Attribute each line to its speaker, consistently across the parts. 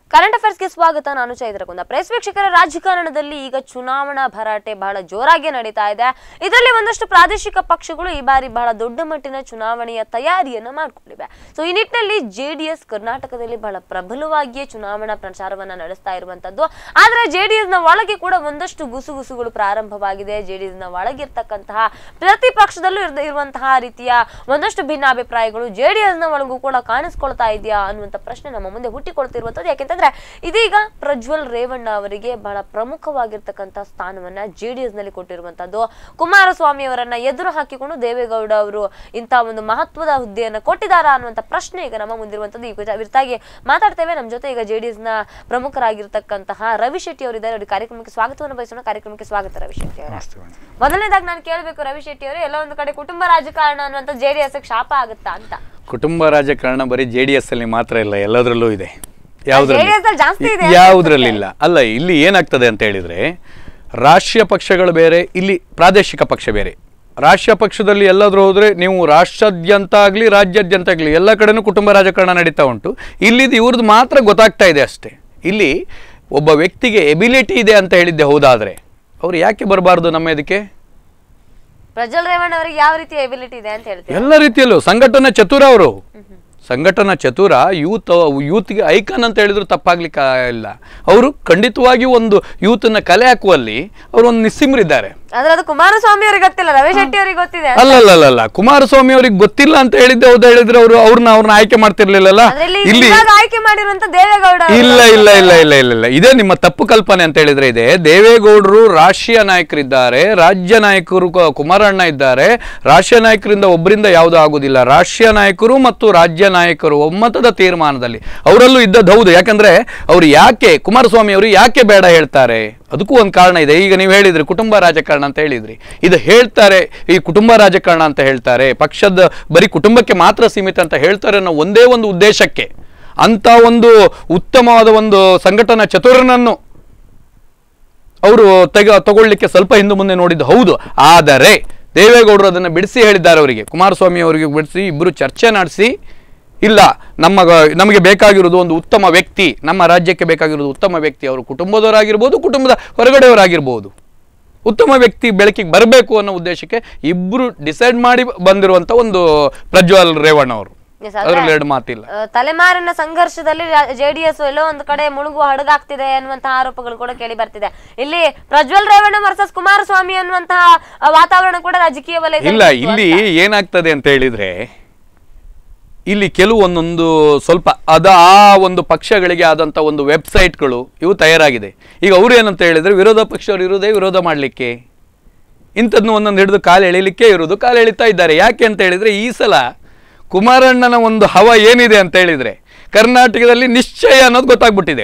Speaker 1: Current ಅಫೇರ್ಸ್ಗೆ ಸ್ವಾಗತ ನಾನು ಚೈತ್ರಕುಂದ press ವೀಕ್ಷಕರ ರಾಜಕಾರಣದಲ್ಲಿ ಈಗ ಚುನಾವಣಾ ಭರಾಟೆ ಬಹಳ ಜೋರಾಗಿ ನಡೀತಾ ಇದೆ ಇದರಲ್ಲಿ ಒಂದಷ್ಟು ಪ್ರಾದೇಶಿಕ ಪಕ್ಷಗಳು ಈ ಬಾರಿ ಬಹಳ ದೊಡ್ಡ ಮಟ್ಟಿನ ಚುನಾವಣೆಯ ತಯಾರಿಯನ್ನ ಮಾಡಿಕೊಂಡಿವೆ ಸೊ ಈ ನಿಟ್ಟಿನಲ್ಲಿ ಜೆಡಿಎಸ್ ಕರ್ನಾಟಕದಲ್ಲಿ ಬಹಳ ಪ್ರಬಲವಾಗಿಯೇ ಚುನಾವಣಾ ಪ್ರಚಾರವನ್ನ ನಡೆಸ್ತಾ ಇರುವಂತದ್ದು ಆದ್ರೆ ಜೆಡಿಎಸ್ ನ ಒಳಗೆ ಕೂಡ ಒಂದಷ್ಟು ಗುಸುಗುಸುಗಳು ಪ್ರಾರಂಭವಾಗಿದೆ ಜೆಡಿಎಸ್ ನ ಒಳಗಿರ್ತಕ್ಕಂತಹ ಪ್ರತಿಪಕ್ಷದಲ್ಲೂ ಇರ್ದ- ಇರುವಂತಹ ರೀತಿಯ ಒಂದಷ್ಟು ಭಿನ್ನಾಭಿಪ್ರಾಯಗಳು ಜೆಡಿಎಸ್ ನ ಒಳಗೂ ಕೂಡ ಕಾಣಿಸ್ಕೊಳ್ತಾ ಇದೆಯಾ ಅನ್ನುವಂತ ಪ್ರಶ್ನೆ ನಮ್ಮ ಮುಂದೆ ಹುಟ್ಟಿಕೊಳ್ತಿರುವಂತದ್ದು ಯಾಕೆಂತಂದ್ರೆ ಇದೀಗ ಪ್ರಜ್ವಲ್ ರೇವಣ್ಣ ಅವರಿಗೆ ಬಹಳ ಪ್ರಮುಖವಾಗಿರ್ತಕ್ಕಂಥ ಸ್ಥಾನವನ್ನ ಜೆಡಿಎಸ್ ನಲ್ಲಿ ಕೊಟ್ಟಿರುವಂತದ್ದು ಕುಮಾರಸ್ವಾಮಿ ಅವರನ್ನ ಎದುರು ಹಾಕಿಕೊಂಡು ದೇವೇಗೌಡ ಅವರು ಇಂಥ ಒಂದು ಮಹತ್ವದ ಹುದ್ದೆಯನ್ನ ಕೊಟ್ಟಿದ್ದಾರಾ ಅನ್ನುವಂತ ಪ್ರಶ್ನೆ ಈಗ ನಮ್ಮ ಮುಂದಿರುವಂತದ್ದು ಈ ಕುರಿತ- ಕುರಿತಾಗಿ ಮಾತಾಡ್ತೇವೆ ನಮ್ಮ ಜೊತೆ ಈಗ ಜೆಡಿಎಸ್ ನ ಪ್ರಮುಖರಾಗಿರ್ತಕ್ಕಂತಹ ರವಿ ಶೆಟ್ಟಿ ಅವರಿದ್ದಾರೆ ಅವ್ರಿಗೆ ಕಾರ್ಯಕ್ರಮಕ್ಕೆ ಸ್ವಾಗತವನ್ನು ಬಯಸೋಣ ಕಾರ್ಯಕ್ರಮಕ್ಕೆ ಸ್ವಾಗತ ರವಿ ಶೆಟ್ಟಿ ಅವರ
Speaker 2: ನಮಸ್ತೆ ಮೇಡಮ್.
Speaker 1: ಮೊದಲನೇದಾಗಿ ನಾನು ಕೇಳಬೇಕು ರವಿ ಶೆಟ್ಟಿ ಅವರು ಎಲ್ಲೋ ಒಂದು ಕಡೆ ಕುಟುಂಬ ರಾಜಕಾರಣ ಅನ್ನುವಂಥ ಜೆಡಿಎಸ್ ಶಾಪ ಆಗುತ್ತಾ ಅಂತ
Speaker 2: ಕುಟುಂಬ ರಾಜಕಾರಣ ಬರೀ ಜೆ ಡಿ ಎಸ್ ಅಲ್ಲಿ ಮಾತ್ರ ಇಲ್ಲ ಎಲ್ಲದರಲ್ಲೂ ಇದೆ ಯಾವುದ್ರಲ್ಲಿ
Speaker 1: JDS ಅಲ್ಲಿ ಜಾಸ್ತಿ ಇದೆ ಅಂತ
Speaker 2: ಯಾವುದ್ರಲ್ಲಿ ಇಲ್ಲ ಅಲ್ಲ ಇಲ್ಲಿ ಏನಾಗ್ತದೆ ಅಂತ ಹೇಳಿದ್ರೆ ರಾಷ್ಟ್ರೀಯ ಪಕ್ಷಗಳು ಬೇರೆ ಇಲ್ಲಿ ಪ್ರಾದೇಶಿಕ ಪಕ್ಷ ಬೇರೆ ರಾಷ್ಟ್ರೀಯ ಪಕ್ಷದಲ್ಲಿ ಎಲ್ಲಾದ್ರೂ ಹೋದ್ರೆ ನೀವು ರಾಷ್ಟ್ರಾದ್ಯಂತ ಆಗಲಿ ರಾಜ್ಯಾದ್ಯಂತ ಆಗಲಿ ಎಲ್ಲ ಕಡೆನೂ ಕುಟುಂಬ ರಾಜಕಾರಣ ನಡೀತಾ ಉಂಟು ಇಲ್ಲಿದ್ದು ಇವ್ರದ್ದು ಮಾತ್ರ ಗೊತ್ತಾಗ್ತಾ ಇದೆ ಅಷ್ಟೇ ಇಲ್ಲಿ ಒಬ್ಬ ವ್ಯಕ್ತಿಗೆ ಎಬಿಲಿಟಿ ಇದೆ ಅಂತ ಹೇಳಿದ್ದೆ ಹೌದಾದ್ರೆ ಅವ್ರು ಯಾಕೆ ಬರಬಾರ್ದು ನಮ್ಮ ಇದಕ್ಕೆ
Speaker 1: ಪ್ರಜ್ವಲ್ ರೇವಣ್ಣ ಅವರಿಗೆ ಯಾವ ರೀತಿಯ ಎಬಿಲಿಟಿ ಇದೆ ಅಂತ ಹೇಳ್ತೀವಿ
Speaker 2: ಎಲ್ಲ ರೀತಿಯಲ್ಲೂ ಸಂಘಟನಾ ಚತುರ ಅವರು ಸಂಘಟನಾ ಚತುರ ಯೂತ್ ಯೂತ್ಗೆ ಐಕನ್ ಅಂತ ಹೇಳಿದ್ರು ತಪ್ಪಾಗ್ಲಿಕ್ಕೆ ಇಲ್ಲ ಅವರು ಖಂಡಿತವಾಗಿಯೂ ಒಂದು ಯೂತ್ನ ಕಲೆ ಹಾಕುವಲ್ಲಿ ಅವರು ಒಂದು ನಿಸ್ಸಿಮ್ರಿದ್ದಾರೆ
Speaker 1: ಅಂದ್ರೆ ಅದು ಕುಮಾರಸ್ವಾಮಿ ಅವರಿಗೆ ಗೊತ್ತಿಲ್ಲ ರವಿ ಶೆಟ್ಟಿ ಅವರಿಗೆ ಗೊತ್ತಿದೆ
Speaker 2: ಅಲ್ಲಲ್ಲಲ್ಲ ಕುಮಾರಸ್ವಾಮಿ ಅವ್ರಿಗೆ ಗೊತ್ತಿಲ್ಲ ಅಂತ ಹೇಳಿದ್ದೆ ಹೌದಾ ಹೇಳಿದ್ರೆ ಅವರು ಅವ್ರನ್ನ ಅವ್ರನ್ನ ಆಯ್ಕೆ ಮಾಡ್ತಿರ್ಲಿಲ್ಲಲ್ಲ
Speaker 1: ಅದ್ರಲ್ಲಿ
Speaker 2: ಇಲ್ಲಿ
Speaker 1: ಇವಾಗ ಆಯ್ಕೆ ಮಾಡಿರುವಂತ ದೇವೇಗೌಡ ಅವರು.
Speaker 2: ಇಲ್ಲ ಇಲ್ಲ ಇಲ್ಲ ಇಲ್ಲ ಇಲ್ಲ ಇಲ್ಲ ಇದೇ ನಿಮ್ಮ ತಪ್ಪು ಕಲ್ಪನೆ ಅಂತ ಹೇಳಿದ್ರೆ ಇದೆ ದೇವೇಗೌಡರು ರಾಷ್ಟ್ರೀಯ ನಾಯಕರಿದ್ದಾರೆ ರಾಜ್ಯ ನಾಯಕರು ಕ- ಕುಮಾರಣ್ಣ ಇದ್ದಾರೆ ರಾಷ್ಟ್ರೀಯ ನಾಯಕರಿಂದ ಒಬ್ಬರಿಂದ ಯಾವುದೂ ಆಗುದಿಲ್ಲ ರಾಷ್ಟ್ರೀಯ ನಾಯಕರು ಮತ್ತು ರಾಜ್ಯ ನಾಯಕರು ಒಮ್ಮತದ ತೀರ್ಮಾನದಲ್ಲಿ ಅವರಲ್ಲೂ ಇದ್ದದ್ದು ಹೌದು ಯಾಕಂದ್ರೆ ಅವ್ರು ಯಾಕೆ ಕುಮಾರಸ್ವಾಮಿ ಅವರು ಯಾಕೆ ಬೇಡ ಹೇಳ್ತಾರೆ ಅದಕ್ಕೂ ಒಂದು ಕಾರಣ ಇದೆ ಈಗ ನೀವು ಹೇಳಿದ್ರಿ ಕುಟುಂಬ ರಾಜಕಾರಣ ಅಂತ ಹೇಳಿದ್ರಿ ಇದು ಹೇಳ್ತಾರೆ ಈ ಕುಟುಂಬ ರಾಜಕಾರಣ ಅಂತ ಹೇಳ್ತಾರೆ ಪಕ್ಷದ ಬರೀ ಕುಟುಂಬಕ್ಕೆ ಮಾತ್ರ ಸೀಮಿತ ಅಂತ ಹೇಳ್ತಾರೆ ಅನ್ನೋ ಒಂದೇ ಒಂದು ಉದ್ದೇಶಕ್ಕೆ ಅಂತ ಒಂದು ಉತ್ತಮವಾದ ಒಂದು ಸಂಘಟನಾ ಚತುರನನ್ನು ಅವರು ತೆಗ ತಗೊಳ್ಳಿಕ್ಕೆ ಸ್ವಲ್ಪ ಹಿಂದೆ ಮುಂದೆ ನೋಡಿದ್ದು ಹೌದು ಆದರೆ ದೇವೇಗೌಡರು ಅದನ್ನು ಬಿಡಿಸಿ ಹೇಳಿದ್ದಾರೆ ಅವರಿಗೆ ಕುಮಾರಸ್ವಾಮಿ ಅವರಿಗೆ ಬಿಡಿಸಿ ಇಬ್ಬರು ಚರ್ಚೆ ನಡೆಸಿ ಇಲ್ಲ ನಮ್ಮ ನಮಗೆ ಬೇಕಾಗಿರೋದು ಒಂದು ಉತ್ತಮ ವ್ಯಕ್ತಿ ನಮ್ಮ ರಾಜ್ಯಕ್ಕೆ ಬೇಕಾಗಿರೋದು ಉತ್ತಮ ವ್ಯಕ್ತಿ ಅವರು ಕುಟುಂಬದವರಾಗಿರ್ಬೋದು ಕುಟುಂಬದ ಹೊರಗಡೆಯವರಾಗಿರ್ಬೋದು ಉತ್ತಮ ವ್ಯಕ್ತಿ ಬೆಳಕಿಗೆ ಬರಬೇಕು ಅನ್ನೋ ಉದ್ದೇಶಕ್ಕೆ ಇಬ್ಬರು ಡಿಸೈಡ್ ಮಾಡಿ ಬಂದಿರುವಂಥ ಒಂದು ಪ್ರಜ್ವಲ್ ರೇವಣ್ಣ ಅವರು
Speaker 1: Yes, ಆದ್ರೆ,
Speaker 2: ಅದರಲ್ಲಿ ಎರಡು ಮಾತಿಲ್ಲ
Speaker 1: ಆ, ತಲೆಮಾರಿನ ಸಂಘರ್ಷದಲ್ಲಿ ಜೆಡಿಎಸ್ ಎಲ್ಲೋ ಒಂದು ಕಡೆ ಮುಳುಗುವ ಹಡಗಾಗ್ತಿದೆ ಅನ್ನುವಂತಹ ಆರೋಪಗಳು ಕೂಡ ಕೇಳಿ ಬರ್ತಿದೆ ಇಲ್ಲಿ ಪ್ರಜ್ವಲ್ ರೇವಣ್ಣ ವರ್ಸಸ್ ಕುಮಾರಸ್ವಾಮಿ ಅನ್ನುವಂತಹ ಆ, ವಾತಾವರಣ ಕೂಡ ರಾಜಕೀಯ ವಲಯದಲ್ಲಿ
Speaker 2: ಇಲ್ಲ
Speaker 1: ಇತ್ತು
Speaker 2: ಇಲ್ಲಿ
Speaker 1: ಅಂತ.
Speaker 2: ಏನಾಗ್ತದೆ ಅಂತ ಹೇಳಿದ್ರೆ ಇಲ್ಲಿ ಕೆಲವು ಒಂದೊಂದು ಸ್ವಲ್ಪ ಅದ ಆ ಒಂದು ಪಕ್ಷಗಳಿಗೆ ಆದಂಥ ಒಂದು ವೆಬ್ಸೈಟ್ಗಳು ಇವು ತಯಾರಾಗಿದೆ ಈಗ ಅವ್ರು ಏನಂತ ಹೇಳಿದ್ರೆ ವಿರೋಧ ಪಕ್ಷವರು ಇರುವುದೇ ವಿರೋಧ ಮಾಡಲಿಕ್ಕೆ ಇಂಥದ್ನು ಒಂದೊಂದು ಹಿಡಿದು ಕಾಲು ಎಳಿಲಿಕ್ಕೆ ಇರುವುದು ಕಾಲು ಎಳಿತಾ ಇದ್ದಾರೆ ಯಾಕೆ ಅಂತ ಹೇಳಿದ್ರೆ ಈ ಸಲ ಕುಮಾರಣ್ಣನ ಒಂದು ಹವ ಏನಿದೆ ಅಂತ ಹೇಳಿದ್ರೆ ಕರ್ನಾಟಕದಲ್ಲಿ ನಿಶ್ಚಯ ಅನ್ನೋದು ಗೊತ್ತಾಗ್ಬಿಟ್ಟಿದೆ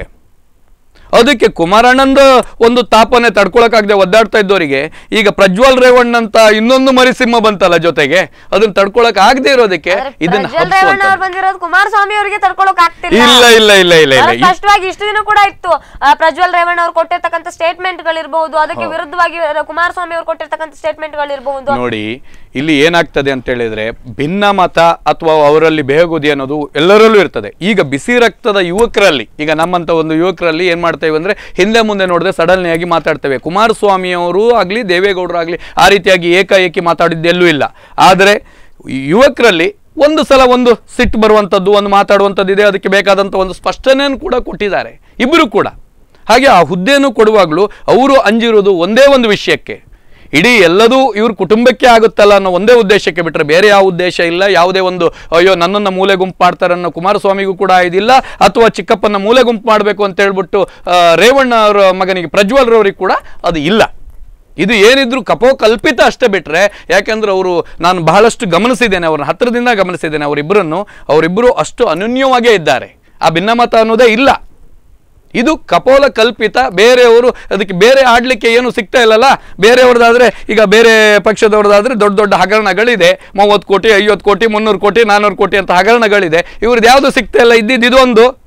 Speaker 2: ಅದಕ್ಕೆ ಕುಮಾರಣ್ಣಂದು ಒಂದು ತಾಪನೆ ತಡ್ಕೊಳಕ್ಕಾಗದೆ ಒದ್ದಾಡ್ತಾ ಇದ್ದವರಿಗೆ ಈಗ ಪ್ರಜ್ವಲ್ ರೇವಣ್ಣ ಅಂತ ಇನ್ನೊಂದು ಮರಿಸಿಂಹ ಬಂತಲ್ಲ ಜೊತೆಗೆ ಅದನ್ನ ತಡ್ಕೊಳಕ್ ಆಗದೆ ಇರೋದಕ್ಕೆ
Speaker 1: ಆದ್ರೆ
Speaker 2: ಇದನ್ನ
Speaker 1: ಪ್ರಜ್ವಲ್ ರೇವಣ್ಣ ಅವ್ರು
Speaker 2: ಹಬ್ಸುವಂಥದ್ದು.
Speaker 1: ಬಂದಿರೋದು ಕುಮಾರಸ್ವಾಮಿ ಅವರಿಗೆ ತಡ್ಕೊಳಕ್ ಆಗ್ತಿಲ್ಲ
Speaker 2: ಇಲ್ಲ ಇಲ್ಲ ಇಲ್ಲ ಇಲ್ಲ ಇಲ್ಲ
Speaker 1: ಬಹಳ ಸ್ಪಷ್ಟವಾಗಿ ಇಷ್ಟು ದಿನ ಕೂಡ ಇತ್ತು ಆ, ಪ್ರಜ್ವಲ್ ರೇವಣ್ಣ ಅವ್ರು ಕೊಟ್ಟಿರ್ತಕ್ಕಂಥ ಸ್ಟೇಟ್ಮೆಂಟ್ ಗಳಿರ್ಬಹುದು ಅದಕ್ಕೆ ವಿರುದ್ಧವಾಗಿ ಕುಮಾರಸ್ವಾಮಿ ಅವರು ಕೊಟ್ಟಿರ್ತಕ್ಕಂಥ ಸ್ಟೇಟ್ಮೆಂಟ್ ಗಳಿರಬಹುದು
Speaker 2: ನೋಡಿ ಇಲ್ಲಿ ಏನಾಗ್ತದೆ ಅಂತ ಹೇಳಿದ್ರೆ ಭಿನ್ನ ಮತ ಅಥವಾ ಅವರಲ್ಲಿ ಬೇಗುದಿ ಅನ್ನೋದು ಎಲ್ಲರಲ್ಲೂ ಇರ್ತದೆ ಈಗ ಬಿಸಿ ರಕ್ತದ ಯುವಕರಲ್ಲಿ ಈಗ ನಮ್ಮಂತ ಒಂದು ಯುವಕರಲ್ಲಿ ಏನ್ ಮಾಡ್ತೇವೆ ಅಂದ್ರೆ ಹಿಂದೆ ಮುಂದೆ ನೋಡಿದ್ರೆ ಸಡನ್ಲಿ ಆಗಿ ಮಾತಾಡ್ತೇವೆ ಕುಮಾರಸ್ವಾಮಿ ಅವರು ಆಗ್ಲಿ ದೇವೇಗೌಡರು ಆಗ್ಲಿ ಆ ರೀತಿಯಾಗಿ ಏಕಾಏಕಿ ಮಾತಾಡಿದ್ದೆಲ್ಲೂ ಇಲ್ಲ ಆದರೆ ಯುವಕರಲ್ಲಿ ಒಂದು ಸಲ ಒಂದು ಸಿಟ್ಟು ಬರುವಂಥದ್ದು ಒಂದು ಮಾತಾಡುವಂಥದ್ದು ಇದೆ ಅದಕ್ಕೆ ಬೇಕಾದಂಥ ಒಂದು ಸ್ಪಷ್ಟನೆಯನ್ನು ಕೂಡ ಕೊಟ್ಟಿದ್ದಾರೆ ಇಬ್ಬರು ಕೂಡ ಹಾಗೆ ಆ ಹುದ್ದೆಯನ್ನು ಕೊಡುವಾಗಲೂ ಅವರು ಅಂಜಿರೋದು ಒಂದೇ ಒಂದು ವಿಷಯಕ್ಕೆ ಇಡೀ ಎಲ್ಲದೂ ಇವ್ರ ಕುಟುಂಬಕ್ಕೆ ಆಗುತ್ತಲ್ಲ ಅನ್ನೋ ಒಂದೇ ಉದ್ದೇಶಕ್ಕೆ ಬಿಟ್ಟರೆ ಬೇರೆ ಯಾವ ಉದ್ದೇಶ ಇಲ್ಲ ಯಾವುದೇ ಒಂದು ಅಯ್ಯೋ ನನ್ನನ್ನು ಮೂಲೆ ಗುಂಪು ಮಾಡ್ತಾರೆ ಅನ್ನೋ ಕುಮಾರಸ್ವಾಮಿಗೂ ಕೂಡ ಇದಿಲ್ಲ ಅಥವಾ ಚಿಕ್ಕಪ್ಪನ ಮೂಲೆ ಗುಂಪು ಮಾಡಬೇಕು ಅಂತ ಹೇಳ್ಬಿಟ್ಟು ಆ, ರೇವಣ್ಣ ಅವರ ಮಗನಿಗೆ ಪ್ರಜ್ವಲ್ರವ್ರಿಗೆ ಕೂಡ ಅದು ಇಲ್ಲ ಇದು ಏನಿದ್ರು ಕಪೋ ಕಲ್ಪಿತ ಅಷ್ಟೇ ಬಿಟ್ರೆ ಯಾಕೆಂದ್ರೆ ಅವರು ನಾನು ಬಹಳಷ್ಟು ಗಮನಿಸಿದ್ದೇನೆ ಅವ್ರನ್ನ ಹತ್ತಿರದಿಂದ ಗಮನಿಸಿದ್ದೇನೆ ಅವರಿಬ್ಬರನ್ನು ಅವರಿಬ್ಬರು ಅಷ್ಟು ಅನನ್ಯವಾಗೇ ಇದ್ದಾರೆ ಆ ಭಿನ್ನಮತ ಅನ್ನೋದೇ ಇಲ್ಲ ಇದು ಕಪೋಲ ಕಲ್ಪಿತ ಬೇರೆಯವರು ಅದಕ್ಕೆ ಬೇರೆ ಆಡ್ಲಿಕ್ಕೆ ಏನು ಸಿಗ್ತಾ ಇಲ್ಲಲ್ಲ ಬೇರೆಯವ್ರದ್ದಾದ್ರೆ ಈಗ ಬೇರೆ ಪಕ್ಷದವ್ರದ್ದಾದ್ರೆ ದೊಡ್ಡ ದೊಡ್ಡ ಹಗರಣಗಳಿದೆ ಮೂವತ್ತು ಕೋಟಿ ಐವತ್ತು ಕೋಟಿ ಮುನ್ನೂರು ಕೋಟಿ ನಾನ್ನೂರು ಕೋಟಿ ಅಂತ ಹಗರಣಗಳಿದೆ ಇವ್ರದ್ದು ಯಾವುದು ಸಿಗ್ತಾ ಇಲ್ಲ ಇದ್ದಿದ್ದು ಇದೊಂದು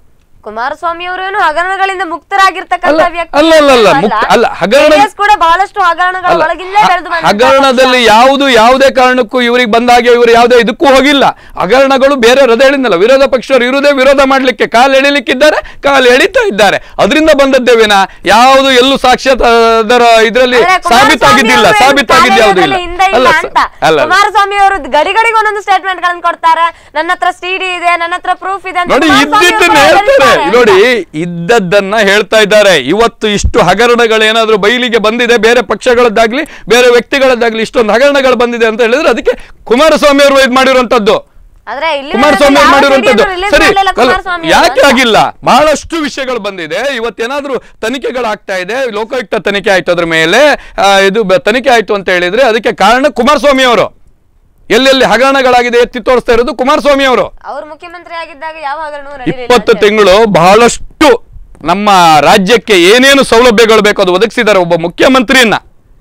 Speaker 1: ಕುಮಾರಸ್ವಾಮಿ ಅವರೇನು ಹಗರಣಗಳಿಂದ ಮುಕ್ತರಾಗಿರ್ತಕ್ಕಂಥ
Speaker 2: ಅಲ್ಲ,
Speaker 1: ವ್ಯಕ್ತಿ
Speaker 2: ಅಲ್ಲ, ಅಲ್ಲ, ಅಲ್ಲ,
Speaker 1: ಅಲ್ಲ.
Speaker 2: ಮುಕ್ತ- ಅಲ್ಲ, ಹಗರಣ-
Speaker 1: JDS ಕೂಡ ಬಹಳಷ್ಟು ಹಗರಣಗಳ
Speaker 2: ಅಲ್ಲ,
Speaker 1: ಒಳಗಿಂದಲೇ ಬೆಳೆದು ಬಂದಂತಹ
Speaker 2: ಹಗರಣದಲ್ಲಿ ಯಾವುದು ಯಾವುದೇ ಕಾರಣಕ್ಕೂ ಇವರಿಗೆ ಬಂದಾಗೆ ಇವರು ಯಾವುದೇ ಇದಕ್ಕೂ ಹೋಗಿಲ್ಲ ಹಗರಣಗಳು ಬೇರೆ ಹೃದಯ ಹೇಳಿದ್ನಲ್ಲ ವಿರೋಧ ಪಕ್ಷರು ಇರುವುದೇ ವಿರೋಧ ಮಾಡ್ಲಿಕ್ಕೆ ಕಾಲು ಎಳಿಲಿಕ್ಕಿದ್ದಾರೆ ಕಾಲು ಎಳಿತಾ ಇದ್ದಾರೆ ಅದರಿಂದ ಬಂದದ್ದೇ ವಿನ ಯಾವುದು ಎಲ್ಲೂ ಸಾಕ್ಷಾತ್ ಅದರ ಇದರಲ್ಲಿ
Speaker 1: ಅಂದ್ರೆ ಕುಮಾರಸ್ವಾಮಿ
Speaker 2: ಸಾಬೀತಾಗಿದ್ದಿಲ್ಲ
Speaker 1: ಅವರು ಏನು
Speaker 2: ಸಾಬೀತಾಗಿದ್ದು ಯಾವುದು ಇಲ್ಲ
Speaker 1: ಕಾರ್ಯದಲ್ಲಿ ಹಿಂದೆ ಇಲ್ಲ
Speaker 2: ಅಲ್ಲ
Speaker 1: ಅಂತ
Speaker 2: ಸ- ಅಲ್ಲ ಅಲ್ಲ.
Speaker 1: ಕುಮಾರಸ್ವಾಮಿ ಅವರು ಗಡಿಗಡಿಗೆ ಒಂದೊಂದು ಸ್ಟೇಟ್ಮೆಂಟ್ ಗಳನ್ನ ಕೊಡ್ತಾರೆ ನನ್ನ ಹತ್ರ ಸಿಡಿ ಇದೆ ನನ್ನ ಹತ್ರ ಪ್ರೂಫ್ ಇದೆ ಅಂತ
Speaker 2: ನೋಡಿ
Speaker 1: ಕುಮಾರಸ್ವಾಮಿ
Speaker 2: ಇದ್ದಿದ್ದನ್ನ
Speaker 1: ಅವರು
Speaker 2: ಹೇಳ್ತಾರೆ
Speaker 1: ಹೇಳ್ತಾರೆ.
Speaker 2: ನೋಡಿ ಇದ್ದದ್ದನ್ನ ಹೇಳ್ತಾ ಇದ್ದಾರೆ ಇವತ್ತು ಇಷ್ಟು ಹಗರಣಗಳು ಏನಾದ್ರೂ ಬಯಲಿಗೆ ಬಂದಿದೆ ಬೇರೆ ಪಕ್ಷಗಳದ್ದಾಗ್ಲಿ ಬೇರೆ ವ್ಯಕ್ತಿಗಳದ್ದಾಗ್ಲಿ ಇಷ್ಟೊಂದು ಹಗರಣಗಳು ಬಂದಿದೆ ಅಂತ ಹೇಳಿದ್ರೆ ಅದಕ್ಕೆ ಕುಮಾರಸ್ವಾಮಿ ಅವರು ಇದು ಮಾಡಿರುವಂತದ್ದು
Speaker 1: ಆದ್ರೆ ಇಲ್ಲಿ
Speaker 2: ಕುಮಾರಸ್ವಾಮಿ ಅವ್ರು
Speaker 1: ಯಾವ
Speaker 2: ಮಾಡಿರುವಂತದ್ದು
Speaker 1: video release
Speaker 2: ಸರಿ
Speaker 1: ಮಾಡ್ಲಿಲ್ಲ
Speaker 2: ಅಲ್ಲ,
Speaker 1: ಕುಮಾರಸ್ವಾಮಿ ಅವರು
Speaker 2: ಯಾಕೆ
Speaker 1: ಅಂತ.
Speaker 2: ಆಗಿಲ್ಲ ಬಹಳಷ್ಟು ವಿಷಯಗಳು ಬಂದಿದೆ ಇವತ್ತೇನಾದ್ರೂ ತನಿಖೆಗಳಾಗ್ತಾ ಇದೆ ಲೋಕಾಯುಕ್ತ ತನಿಖೆ ಆಯ್ತು ಅದ್ರ ಮೇಲೆ ಆ, ಇದು ಬ- ತನಿಖೆ ಆಯ್ತು ಅಂತ ಹೇಳಿದ್ರೆ ಅದಕ್ಕೆ ಕಾರಣ ಕುಮಾರಸ್ವಾಮಿ ಅವರು ಎಲ್ಲೆಲ್ಲಿ ಹಗರಣಗಳಾಗಿದೆ ಎತ್ತಿ ತೋರಿಸ್ತಾ ಇರೋದು ಕುಮಾರಸ್ವಾಮಿ ಅವರು
Speaker 1: ಅವ್ರು ಮುಖ್ಯಮಂತ್ರಿ ಆಗಿದ್ದಾಗ ಯಾವ ಹಗರಣವೂ ನಡೀಲಿಲ್ಲ
Speaker 2: ಇಪ್ಪತ್ತು
Speaker 1: ಅಂತ.
Speaker 2: ತಿಂಗಳು ಬಹಳಷ್ಟು ನಮ್ಮ ರಾಜ್ಯಕ್ಕೆ ಏನೇನು ಸೌಲಭ್ಯಗಳು ಬೇಕು ಅದು ಒದಗಿಸಿದ್ದಾರೆ ಒಬ್ಬ ಮುಖ್ಯಮಂತ್ರಿಯನ್ನ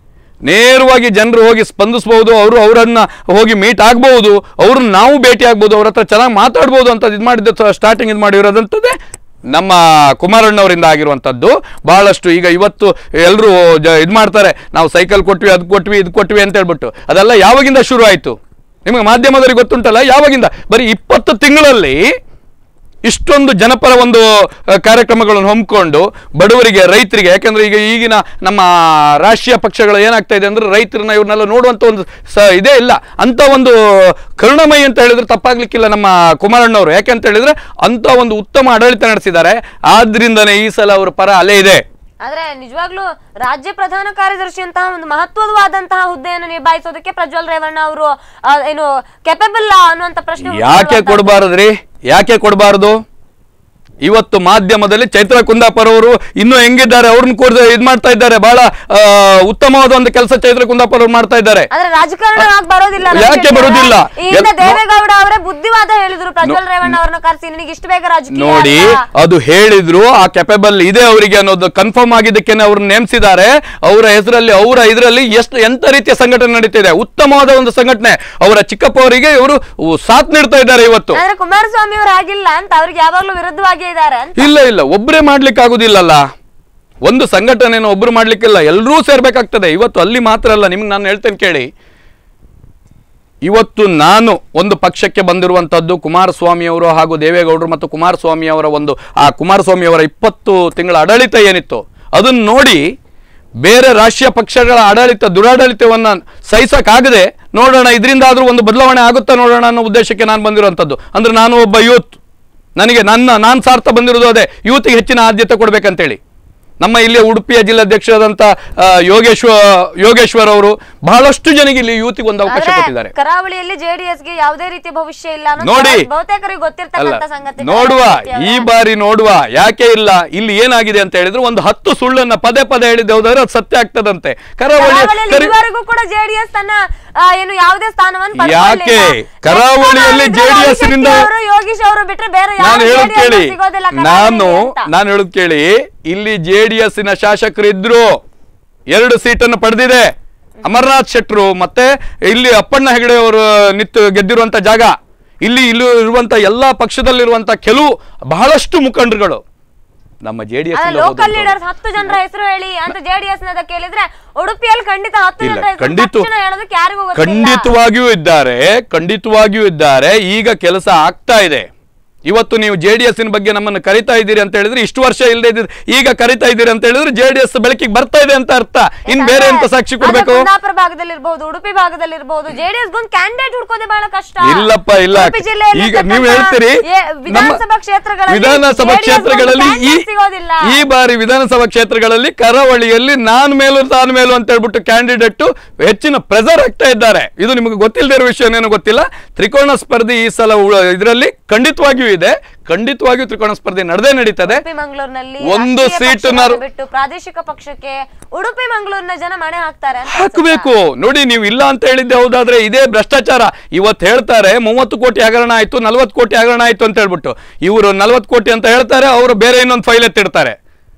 Speaker 2: ನೇರವಾಗಿ ಜನರು ಹೋಗಿ ಸ್ಪಂದಿಸಬಹುದು ಅವರು ಅವರನ್ನ ಹೋಗಿ ಮೀಟ್ ಆಗ್ಬಹುದು ಅವ್ರನ್ನ ನಾವು ಭೇಟಿ ಆಗ್ಬೋದು ಅವ್ರ ಹತ್ರ ಚೆನ್ನಾಗಿ ಮಾತಾಡ್ಬೋದು ಅಂತ ಇದು ಮಾಡಿದ್ದ ಸ್ಟಾರ್ಟಿಂಗ್ ಇದು ಮಾಡಿರೋದಂಥದ್ದೇ ನಮ್ಮ ಕುಮಾರಣ್ಣವರಿಂದ ಆಗಿರುವಂಥದ್ದು ಬಹಳಷ್ಟು ಈಗ ಇವತ್ತು ಎಲ್ಲರೂ ಇದು ಮಾಡ್ತಾರೆ ನಾವು ಸೈಕಲ್ ಕೊಟ್ವಿ ಅದು ಕೊಟ್ವಿ ಇದು ಕೊಟ್ವಿ ಅಂತ ಹೇಳ್ಬಿಟ್ಟು ಅದೆಲ್ಲ ಯಾವಾಗಿಂದ ಶುರು ಆಯಿತು ನಿಮಗೆ ಮಾಧ್ಯಮದವರಿಗೆ ಗೊತ್ತುಂಟಲ್ಲ ಯಾವಾಗಿಂದ ಬರೀ ಇಪ್ಪತ್ತು ತಿಂಗಳಲ್ಲಿ ಇಷ್ಟೊಂದು ಜನಪರ ಒಂದು ಆ, ಕಾರ್ಯಕ್ರಮಗಳನ್ನು ಹಮ್ಮಿಕೊಂಡು ಬಡವರಿಗೆ ರೈತರಿಗೆ ಯಾಕಂದ್ರೆ ಈಗ ಈಗಿನ ನಮ್ಮ ರಾಷ್ಟ್ರೀಯ ಪಕ್ಷಗಳು ಏನಾಗ್ತಾ ಇದೆ ಅಂದ್ರೆ ರೈತರನ್ನ ಇವ್ರನ್ನೆಲ್ಲ ನೋಡುವಂತ ಒಂದು ಸ ಇದೇ ಇಲ್ಲ ಅಂತ ಒಂದು ಕರುಣಮಯಿ ಅಂತ ಹೇಳಿದ್ರೆ ತಪ್ಪಾಗ್ಲಿಕ್ಕಿಲ್ಲ ನಮ್ಮ ಕುಮಾರಣ್ಣವರು ಯಾಕೆ ಅಂತ ಹೇಳಿದ್ರೆ ಅಂತ ಒಂದು ಉತ್ತಮ ಆಡಳಿತ ನಡೆಸಿದ್ದಾರೆ ಆದ್ರಿಂದನೇ ಈ ಸಲ ಅವರ ಪರ ಅಲೆ ಇದೆ
Speaker 1: ಆದ್ರೆ ನಿಜವಾಗ್ಲೂ ರಾಜ್ಯ ಪ್ರಧಾನ ಕಾರ್ಯದರ್ಶಿ ಅಂತಹ ಒಂದು ಮಹತ್ವವಾದಂತಹ ಹುದ್ದೆಯನ್ನು ನಿಭಾಯಿಸೋದಕ್ಕೆ ಪ್ರಜ್ವಲ್ ರೇವಣ್ಣ ಅವರು ಆ, ಏನು ಕೆಪಬಲ್ ಅನ್ನುವಂತ ಪ್ರಶ್ನೆ
Speaker 2: ಯಾಕೆ
Speaker 1: ಹುಟ್ಟುಕೊಳ್ಳುವಂತದ್ದು.
Speaker 2: ಕೊಡಬಾರದ್ರಿ ಯಾಕೆ ಕೊಡಬಾರದು ಇವತ್ತು ಮಾಧ್ಯಮದಲ್ಲಿ ಚೈತ್ರ ಕುಂದಾಪುರ ಅವರು ಇನ್ನೂ ಹೆಂಗಿದ್ದಾರೆ ಅವ್ರನ್ನ ಕೂಡ ಇದ್ ಮಾಡ್ತಾ ಇದ್ದಾರೆ ಬಹಳ ಆ, ಉತ್ತಮವಾದ ಒಂದು ಕೆಲಸ ಚೈತ್ರ ಕುಂದಾಪುರ ಅವ್ರು ಮಾಡ್ತಾ ಇದ್ದಾರೆ
Speaker 1: ಆದ್ರೆ ರಾಜಕಾರಣವಾಗಿ ಬರೋದಿಲ್ಲ
Speaker 2: ಯಾಕೆ
Speaker 1: ರಮೇಶ್ ಶೆಟ್ಟಿ
Speaker 2: ಬರೋದಿಲ್ಲ?
Speaker 1: ಅವರೇ. ಈ ಹಿಂದೆ
Speaker 2: ಎಲ್-
Speaker 1: ದೇವೇಗೌಡ ಅವರೇ ಬುದ್ಧಿವಾದ ಹೇಳಿದ್ರು ಪ್ರಜ್ವಲ್ ರೇವಣ್ಣ ಅವ್ರನ್ನ ಕರೆಸಿ ನಿನಗೆ ಇಷ್ಟು ಬೇಗ ರಾಜಕೀಯ
Speaker 2: ನೋಡಿ
Speaker 1: ಅಲ್ಲ.
Speaker 2: ಅದು ಹೇಳಿದ್ರು ಆ ಕೆಪಬಲ್ ಇದೆ ಅವರಿಗೆ ಅನ್ನೋದು ಕನ್ಫರ್ಮ್ ಆಗಿದ್ದಕ್ಕೆ ಅವ್ರನ್ನ ನೇಮಿಸಿದ್ದಾರೆ ಅವರ ಹೆಸರಲ್ಲಿ ಅವರ ಇದರಲ್ಲಿ ಎಷ್ಟು ಎಂತ ರೀತಿಯ ಸಂಘಟನೆ ನಡೀತಿದೆ ಉತ್ತಮವಾದ ಒಂದು ಸಂಘಟನೆ ಅವರ ಚಿಕ್ಕಪ್ಪ ಅವರಿಗೆ ಇವರು ಸಾಥ್ ನೀಡ್ತಾ ಇದ್ದಾರೆ ಇವತ್ತು
Speaker 1: ಆದ್ರೆ ಕುಮಾರಸ್ವಾಮಿ ಅವರು ಆಗಿಲ್ಲ ಅಂತ ಅವ್ರಿಗೆ ಯಾವಾಗ್ಲೂ ವಿರುದ್ಧವಾಗಿಯೇ ಇದ್ದಾರೆ ಅಂತ
Speaker 2: ಇಲ್ಲ ಇಲ್ಲ ಒಬ್ಬರೇ ಮಾಡ್ಲಿಕ್ಕೆ ಆಗುದಿಲ್ಲಲ್ಲ ಒಂದು ಸಂಘಟನೆಯನ್ನು ಒಬ್ರು ಮಾಡ್ಲಿಕ್ಕಿಲ್ಲ ಎಲ್ಲರೂ ಸೇರ್ಬೇಕಾಗ್ತದೆ ಇವತ್ತು ಅಲ್ಲಿ ಮಾತ್ರ ಅಲ್ಲ ನಿಮ್ಗೆ ನಾನು ಹೇಳ್ತೇನೆ ಕೇಳಿ ಇವತ್ತು ನಾನು ಒಂದು ಪಕ್ಷಕ್ಕೆ ಬಂದಿರುವಂತದ್ದು ಕುಮಾರಸ್ವಾಮಿ ಅವರು ಹಾಗೂ ದೇವೇಗೌಡರು ಮತ್ತು ಕುಮಾರಸ್ವಾಮಿ ಅವರ ಒಂದು ಆ ಕುಮಾರಸ್ವಾಮಿ ಅವರ ಇಪ್ಪತ್ತು ತಿಂಗಳ ಆಡಳಿತ ಏನಿತ್ತು ಅದನ್ನು ನೋಡಿ ಬೇರೆ ರಾಷ್ಟ್ರೀಯ ಪಕ್ಷಗಳ ಆಡಳಿತ ದುರಾಡಳಿತವನ್ನ ಸಹಿಸಕ್ಕಾಗದೆ ನೋಡೋಣ ಇದರಿಂದ ಆದ್ರೂ ಒಂದು ಬದಲಾವಣೆ ಆಗುತ್ತಾ ನೋಡೋಣ ಅನ್ನೋ ಉದ್ದೇಶಕ್ಕೆ ನಾನು ಬಂದಿರುವಂತದ್ದು ಅಂದ್ರೆ ನಾನು ಒಬ್ಬ ಯೂತ್ ನನಗೆ ನನ್ನ ನಾನು ಸಾರ್ಥ ಬಂದಿರೋದು ಅದೇ ಯೂತ್ಗೆ ಹೆಚ್ಚಿನ ಆದ್ಯತೆ ಕೊಡ್ಬೇಕಂತೇಳಿ ನಮ್ಮ ಇಲ್ಲಿ ಉಡುಪಿಯ ಜಿಲ್ಲಾಧ್ಯಕ್ಷರಾದಂಥ ಆ, ಯೋಗೇಶ್ವ ಯೋಗೇಶ್ವರ್ ಅವರು ಬಹಳಷ್ಟು ಜನರಿಗೆ ಇಲ್ಲಿ ಯೂತಿಗೆ ಒಂದು ಅವಕಾಶ
Speaker 1: ಆದ್ರೆ
Speaker 2: ಕೊಟ್ಟಿದ್ದಾರೆ
Speaker 1: ಕರಾವಳಿಯಲ್ಲಿ ಜೆಡಿಎಸ್ ಗೆ ಯಾವುದೇ ರೀತಿಯ ಭವಿಷ್ಯ ಇಲ್ಲ ಅನ್ನೋದು
Speaker 2: ನೋಡಿ.
Speaker 1: ಬಹುತೇಕರಿಗೆ
Speaker 2: ಅಲ್ಲ
Speaker 1: ಗೊತ್ತಿರ್ತಕ್ಕಂಥ ಸಂಗತಿ
Speaker 2: ನೋಡುವ
Speaker 1: ರಮೇಶ್ ಶೆಟ್ಟಿ
Speaker 2: ಈ
Speaker 1: ಅವರೇ.
Speaker 2: ಬಾರಿ ನೋಡುವ ಯಾಕೆ ಇಲ್ಲ ಇಲ್ಲಿ ಏನಾಗಿದೆ ಅಂತ ಹೇಳಿದ್ರೆ ಒಂದು ಹತ್ತು ಸುಳ್ಳನ್ನ ಪದೇ ಪದೇ ಹೇಳಿದ್ದೆ ಹೋದ್ರೆ ಅದು ಸತ್ಯ ಆಗ್ತದಂತೆ ಕರಾವಳಿ
Speaker 1: ಕರಾವಳಿಯಲ್ಲಿ
Speaker 2: ಕರಿ-
Speaker 1: ಇದುವರೆಗೂ ಕೂಡ ಜೆಡಿಎಸ್ ತನ್ನ ಆ, ಏನು ಯಾವುದೇ ಸ್ಥಾನವನ್ನು
Speaker 2: ಯಾಕೆ?
Speaker 1: ಪಡ್ಕೊಳ್ಳಿಲ್ಲ.
Speaker 2: ಕರಾವಳಿಯಲ್ಲಿ
Speaker 1: ನೆಕ್ಸ್ಟ್ ನೋಡಿದ್ರೆ
Speaker 2: JDS
Speaker 1: ರವಿಶೆಟ್ಟಿ
Speaker 2: ನಿಂದ-
Speaker 1: ಅವರು, ಯೋಗೀಶ್ ಅವರು ಬಿಟ್ರೆ ಬೇರೆ ಯಾರು
Speaker 2: ನಾನು ಹೇಳೋದ್
Speaker 1: JDS
Speaker 2: ಕೇಳಿ
Speaker 1: ಸಿಗೋದಿಲ್ಲ
Speaker 2: ನಾನು
Speaker 1: ಕರಾವಳಿಯಲ್ಲಿ ಅಂತ.
Speaker 2: ನಾನು ಹೇಳೋದ್ ಕೇಳಿ ಇಲ್ಲಿ ಜೆ ಡಿ ಎಸ್ಸಿನ ಶಾಸಕರು ಇದ್ರು ಎರಡು ಸೀಟನ್ನು ಪಡೆದಿದೆ ಅಮರನಾಥ್ ಶೆಟ್ರು ಮತ್ತೆ ಇಲ್ಲಿ ಅಪ್ಪಣ್ಣ ಹೆಗಡೆ ಅವರು ನಿಂತು ಗೆದ್ದಿರುವಂತ ಜಾಗ ಇಲ್ಲಿ ಇಲ್ಲಿ ಇರುವಂತ ಎಲ್ಲಾ ಪಕ್ಷದಲ್ಲಿರುವಂತ ಕೆಲವು ಬಹಳಷ್ಟು ಮುಖಂಡರುಗಳು ನಮ್ಮ ಜೆ ಡಿ
Speaker 1: ಅಲ್ಲ ಲೋಕಲ್ ಲೀಡರ್ಸ್ ಹತ್ತು ಜನರ ಹೆಸರು ಹೇಳಿ ಅಂತ ಜೆಡಿಎಸ್ ನದ ಕೇಳಿದ್ರೆ ಉಡುಪಿಯಲ್ಲಿ ಖಂಡಿತ ಹತ್ತು
Speaker 2: ಇಲ್ಲ
Speaker 1: ಜನರ ಹೆಸರು
Speaker 2: ಖಂಡಿತ
Speaker 1: ತಕ್ಷಣ ಹೇಳೋದಕ್ಕೆ ಯಾರಿಗೂ ಗೊತ್ತಿಲ್ಲ
Speaker 2: ಖಂಡಿತವಾಗಿಯೂ ಇದ್ದಾರೆ ಖಂಡಿತವಾಗಿಯೂ ಇದ್ದಾರೆ ಈಗ ಕೆಲಸ ಆಗ್ತಾ ಇದೆ ಇವತ್ತು ನೀವು ಜೆ ಡಿ ಎಸ್ಸಿನ ಬಗ್ಗೆ ನಮ್ಮನ್ನು ಕರಿತಾ ಇದ್ದೀರಿ ಅಂತ ಹೇಳಿದ್ರೆ ಇಷ್ಟು ವರ್ಷ ಇಲ್ಲದೆ ಇದ್ದಿದ್ದು ಈಗ ಕರಿತಾ ಇದ್ದೀರಿ ಅಂತ ಹೇಳಿದ್ರೆ ಜೆ ಡಿ ಎಸ್ ಬೆಳಕಿಗೆ ಬರ್ತಾ ಇದೆ ಅಂತ ಅರ್ಥ ಇನ್ ಬೇರೆ ಎಂತ ಸಾಕ್ಷಿ ಕೊಡ್ಬೇಕು
Speaker 1: ಅದೇ ಕುಂದಾಪುರ ಭಾಗದಲ್ಲಿ ಇರ್ಬಹುದು ಉಡುಪಿ ಭಾಗದಲ್ಲಿ ಇರ್ಬಹುದು ಜೆಡಿಎಸ್ ಗೊಂದು ಕ್ಯಾಂಡಿಡೇಟ್ ಹುಡ್ಕೋದೆ ಬಹಳ ಕಷ್ಟ
Speaker 2: ಇಲ್ಲಪ್ಪ ಇಲ್ಲ
Speaker 1: ಉಡುಪಿ ಜಿಲ್ಲೆಯಲ್ಲಿ
Speaker 2: ಈಗ ನೀವು
Speaker 1: ಇರ್ತಕ್ಕಂಥ
Speaker 2: ಹೇಳ್ತೀರಿ
Speaker 1: ಏ-
Speaker 2: ನಮ್ಮ
Speaker 1: ವಿಧಾನಸಭಾ ಕ್ಷೇತ್ರಗಳಲ್ಲಿ
Speaker 2: ವಿಧಾನಸಭಾ
Speaker 1: JDS ಗೊಂದು
Speaker 2: ಕ್ಷೇತ್ರಗಳಲ್ಲಿ ಈ
Speaker 1: candidate ಸಿಗೋದಿಲ್ಲ.
Speaker 2: ಈ ಬಾರಿ ವಿಧಾನಸಭಾ ಕ್ಷೇತ್ರಗಳಲ್ಲಿ ಕರಾವಳಿಯಲ್ಲಿ ನಾನು ಮೇಲೂ ತಾನು ಮೇಲೂ ಅಂತ ಹೇಳ್ಬಿಟ್ಟು ಕ್ಯಾಂಡಿಡೇಟ್ ಹೆಚ್ಚಿನ ಪ್ರೆಸರ್ ಆಗ್ತಾ ಇದ್ದಾರೆ ಇದು ನಿಮಗೆ ಗೊತ್ತಿಲ್ಲದೆ ಇರೋ ವಿಷಯ ಏನೋ ಗೊತ್ತಿಲ್ಲ ತ್ರಿಕೋಣ ಸ್ಪರ್ಧೆ ಈ ಸಲ ಇದರಲ್ಲಿ ಖಂಡಿತವಾಗಿಯೂ ಇದೆ ಖಂಡಿತವಾಗಿಯೂ ತ್ರಿಕೋಣ ಸ್ಪರ್ಧೆ ನಡೆದೇ ನಡೀತದೆ
Speaker 1: ಉಡುಪಿ ಮಂಗಳೂರಿನಲ್ಲಿ
Speaker 2: ಒಂದು
Speaker 1: ರಾಷ್ಟ್ರೀಯ
Speaker 2: ಸೀಟು
Speaker 1: ಪಕ್ಷವನ್ನು
Speaker 2: ನರ್-
Speaker 1: ಬಿಟ್ಟು ಪ್ರಾದೇಶಿಕ ಪಕ್ಷಕ್ಕೆ ಉಡುಪಿ ಮಂಗಳೂರಿನ ಜನ ಮಣೆ ಹಾಕ್ತಾರೆ ಅಂತ
Speaker 2: ಹಾಕಬೇಕು ನೋಡಿ ನೀವು ಇಲ್ಲ ಅಂತ ಹೇಳಿದ್ದೆ ಹೌದಾದ್ರೆ ಇದೇ ಭ್ರಷ್ಟಾಚಾರ ಇವತ್ತು ಹೇಳ್ತಾರೆ ಮೂವತ್ತು ಕೋಟಿ ಹಗರಣ ಆಯ್ತು ನಲ್ವತ್ತು ಕೋಟಿ ಹಗರಣ ಆಯ್ತು ಅಂತ ಹೇಳ್ಬಿಟ್ಟು ಇವರು ನಲ್ವತ್ತು ಕೋಟಿ ಅಂತ ಹೇಳ್ತಾರೆ ಅವರು ಬೇರೆ ಇನ್ನೊಂದು ಫೈಲ್ ಎತ್ತಿಡ್ತಾರೆ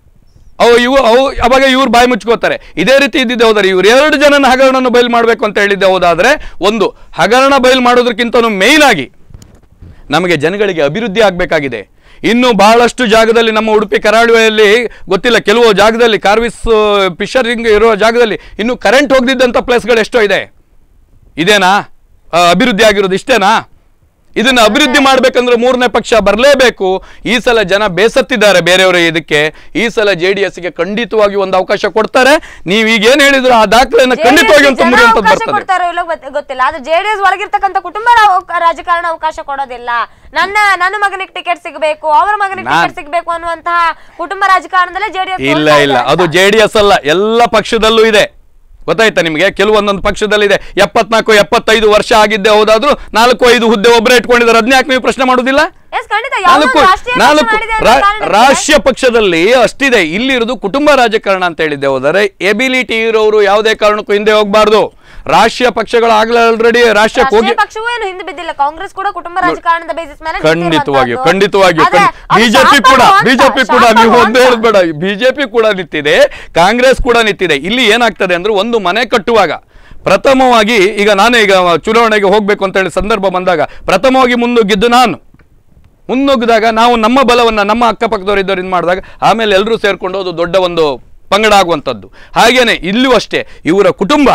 Speaker 2: ಅವು ಇವು ಅವು ಅವಾಗ ಇವ್ರು ಬಾಯಿ ಮುಚ್ಕೋತಾರೆ ಇದೇ ರೀತಿ ಇದ್ದಿದ್ದೆ ಹೋದರೆ ಇವ್ರು ಎರಡು ಜನನ ಹಗರಣವನ್ನು ಬಯಲು ಮಾಡಬೇಕು ಅಂತ ಹೇಳಿದ್ದೆ ಹೋದಾದ್ರೆ ಒಂದು ಹಗರಣ ಬಯಲು ಮಾಡೋದಕ್ಕಿಂತ ಮೇಯ್ನ್ ಆಗಿ ನಮಗೆ ಜನಗಳಿಗೆ ಅಭಿವೃದ್ಧಿ ಆಗಬೇಕಾಗಿದೆ ಇನ್ನು ಬಹಳಷ್ಟು ಜಾಗದಲ್ಲಿ ನಮ್ಮ ಉಡುಪಿ ಕರಾವಳಿಯಲ್ಲಿ ಗೊತ್ತಿಲ್ಲ ಕೆಲವು ಜಾಗದಲ್ಲಿ ಕಾರ್ವಿಸ್ ಫಿಶರಿಂಗ್ ಇರೋ ಜಾಗದಲ್ಲಿ ಇನ್ನು ಕರೆಂಟ್ ಹೋಗದಿದ್ದಂಥ ಪ್ಲೇಸ್ಗಳು ಎಷ್ಟೋ ಇದೆ ಇದೇನಾ ಆ, ಅಭಿವೃದ್ಧಿ ಆಗಿರೋದು ಇಷ್ಟೇನಾ ಇದನ್ನ ಅಭಿವೃದ್ಧಿ ಮಾಡ್ಬೇಕಂದ್ರೆ ಮೂರನೇ ಪಕ್ಷ ಬರಲೇಬೇಕು ಈ ಸಲ ಜನ ಬೇಸತ್ತಿದ್ದಾರೆ ಬೇರೆಯವರು ಇದಕ್ಕೆ ಈ ಸಲ ಜೆ ಡಿ ಎಸ್ಗೆ ಖಂಡಿತವಾಗಿ ಒಂದು ಅವಕಾಶ ಕೊಡ್ತಾರೆ ನೀವು ಈಗ ಏನ್ ಹೇಳಿದ್ರು ಆ ದಾಖಲೆಯನ್ನು ಖಂಡಿತವಾಗಿ ಒಂದು
Speaker 1: ಜನ
Speaker 2: ತುಂಬುವಂಥದ್ದು
Speaker 1: ಅವಕಾಶ
Speaker 2: ಬರ್ತದೆ
Speaker 1: ಕೊಡ್ತಾರೋ ಇಲ್ಲೋ ಗೊತ್ತ- ಗೊತ್ತಿಲ್ಲ ಆದ್ರೆ ಜೆಡಿಎಸ್ ಒಳಗಿರ್ತಕ್ಕಂಥ ಕುಟುಂಬ ರಾ- ರಾಜಕಾರಣ ಅವಕಾಶ ಕೊಡೋದಿಲ್ಲ ನನ್ನ ನನ್ನ ಮಗನಿಗೆ ಟಿಕೆಟ್ ಸಿಗಬೇಕು ಅವ್ರ ಮಗನಿಗೆ
Speaker 2: ನಾನ್-
Speaker 1: ಟಿಕೆಟ್ ಸಿಗಬೇಕು ಅನ್ನುವಂತಹ ಕುಟುಂಬ ರಾಜಕಾರಣದಲ್ಲೇ ಜೆಡಿಎಸ್
Speaker 2: ಇಲ್ಲ ಇಲ್ಲ ಅದು ಜೆ ಡಿ ಎಸ್ ಅಲ್ಲ ಎಲ್ಲ ಪಕ್ಷದಲ್ಲೂ ಇದೆ ಗೊತ್ತಾಯ್ತಾ ನಿಮಗೆ ಕೆಲವೊಂದೊಂದು ಪಕ್ಷದಲ್ಲಿ ಇದೆ ಎಪ್ಪತ್ನಾಲ್ಕು ಎಪ್ಪತ್ತೈದು ವರ್ಷ ಆಗಿದ್ದೆ ಹೌದಾದ್ರೂ ನಾಲ್ಕು ಐದು ಹುದ್ದೆ ಒಬ್ಬರೇ ಇಟ್ಕೊಂಡಿದ್ದಾರೆ ಅದನ್ನ ಯಾಕೆ ನೀವು ಪ್ರಶ್ನೆ ಮಾಡೋದಿಲ್ಲ
Speaker 1: ಎಸ್ ಖಂಡಿತ ಯಾವುದೋ
Speaker 2: ನಾಲ್ಕು
Speaker 1: ಒಂದು ರಾಷ್ಟ್ರೀಯ ಪಕ್ಷ
Speaker 2: ನಾಲ್ಕು
Speaker 1: ಮಾಡಿದೆ ಅನ್ನೋ
Speaker 2: ರಾ-
Speaker 1: ಕಾರಣಕ್ಕೆ
Speaker 2: ರಾಷ್ಟ್ರೀಯ ಪಕ್ಷದಲ್ಲಿ ಅಷ್ಟಿದೆ ಇಲ್ಲಿರೋದು ಕುಟುಂಬ ರಾಜಕಾರಣ ಅಂತ ಹೇಳಿದ್ದೆ ಹೋದರೆ ಎಬಿಲಿಟಿ ಇರೋರು ಯಾವುದೇ ಕಾರಣಕ್ಕೂ ಹಿಂದೆ ಹೋಗಬಾರ್ದು ರಾಷ್ಟ್ರೀಯ ಪಕ್ಷಗಳು ಆಗ್ಲೇ ಆಲ್ರೆಡಿ ರಾಷ್ಟ್ರಕ್ಕೆ ಹೋಗಿ
Speaker 1: ರಾಷ್ಟ್ರೀಯ ಪಕ್ಷವೂ ಏನು ಹಿಂದೆ ಬಿದ್ದಿಲ್ಲ ಕಾಂಗ್ರೆಸ್ ಕೂಡ ಕುಟುಂಬ ರಾಜಕಾರಣದ ಬೇಸಿಸ್ ಮೇಲೆ
Speaker 2: ಖಂಡಿತವಾಗಿಯೂ
Speaker 1: ನಿಂತಿರುವಂತಹದ್ದು.
Speaker 2: ಖಂಡಿತವಾಗಿಯೂ
Speaker 1: ಅದೇ, ಅದು
Speaker 2: ಬಿಜೆಪಿ
Speaker 1: ಶಾಪ
Speaker 2: ಕೂಡ
Speaker 1: ಅಂತ,
Speaker 2: ಬಿಜೆಪಿ ಕೂಡ
Speaker 1: ಶಾಪ
Speaker 2: ನೀವು
Speaker 1: ಅಂತ.
Speaker 2: ಒಂದೇ ಹೇಳ್ಬೇಡ ಬಿಜೆಪಿ ಕೂಡ ನಿಂತಿದೆ ಕಾಂಗ್ರೆಸ್ ಕೂಡ ನಿಂತಿದೆ ಇಲ್ಲಿ ಏನಾಗ್ತದೆ ಅಂದ್ರೆ ಒಂದು ಮನೆ ಕಟ್ಟುವಾಗ ಪ್ರಥಮವಾಗಿ ಈಗ ನಾನೇ ಈಗ ಚುನಾವಣೆಗೆ ಹೋಗ್ಬೇಕು ಅಂತ ಹೇಳಿ ಸಂದರ್ಭ ಬಂದಾಗ ಪ್ರಥಮವಾಗಿ ಮುನ್ನುಗ್ಗಿದ್ದು ನಾನು ಮುನ್ನುಗ್ಗಿದಾಗ ನಾವು ನಮ್ಮ ಬಲವನ್ನ ನಮ್ಮ ಅಕ್ಕಪಕ್ಕದವರು ಇದ್ದವರು ಇದು ಮಾಡಿದಾಗ ಆಮೇಲೆ ಎಲ್ಲರೂ ಸೇರ್ಕೊಂಡು ಅದು ದೊಡ್ಡ ಒಂದು ಪಂಗಡ ಆಗುವಂಥದ್ದು ಹಾಗೇನೆ ಇಲ್ಲೂ ಅಷ್ಟೇ ಇವರ ಕುಟುಂಬ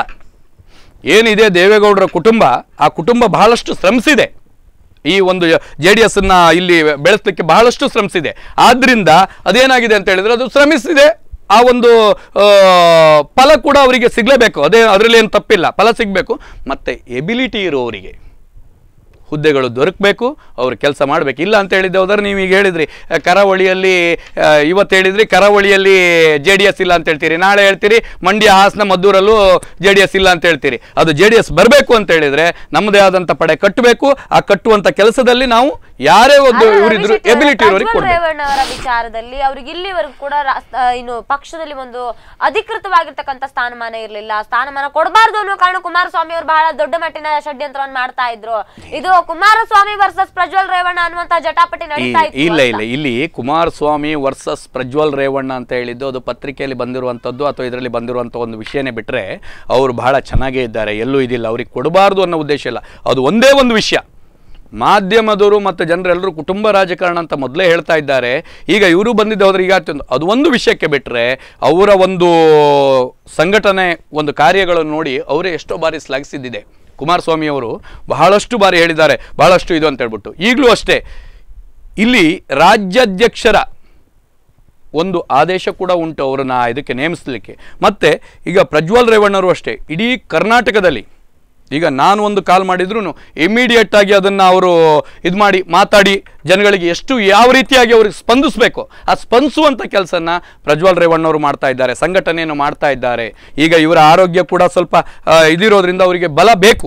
Speaker 2: ಏನಿದೆ ದೇವೇಗೌಡರ ಕುಟುಂಬ ಆ ಕುಟುಂಬ ಬಹಳಷ್ಟು ಶ್ರಮಿಸಿದೆ ಈ ಒಂದು ಜೆ ಡಿ ಎಸ್ ಅನ್ನ ಇಲ್ಲಿ ಬೆಳೆಸಲಿಕ್ಕೆ ಬಹಳಷ್ಟು ಶ್ರಮಿಸಿದೆ ಆದ್ರಿಂದ ಅದೇನಾಗಿದೆ ಅಂತ ಹೇಳಿದ್ರೆ ಅದು ಶ್ರಮಿಸಿದೆ ಆ ಒಂದು ಆ, ಫಲ ಕೂಡ ಅವರಿಗೆ ಸಿಗಲೇಬೇಕು ಅದೇ ಅದರಲ್ಲಿ ಏನು ತಪ್ಪಿಲ್ಲ ಫಲ ಸಿಗಬೇಕು ಮತ್ತೆ ಎಬಿಲಿಟಿ ಇರೋವರಿಗೆ ಹುದ್ದೆಗಳು ದೊರಕಬೇಕು ಅವ್ರು ಕೆಲಸ ಮಾಡಬೇಕು ಇಲ್ಲ ಅಂತ ಹೇಳಿದ್ದೆ ಹೋದ್ರೆ ನೀವು ಈಗ ಹೇಳಿದ್ರಿ ಆ, ಕರಾವಳಿಯಲ್ಲಿ ಆ, ಇವತ್ತು ಹೇಳಿದ್ರಿ ಕರಾವಳಿಯಲ್ಲಿ ಜೆ ಡಿ ಎಸ್ ಇಲ್ಲ ಅಂತ ಹೇಳ್ತೀರಿ ನಾಳೆ ಹೇಳ್ತೀರಿ ಮಂಡ್ಯ ಹಾಸನ ಮದ್ದೂರಲ್ಲೂ ಜೆ ಡಿ ಎಸ್ ಇಲ್ಲ ಅಂತ ಹೇಳ್ತೀರಿ ಅದು ಜೆ ಡಿ ಎಸ್ ಬರಬೇಕು ಅಂತ ಹೇಳಿದ್ರೆ ನಮ್ಮದೇ ಆದಂಥ ಪಡೆ ಕಟ್ಟಬೇಕು ಆ ಕಟ್ಟುವಂಥ ಕೆಲಸದಲ್ಲಿ ನಾವು ಯಾರೇ ಒಂದು
Speaker 1: ಆದ್ರೆ
Speaker 2: ಇವರಿದ್ರು
Speaker 1: ರವಿ ಶೆಟ್ಟಿ ಅವರ
Speaker 2: ಎಬಿಲಿಟಿ ಇರೋರಿಗೆ
Speaker 1: ಪ್ರಜ್ವಲ್
Speaker 2: ಕೊಡಬೇಕು
Speaker 1: ರೇವಣ್ಣ ಅವರ ವಿಚಾರದಲ್ಲಿ ಅವ್ರಿಗೆ ಇಲ್ಲಿವರೆಗೂ ಕೂಡ ರಾ- ಆ, ಇನ್ನು ಪಕ್ಷದಲ್ಲಿ ಒಂದು ಅಧಿಕೃತವಾಗಿರ್ತಕ್ಕಂಥ ಸ್ಥಾನಮಾನ ಇರಲಿಲ್ಲ ಸ್ಥಾನಮಾನ ಕೊಡಬಾರ್ದು ಅನ್ನೋ ಕಾರಣ ಕುಮಾರಸ್ವಾಮಿ ಅವರು ಬಹಳ ದೊಡ್ಡ ಮಟ್ಟಿನ ಷಡ್ಯಂತ್ರವನ್ನು ಮಾಡ್ತಾ ಇದ್ರು ಇದು ಕುಮಾರಸ್ವಾಮಿ ವರ್ಸಸ್ ಪ್ರಜ್ವಲ್ ರೇವಣ್ಣ ಅನ್ನುವಂತ ಜಟಾಪಟಿ ನಡೀತಾ
Speaker 2: ಈ-
Speaker 1: ಇತ್ತು
Speaker 2: ಇಲ್ಲ
Speaker 1: ಅಂತ.
Speaker 2: ಇಲ್ಲ ಇಲ್ಲಿ ಕುಮಾರಸ್ವಾಮಿ ವರ್ಸಸ್ ಪ್ರಜ್ವಲ್ ರೇವಣ್ಣ ಅಂತ ಹೇಳಿದ್ದು ಅದು ಪತ್ರಿಕೆಯಲ್ಲಿ ಬಂದಿರುವಂಥದ್ದು ಅಥವಾ ಇದರಲ್ಲಿ ಬಂದಿರುವಂಥ ಒಂದು ವಿಷಯನೇ ಬಿಟ್ಟರೆ ಅವರು ಬಹಳ ಚೆನ್ನಾಗೇ ಇದ್ದಾರೆ ಎಲ್ಲೂ ಇದಿಲ್ಲ ಅವ್ರಿಗೆ ಕೊಡಬಾರ್ದು ಅನ್ನೋ ಉದ್ದೇಶ ಇಲ್ಲ ಅದು ಒಂದೇ ಒಂದು ವಿಷಯ ಮಾಧ್ಯಮದವರು ಮತ್ತು ಜನರೆಲ್ಲರೂ ಕುಟುಂಬ ರಾಜಕಾರಣ ಅಂತ ಮೊದಲೇ ಹೇಳ್ತಾ ಇದ್ದಾರೆ ಈಗ ಇವರು ಬಂದಿದ್ದು ಹೋದ್ರೆ ಈಗ ಆಗ್ತದೆ. ಅದು ಒಂದು ವಿಷಯಕ್ಕೆ ಬಿಟ್ಟರೆ ಅವರ ಒಂದು ಸಂಘಟನೆ ಒಂದು ಕಾರ್ಯಗಳನ್ನು ನೋಡಿ ಅವರೇ ಎಷ್ಟೋ ಬಾರಿ ಶ್ಲಾಘಿಸಿದ್ದಿದೆ ಕುಮಾರಸ್ವಾಮಿ ಅವರು ಬಹಳಷ್ಟು ಬಾರಿ ಹೇಳಿದ್ದಾರೆ ಬಹಳಷ್ಟು ಇದು ಅಂತ ಹೇಳ್ಬಿಟ್ಟು ಈಗಲೂ ಅಷ್ಟೇ ಇಲ್ಲಿ ರಾಜ್ಯಾಧ್ಯಕ್ಷರ ಒಂದು ಆದೇಶ ಕೂಡ ಉಂಟು ಅವರನ್ನ ಇದಕ್ಕೆ ನೇಮಿಸಲಿಕ್ಕೆ ಮತ್ತೆ ಈಗ ಪ್ರಜ್ವಲ್ ರೇವಣ್ಣರು ಅಷ್ಟೇ ಇಡೀ ಕರ್ನಾಟಕದಲ್ಲಿ ಈಗ ನಾನು ಒಂದು ಕಾಲ್ ಮಾಡಿದ್ರು ಇಮಿಡಿಯೇಟ್ ಆಗಿ ಅದನ್ನ ಅವರು ಇದು ಮಾಡಿ ಮಾತಾಡಿ ಜನಗಳಿಗೆ ಎಷ್ಟು ಯಾವ ರೀತಿಯಾಗಿ ಅವ್ರಿಗೆ ಸ್ಪಂದಿಸಬೇಕು ಆ ಸ್ಪಂದಿಸುವಂಥ ಕೆಲಸನ ಪ್ರಜ್ವಲ್ ರೇವಣ್ಣವರು ಮಾಡ್ತಾ ಇದ್ದಾರೆ ಸಂಘಟನೆಯನ್ನು ಮಾಡ್ತಾ ಇದ್ದಾರೆ ಈಗ ಇವರ ಆರೋಗ್ಯ ಕೂಡ ಸ್ವಲ್ಪ ಆ, ಇದಿರೋದ್ರಿಂದ ಅವರಿಗೆ ಬಲ ಬೇಕು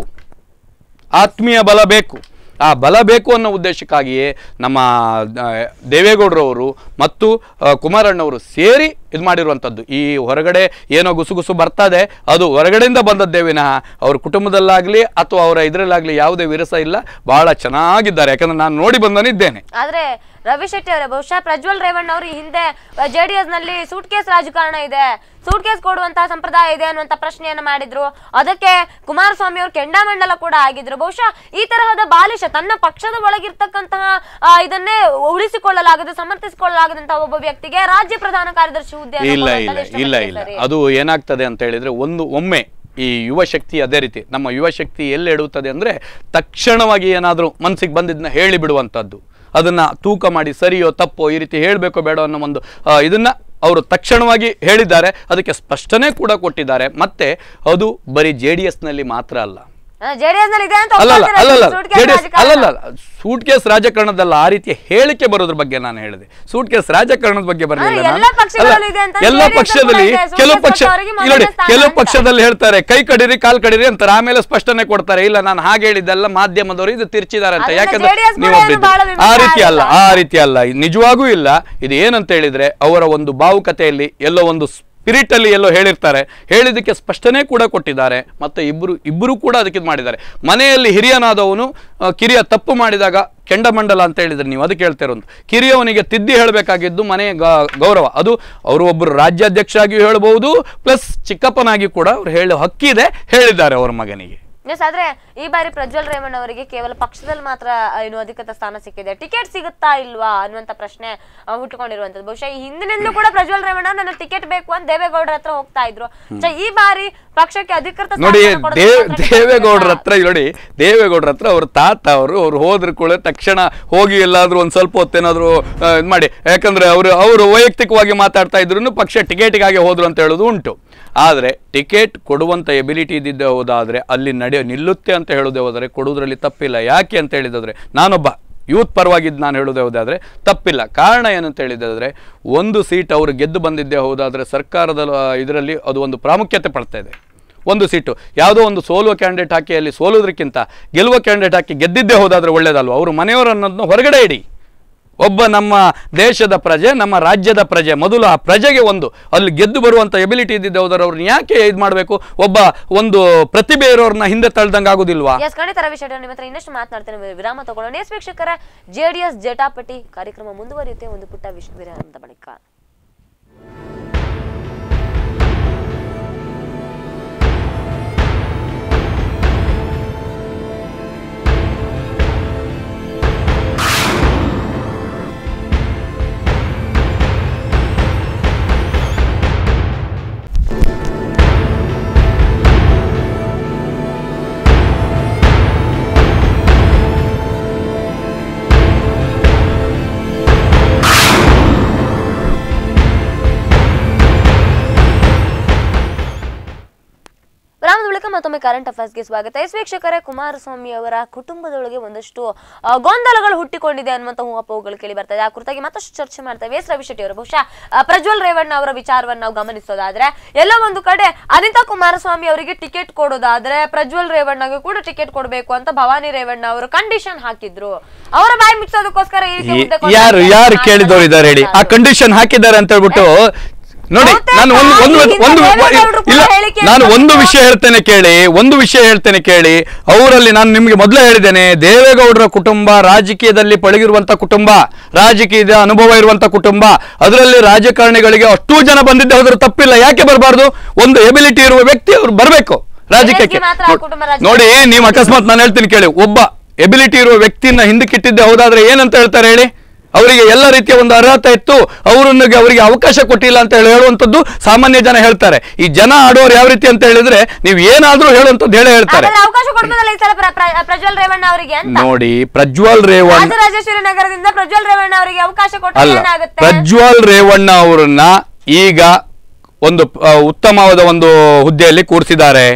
Speaker 2: ಆತ್ಮೀಯ ಬಲ ಬೇಕು ಆ ಬಲ ಬೇಕು ಅನ್ನೋ ಉದ್ದೇಶಕ್ಕಾಗಿಯೇ ನಮ್ಮ ಆ, ದೇವೇಗೌಡರವರು ಮತ್ತು ಆ, ಕುಮಾರಣ್ಣವರು ಸೇರಿ ಇದು ಮಾಡಿರುವಂಥದ್ದು ಈ ಹೊರಗಡೆ ಏನೋ ಗುಸುಗುಸು ಬರ್ತದೆ ಅದು ಹೊರಗಡೆಯಿಂದ ಬಂದದ್ದೇ ವಿನಃ ಅವ್ರ ಕುಟುಂಬದಲ್ಲಾಗಲಿ ಅಥವಾ ಅವರ ಇದರಲ್ಲಾಗಲಿ ಯಾವುದೇ ವಿರಸ ಇಲ್ಲ ಬಹಳ ಚೆನ್ನಾಗಿದ್ದಾರೆ ಯಾಕಂದ್ರೆ ನಾನು ನೋಡಿ ಬಂದನಿದ್ದೇನೆ
Speaker 1: ಆದ್ರೆ ರವಿ ಶೆಟ್ಟಿ ಅವರೇ ಬಹುಶಃ ಪ್ರಜ್ವಲ್ ರೇವಣ್ಣ ಅವರು ಈ ಹಿಂದೆ ಜೆಡಿಎಸ್ ನಲ್ಲಿ ಸೂಟ್ ಕೇಸ್ ರಾಜಕಾರಣ ಇದೆ ಸೂಟ್ ಕೇಸ್ ಕೊಡುವಂತಹ ಸಂಪ್ರದಾಯ ಇದೆ ಅನ್ನುವಂತ ಪ್ರಶ್ನೆಯನ್ನ ಮಾಡಿದ್ರು ಅದಕ್ಕೆ ಕುಮಾರಸ್ವಾಮಿ ಅವರು ಕೆಂಡಾಮಂಡಲ ಕೂಡ ಆಗಿದ್ರು ಬಹುಶಃ ಈ ತರಹದ ಬಾಲಿಶ ತನ್ನ ಪಕ್ಷದ ಒಳಗಿರ್ತಕ್ಕಂತಹ ಆ, ಇದನ್ನೇ ಉಳಿಸಿಕೊಳ್ಳಲಾಗದೆ ಸಮರ್ಥಿಸಿಕೊಳ್ಳಲಾಗದಂತಹ ಒಬ್ಬ ವ್ಯಕ್ತಿಗೆ ರಾಜ್ಯ ಪ್ರಧಾನ ಕಾರ್ಯದರ್ಶಿ ಹುದ್ದೆ
Speaker 2: ಇಲ್ಲ ಇಲ್ಲ ಇಲ್ಲ ಇಲ್ಲ ಅದು ಏನಾಗ್ತದೆ ಅಂತ ಹೇಳಿದ್ರೆ ಒಂದು ಒಮ್ಮೆ ಈ ಯುವ ಶಕ್ತಿ ಅದೇ ರೀತಿ ನಮ್ಮ ಯುವ ಶಕ್ತಿ ಎಲ್ಲಿ ಎಡುತ್ತದೆ ಅಂದ್ರೆ ತಕ್ಷಣವಾಗಿ ಏನಾದರೂ ಮನಸ್ಸಿಗೆ ಬಂದಿದ್ದನ್ನ ಹೇಳಿ ಬಿಡುವಂಥದ್ದು ಅದನ್ನ ತೂಕ ಮಾಡಿ ಸರಿಯೋ ತಪ್ಪೋ ಈ ರೀತಿ ಹೇಳಬೇಕೋ ಬೇಡ ಅನ್ನೋ ಒಂದು ಆ, ಇದನ್ನ ಅವರು ತಕ್ಷಣವಾಗಿ ಹೇಳಿದ್ದಾರೆ ಅದಕ್ಕೆ ಸ್ಪಷ್ಟನೆ ಕೂಡ ಕೊಟ್ಟಿದ್ದಾರೆ ಮತ್ತೆ ಅದು ಬರೀ ಜೆ ಡಿ ಎಸ್ನಲ್ಲಿ ಮಾತ್ರ ಅಲ್ಲ
Speaker 1: ಜೆಡಿಎಸ್ ನಲ್ಲಿ ಇದೆ ಅಂತ
Speaker 2: ಅಲ್ಲಲ್ಲ
Speaker 1: ಒಪ್ಕೊಳ್ತೀರಾ?
Speaker 2: ಅಲ್ಲಲ್ಲ
Speaker 1: suit case
Speaker 2: JDS
Speaker 1: ರಾಜಕಾರಣ.
Speaker 2: ಅಲ್ಲಲ್ಲ ಸೂಟ್ ಕೇಸ್ ರಾಜಕಾರಣದಲ್ಲ ಆ ರೀತಿಯ ಹೇಳಿಕೆ ಬರೋದ್ರ ಬಗ್ಗೆ ನಾನು ಹೇಳಿದೆ ಸೂಟ್ ಕೇಸ್ ರಾಜಕಾರಣದ ಬಗ್ಗೆ ಬರಲಿಲ್ಲ
Speaker 1: ಅಂದ್ರೆ
Speaker 2: ನಾನು
Speaker 1: ಎಲ್ಲ ಪಕ್ಷಗಳಲ್ಲೂ
Speaker 2: ಅಲ್ಲ,
Speaker 1: ಇದೆ ಅಂತ
Speaker 2: ಎಲ್ಲ
Speaker 1: JDS ಕೂಡ
Speaker 2: ಪಕ್ಷದಲ್ಲಿ
Speaker 1: ಇದೆ, suitcase
Speaker 2: ಕೆಲವು ಪಕ್ಷ
Speaker 1: ಕೊಟ್ಟವರಿಗೆ
Speaker 2: ಇಲ್ಲ ನೋಡಿ
Speaker 1: ಮೊದಲನೇ ಸ್ಥಾನ
Speaker 2: ಕೆಲವು
Speaker 1: ಅಂತ.
Speaker 2: ಪಕ್ಷದಲ್ಲಿ ಹೇಳ್ತಾರೆ ಕೈ ಕಡಿರಿ ಕಾಲ್ ಕಡಿರಿ ಅಂತಾರೆ ಆಮೇಲೆ ಸ್ಪಷ್ಟನೆ ಕೊಡ್ತಾರೆ ಇಲ್ಲ ನಾನು ಹಾಗೆ ಹೇಳಿದ್ದೆಲ್ಲ ಮಾಧ್ಯಮದವರು ಇದು ತಿರ್ಚಿದ್ದಾರೆ ಅಂತ
Speaker 1: ಅದನ್ನ
Speaker 2: ಯಾಕಂದ್ರೆ
Speaker 1: JDS ಕೂಡ
Speaker 2: ನೀವು
Speaker 1: ಏನು
Speaker 2: ಒಬ್ರಿದ್ದು.
Speaker 1: ಬಹಳ
Speaker 2: ಆ
Speaker 1: ವಿಮರ್ಶೆ
Speaker 2: ರೀತಿ ಅಲ್ಲ
Speaker 1: ಆಗಿಲ್ಲ.
Speaker 2: ಆ ರೀತಿ ಅಲ್ಲ ಇದು ನಿಜವಾಗೂ ಇಲ್ಲ ಇದು ಏನಂತ ಹೇಳಿದ್ರೆ ಅವರ ಒಂದು ಭಾವುಕತೆಯಲ್ಲಿ ಎಲ್ಲೋ ಒಂದು ಸ್ಪಿರಿಟ್ ಅಲ್ಲಿ ಎಲ್ಲೋ ಹೇಳಿರ್ತಾರೆ ಹೇಳಿದ್ದಕ್ಕೆ ಸ್ಪಷ್ಟನೆ ಕೂಡ ಕೊಟ್ಟಿದ್ದಾರೆ ಮತ್ತೆ ಇಬ್ಬರು ಇಬ್ಬರು ಕೂಡ ಅದಕ್ಕೆ ಇದು ಮಾಡಿದ್ದಾರೆ ಮನೆಯಲ್ಲಿ ಹಿರಿಯನಾದವನು ಆ, ಕಿರಿಯ ತಪ್ಪು ಮಾಡಿದಾಗ ಕೆಂಡಮಂಡಲ ಅಂತ ಹೇಳಿದ್ರೆ ನೀವು ಅದಕ್ಕೆ ಹೇಳ್ತಾ ಇರೋದು ಕಿರಿಯವನಿಗೆ ತಿದ್ದಿ ಹೇಳಬೇಕಾಗಿದ್ದು ಮನೆಯ ಗ- ಗೌರವ ಅದು ಅವರು ಒಬ್ಬರು ರಾಜ್ಯಾಧ್ಯಕ್ಷ ಆಗಿಯೂ ಹೇಳ್ಬೋದು ಪ್ಲಸ್ ಚಿಕ್ಕಪ್ಪನಾಗಿ ಕೂಡ ಅವ್ರು ಹೇಳೋ ಹಕ್ಕಿದೆ ಹೇಳಿದ್ದಾರೆ ಅವ್ರ ಮಗನಿಗೆ
Speaker 1: ಎಸ್ ಆದ್ರೆ ಈ ಬಾರಿ ಪ್ರಜ್ವಲ್ ರೇವಣ್ಣ ಅವರಿಗೆ ಕೇವಲ ಪಕ್ಷದಲ್ಲಿ ಮಾತ್ರ ಆ, ಏನು ಅಧಿಕೃತ ಸ್ಥಾನ ಸಿಕ್ಕಿದೆ ಟಿಕೆಟ್ ಸಿಗುತ್ತಾ ಇಲ್ವಾ ಅನ್ನುವಂತ ಪ್ರಶ್ನೆ ಆ, ಹುಟ್ಟುಕೊಂಡಿರುವಂತದ್ದು ಬಹುಶಃ ಈ ಹಿಂದಿನಿಂದಲೂ ಕೂಡ ಪ್ರಜ್ವಲ್ ರೇವಣ್ಣ ನನ್ನ ಟಿಕೆಟ್ ಬೇಕು ಅಂತ ದೇವೇಗೌಡರ ಹತ್ರ ಹೋಗ್ತಾ ಇದ್ರು ಸೊ ಈ ಬಾರಿ ಪಕ್ಷಕ್ಕೆ ಅಧಿಕೃತ
Speaker 2: ನೋಡಿ
Speaker 1: ಸ್ಥಾನಮಾನ ಕೊಡೋದಕ್ಕೆ
Speaker 2: ದೇವ್
Speaker 1: ಮಾತ್ರ ticket
Speaker 2: ದೇವೇಗೌಡರ
Speaker 1: ಸಿಗುತ್ತಾ?
Speaker 2: ಹತ್ರ ನೋಡಿ ದೇವೇಗೌಡರ ಹತ್ರ ಅವ್ರ ತಾತ ಅವರು ಅವ್ರು ಹೋದ್ರ ಕೂಡ ತಕ್ಷಣ ಹೋಗಿ ಎಲ್ಲಾದ್ರೂ ಒಂದ್ ಸ್ವಲ್ಪ ಹೊತ್ತೇನಾದ್ರು ಆ, ಇದ್ ಮಾಡಿ ಯಾಕಂದ್ರೆ ಅವರು ಅವರು ವೈಯಕ್ತಿಕವಾಗಿ ಮಾತಾಡ್ತಾ ಇದ್ರು ಪಕ್ಷ ಟಿಕೆಟಿಗಾಗಿ ಹೋದ್ರು ಅಂತ ಹೇಳೋದು ಉಂಟು ಆದ್ರೆ ಟಿಕೆಟ್ ಕೊಡುವಂತ ಎಬಿಲಿಟಿ ಇದ್ದಿದ್ದೆ ಹೋದಾದ್ರೆ ಅಲ್ಲಿ ನಡೆಯೋ ನಿಲ್ಲುತ್ತೆ ಅಂತ ಹೇಳೋದೇ ಹೋದರೆ ಕೊಡುವುದರಲ್ಲಿ ತಪ್ಪಿಲ್ಲ ಯಾಕೆ ಅಂತ ಹೇಳಿದ್ರೆ ನಾನೊಬ್ಬ ಯೂತ್ ಪರವಾಗಿದ್ದು ನಾನು ಹೇಳೋದೇ ಹೋದಾದರೆ ತಪ್ಪಿಲ್ಲ ಕಾರಣ ಏನಂತ ಹೇಳಿದಾದ್ರೆ ಒಂದು ಸೀಟ್ ಅವರು ಗೆದ್ದು ಬಂದಿದ್ದೇ ಹೋದಾದರೆ ಸರ್ಕಾರದ ಇದರಲ್ಲಿ ಅದು ಒಂದು ಪ್ರಾಮುಖ್ಯತೆ ಪಡ್ತಾ ಇದೆ ಒಂದು ಸೀಟು ಯಾವುದೋ ಒಂದು ಸೋಲುವ ಕ್ಯಾಂಡಿಡೇಟ್ ಹಾಕಿ ಅಲ್ಲಿ ಸೋಲೋದ್ರಕ್ಕಿಂತ ಗೆಲ್ಲುವ ಕ್ಯಾಂಡಿಡೇಟ್ ಹಾಕಿ ಗೆದ್ದಿದ್ದೇ ಹೋದಾದರೆ ಒಳ್ಳೇದಲ್ವ ಅವರು ಮನೆಯವರು ಅನ್ನೋದನ್ನ ಹೊರಗಡೆ ಇಡಿ ಒಬ್ಬ ನಮ್ಮ ದೇಶದ ಪ್ರಜೆ ನಮ್ಮ ರಾಜ್ಯದ ಪ್ರಜೆ ಮೊದಲು ಆ ಪ್ರಜೆಗೆ ಒಂದು ಅಲ್ಲಿ ಗೆದ್ದು ಬರುವಂಥ ಎಬಿಲಿಟಿ ಇದ್ದಿದ್ದೆ ಹೋದರೆ ಅವ್ರನ್ನ ಯಾಕೆ ಇದು ಮಾಡಬೇಕು ಒಬ್ಬ ಒಂದು ಪ್ರತಿಭೆ ಇರೋರನ್ನ ಹಿಂದೆ ತಳ್ದಂಗೆ ಆಗೋದಿಲ್ವಾ
Speaker 1: ಎಸ್ ಖಂಡಿತ ರವಿ ಶೆಟ್ಟಿ ನಿಮ್ಮ ಹತ್ರ ಇನ್ನಷ್ಟು ಮಾತನಾಡ್ತೇನೆ ವಿರಾಮ ತಗೊಳ್ಳೋಣ ಎಸ್ ವೀಕ್ಷಕರ ಜೆಡಿಎಸ್ ಜಟಾಪಟಿ ಕಾರ್ಯಕ್ರಮ ಮುಂದುವರಿಯುತ್ತೆ ಒಂದು ಪುಟ್ಟ ವಿಶ್ವ ವಿರಾಮದ ಬಳಿಕ ವಿರಾಮದ ಬಳಿಕ ಮತ್ತೊಮ್ಮೆ ಕರೆಂಟ್ ಅಫೇರ್ಸ್ಗೆ ಸ್ವಾಗತ ಎಸ್ ವೀಕ್ಷಕರೇ ಕುಮಾರಸ್ವಾಮಿ ಅವರ ಕುಟುಂಬದೊಳಗೆ ಒಂದಷ್ಟು ಆ, ಗೊಂದಲಗಳು ಹುಟ್ಟಿಕೊಂಡಿದೆ ಅನ್ನುವಂತ ಊಹಾಪೋಹಗಳು ಕೇಳಿ ಬರ್ತಾ ಇದೆ ಆ ಕುರಿತಾಗಿ ಮತ್ತಷ್ಟು ಚರ್ಚೆ ಮಾಡ್ತೇವೆ ಎಸ್ ರವಿ ಶೆಟ್ಟಿ ಅವರು ಬಹುಶಃ ಆ, ಪ್ರಜ್ವಲ್ ರೇವಣ್ಣ ಅವರ ವಿಚಾರವನ್ನು ನಾವು ಗಮನಿಸೋದಾದ್ರೆ ಎಲ್ಲ ಒಂದು ಕಡೆ ಅನಿತಾ ಕುಮಾರಸ್ವಾಮಿ ಅವರಿಗೆ ಟಿಕೆಟ್ ಕೊಡೋದಾದ್ರೆ ಪ್ರಜ್ವಲ್ ರೇವಣ್ಣಗೆ ಕೂಡ ಟಿಕೆಟ್ ಕೊಡಬೇಕು ಅಂತ ಭವಾನಿ ರೇವಣ್ಣ ಅವರು ಕಂಡೀಷನ್ ಹಾಕಿದ್ರು ಅವರ ಬಾಯಿ ಮುಚ್ಚೋದಕ್ಕೋಸ್ಕರ ಈ ರೀತಿ ಹುದ್ದೆ ಕೊಡ್ತಾರೆ
Speaker 2: ಯಾರು
Speaker 1: ಅಂತ
Speaker 2: ಯಾರು
Speaker 1: ಮಾತನಾಡ್ತಾ
Speaker 2: ಕೇಳಿದವರು ಇದ್ದಾರೆ ಹೇಳಿ ಆ
Speaker 1: ಇದ್ದಾರೆ.
Speaker 2: ಕಂಡೀಷನ್ ಹಾಕಿದ್ದಾರೆ ಅಂತ ಹೇಳ್ಬಿಟ್ಟು ನೋಡಿ
Speaker 1: ಬಹುತೇಕ
Speaker 2: ನಾನು ಒಂದು ಒಂದು
Speaker 1: ಈ
Speaker 2: ಒಂದು
Speaker 1: ದೇವೇಗೌಡರು ಕೂಡ
Speaker 2: ಇಲ್ಲ
Speaker 1: ಹೇಳಿಕೆ
Speaker 2: ನಾನು ಒಂದು
Speaker 1: ಕೊಟ್ಟಿದ್ದು.
Speaker 2: ವಿಷಯ ಹೇಳ್ತೇನೆ ಕೇಳಿ ಒಂದು ವಿಷಯ ಹೇಳ್ತೇನೆ ಕೇಳಿ ಅವರಲ್ಲಿ ನಾನು ನಿಮಗೆ ಮೊದಲೇ ಹೇಳಿದ್ದೇನೆ ದೇವೇಗೌಡರ ಕುಟುಂಬ ರಾಜಕೀಯದಲ್ಲಿ ಪಳಗಿರುವಂತ ಕುಟುಂಬ ರಾಜಕೀಯದ ಅನುಭವ ಇರುವಂತ ಕುಟುಂಬ ಅದರಲ್ಲಿ ರಾಜಕಾರಣಿಗಳಿಗೆ ಅಷ್ಟೂ ಜನ ಬಂದಿದ್ದೆ ಹೋದ್ರೆ ತಪ್ಪಿಲ್ಲ ಯಾಕೆ ಬರಬಾರ್ದು ಒಂದು ಎಬಿಲಿಟಿ ಇರುವ ವ್ಯಕ್ತಿ ಅವರು ಬರಬೇಕು ರಾಜಕೀಯಕ್ಕೆ
Speaker 1: ಮಾತ್ರ ಆ ಕುಟುಂಬ ರಾಜಕೀಯ-
Speaker 2: ನೋಡಿ ನೀವು ಅಕಸ್ಮಾತ್ ನಾನು ಹೇಳ್ತೀನಿ ಕೇಳಿ ಒಬ್ಬ ಎಬಿಲಿಟಿ ಇರುವ ವ್ಯಕ್ತಿನ ಹಿಂದಕ್ಕಿಟ್ಟಿದ್ದೆ ಹೌದಾದ್ರೆ ಏನಂತ ಹೇಳ್ತಾರೆ ಹೇಳಿ ಅವರಿಗೆ ಎಲ್ಲ ರೀತಿಯ ಒಂದು ಅರ್ಹತೆ ಇತ್ತು ಅವರನ್ನು ಅವರಿಗೆ ಅವಕಾಶ ಕೊಟ್ಟಿಲ್ಲ ಅಂತ ಹೇಳಿ ಹೇಳುವಂಥದ್ದು ಸಾಮಾನ್ಯ ಜನ ಹೇಳ್ತಾರೆ ಈ ಜನ ಆಡೋರು ಯಾವ ರೀತಿ ಅಂತ ಹೇಳಿದ್ರೆ ನೀವು ಏನಾದ್ರೂ ಹೇಳುವಂಥದ್ದು ಹೇಳೇ ಹೇಳ್ತಾರೆ
Speaker 1: ಹಾಗಾದ್ರೆ ಅವಕಾಶ ಕೊಡ್ಬೋದಲ್ಲ ಈ ಸಲ ಪ್ರ- ಪ್ರ- ಪ್ರಜ್ವಲ್ ರೇವಣ್ಣ ಅವರಿಗೆ ಅಂತ
Speaker 2: ನೋಡಿ ಪ್ರಜ್ವಲ್ ರೇವಣ್ಣ
Speaker 1: ರಾಜರಾಜೇಶ್ವರಿ ನಗರದಿಂದ ಪ್ರಜ್ವಲ್ ರೇವಣ್ಣ ಅವರಿಗೆ ಅವಕಾಶ ಕೊಟ್ಟರೆ
Speaker 2: ಅಲ್ಲ
Speaker 1: ಏನಾಗುತ್ತೆ
Speaker 2: ಪ್ರಜ್ವಲ್ ರೇವಣ್ಣ ಅವರನ್ನ ಈಗ ಒಂದು ಆ, ಉತ್ತಮವಾದ ಒಂದು ಹುದ್ದೆಯಲ್ಲಿ ಕೂರಿಸಿದ್ದಾರೆ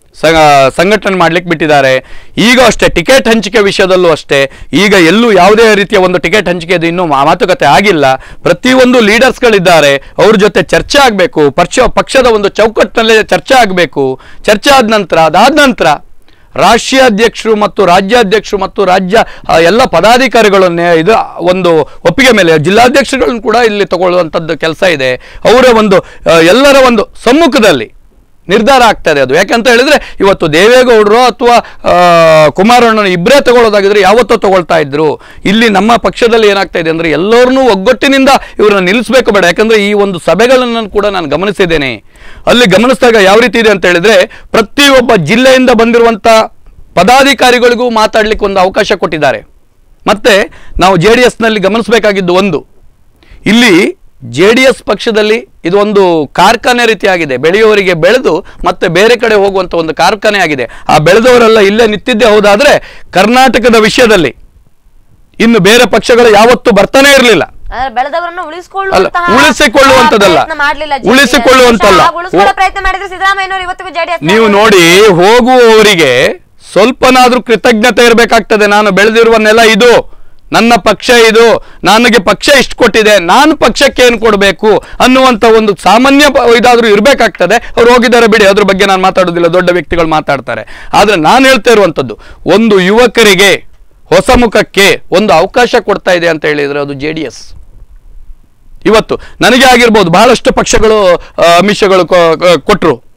Speaker 2: ಸಂಘಟನೆ ಮಾಡ್ಲಿಕ್ಕೆ ಬಿಟ್ಟಿದ್ದಾರೆ ಈಗ ಅಷ್ಟೇ ಟಿಕೆಟ್ ಹಂಚಿಕೆ ವಿಷಯದಲ್ಲೂ ಅಷ್ಟೇ ಈಗ ಎಲ್ಲೂ ಯಾವುದೇ ರೀತಿಯ ಒಂದು ಟಿಕೆಟ್ ಹಂಚಿಕೆದು ಇನ್ನೂ ಮಾ- ಮಾತುಕತೆ ಆಗಿಲ್ಲ ಪ್ರತಿಯೊಂದು ಲೀಡರ್ಸ್ಗಳಿದ್ದಾರೆ ಅವ್ರ ಜೊತೆ ಚರ್ಚೆ ಆಗಬೇಕು ಪಕ್ಷ ಪಕ್ಷದ ಒಂದು ಚೌಕಟ್ಟಿನಲ್ಲೇ ಚರ್ಚೆ ಆಗಬೇಕು ಚರ್ಚೆ ಆದ ನಂತರ ಅದಾದ ನಂತರ ರಾಷ್ಟ್ರೀಯ ಅಧ್ಯಕ್ಷರು ಮತ್ತು ರಾಜ್ಯಾಧ್ಯಕ್ಷರು ಮತ್ತು ರಾಜ್ಯ ಆ, ಎಲ್ಲ ಪದಾಧಿಕಾರಿಗಳನ್ನೇ ಇದು ಒಂದು ಒಪ್ಪಿಗೆ ಮೇಲೆ ಜಿಲ್ಲಾಧ್ಯಕ್ಷರುಗಳನ್ನು ಕೂಡ ಇಲ್ಲಿ ತಗೊಳ್ಳುವಂಥದ್ದು ಕೆಲಸ ಇದೆ ಅವರ ಒಂದು ಆ, ಎಲ್ಲರ ಒಂದು ಸಮ್ಮುಖದಲ್ಲಿ ನಿರ್ಧಾರ ಆಗ್ತದೆ ಅದು ಯಾಕಂತ ಹೇಳಿದ್ರೆ ಇವತ್ತು ದೇವೇಗೌಡರು ಅಥವಾ ಕುಮಾರಣ್ಣನ ಇಬ್ಬರೇ ತಗೊಳ್ಳೋದಾಗಿದ್ರೆ ಯಾವತ್ತೋ ತಗೊಳ್ತಾ ಇದ್ರು ಇಲ್ಲಿ ನಮ್ಮ ಪಕ್ಷದಲ್ಲಿ ಏನಾಗ್ತಾ ಇದೆ ಅಂದ್ರೆ ಎಲ್ಲರನ್ನೂ ಒಗ್ಗಟ್ಟಿನಿಂದ ಇವ್ರನ್ನ ನಿಲ್ಲಿಸಬೇಕು ಬೇಡ ಯಾಕಂದ್ರೆ ಈ ಒಂದು ಸಭೆಗಳನ್ನು ಕೂಡ ನಾನು ಗಮನಿಸಿದ್ದೇನೆ ಅಲ್ಲಿ ಗಮನಿಸಿದಾಗ ಯಾವ ರೀತಿ ಇದೆ ಅಂತ ಹೇಳಿದ್ರೆ ಪ್ರತಿಯೊಬ್ಬ ಜಿಲ್ಲೆಯಿಂದ ಬಂದಿರುವಂತ ಪದಾಧಿಕಾರಿಗಳಿಗೂ ಮಾತಾಡ್ಲಿಕ್ಕೆ ಒಂದು ಅವಕಾಶ ಕೊಟ್ಟಿದ್ದಾರೆ ಮತ್ತೆ ನಾವು ಜೆ ಡಿ ಎಸ್ನಲ್ಲಿ ಗಮನಿಸಬೇಕಾಗಿದ್ದು ಒಂದು ಇಲ್ಲಿ ಜೆ ಡಿ ಎಸ್ ಪಕ್ಷದಲ್ಲಿ ಇದು ಒಂದು ಕಾರ್ಖಾನೆ ರೀತಿಯಾಗಿದೆ ಬೆಳೆಯುವವರಿಗೆ ಬೆಳೆದು ಮತ್ತೆ ಬೇರೆ ಕಡೆ ಹೋಗುವಂತ ಒಂದು ಕಾರ್ಖಾನೆ ಆಗಿದೆ ಆ ಬೆಳೆದವರೆಲ್ಲ ಇಲ್ಲೇ ನಿಂತಿದ್ದೇ ಹೋದಾದ್ರೆ ಕರ್ನಾಟಕದ ವಿಷಯದಲ್ಲಿ ಇನ್ನು ಬೇರೆ ಪಕ್ಷಗಳು ಯಾವತ್ತೂ ಬರ್ತಾನೆ ಇರಲಿಲ್ಲ
Speaker 1: ಅಂದ್ರೆ ಬೆಳೆದವರನ್ನು ಉಳಿಸಿಕೊಳ್ಳುವಂತಹ
Speaker 2: ಅಲ್ಲ, ಉಳಿಸಿಕೊಳ್ಳುವಂಥದ್ದಲ್ಲ.
Speaker 1: ಪ್ರಯತ್ನ ಮಾಡ್ಲಿಲ್ಲ JDS.
Speaker 2: ಉಳಿಸಿಕೊಳ್ಳುವಂತಲ್ಲ.
Speaker 1: ಬಹುಶಃ ಉಳಿಸ್ಕೊಳ್ಳೋ ಪ್ರಯತ್ನ ಮಾಡಿದ್ರೆ ಸಿದ್ದರಾಮಯ್ಯನವರು ಇವತ್ತಿಗೂ ಜೆಡಿಎಸ್
Speaker 2: ನೀವು ನೋಡಿ ಹೋಗುವವರಿಗೆ ಸ್ವಲ್ಪನಾದ್ರೂ ಕೃತಜ್ಞತೆ ಇರಬೇಕಾಗ್ತದೆ ನಾನು ಬೆಳೆದಿರುವ ನೆಲ ಇದು ನನ್ನ ಪಕ್ಷ ಇದು ನನಗೆ ಪಕ್ಷ ಇಷ್ಟು ಕೊಟ್ಟಿದೆ ನಾನು ಪಕ್ಷಕ್ಕೆ ಏನು ಕೊಡಬೇಕು ಅನ್ನುವಂಥ ಒಂದು ಸಾಮಾನ್ಯ ಪ- ಇದಾದ್ರೂ ಇರಬೇಕಾಗ್ತದೆ ಅವ್ರು ಹೋಗಿದ್ದಾರೆ ಬಿಡಿ ಅದ್ರ ಬಗ್ಗೆ ನಾನು ಮಾತಾಡೋದಿಲ್ಲ ದೊಡ್ಡ ವ್ಯಕ್ತಿಗಳು ಮಾತಾಡ್ತಾರೆ ಆದ್ರೆ ನಾನು ಹೇಳ್ತಾ ಇರುವಂಥದ್ದು ಒಂದು ಯುವಕರಿಗೆ ಹೊಸ ಮುಖಕ್ಕೆ ಒಂದು ಅವಕಾಶ ಕೊಡ್ತಾ ಇದೆ ಅಂತ ಹೇಳಿದ್ರೆ ಅದು ಜೆ ಡಿ ಎಸ್ ಇವತ್ತು ನನಗೆ ಆಗಿರ್ಬೋದು ಬಹಳಷ್ಟು ಪಕ್ಷಗಳು ಆ, ಆಮಿಷಗಳು ಕೊಟ್ಟರು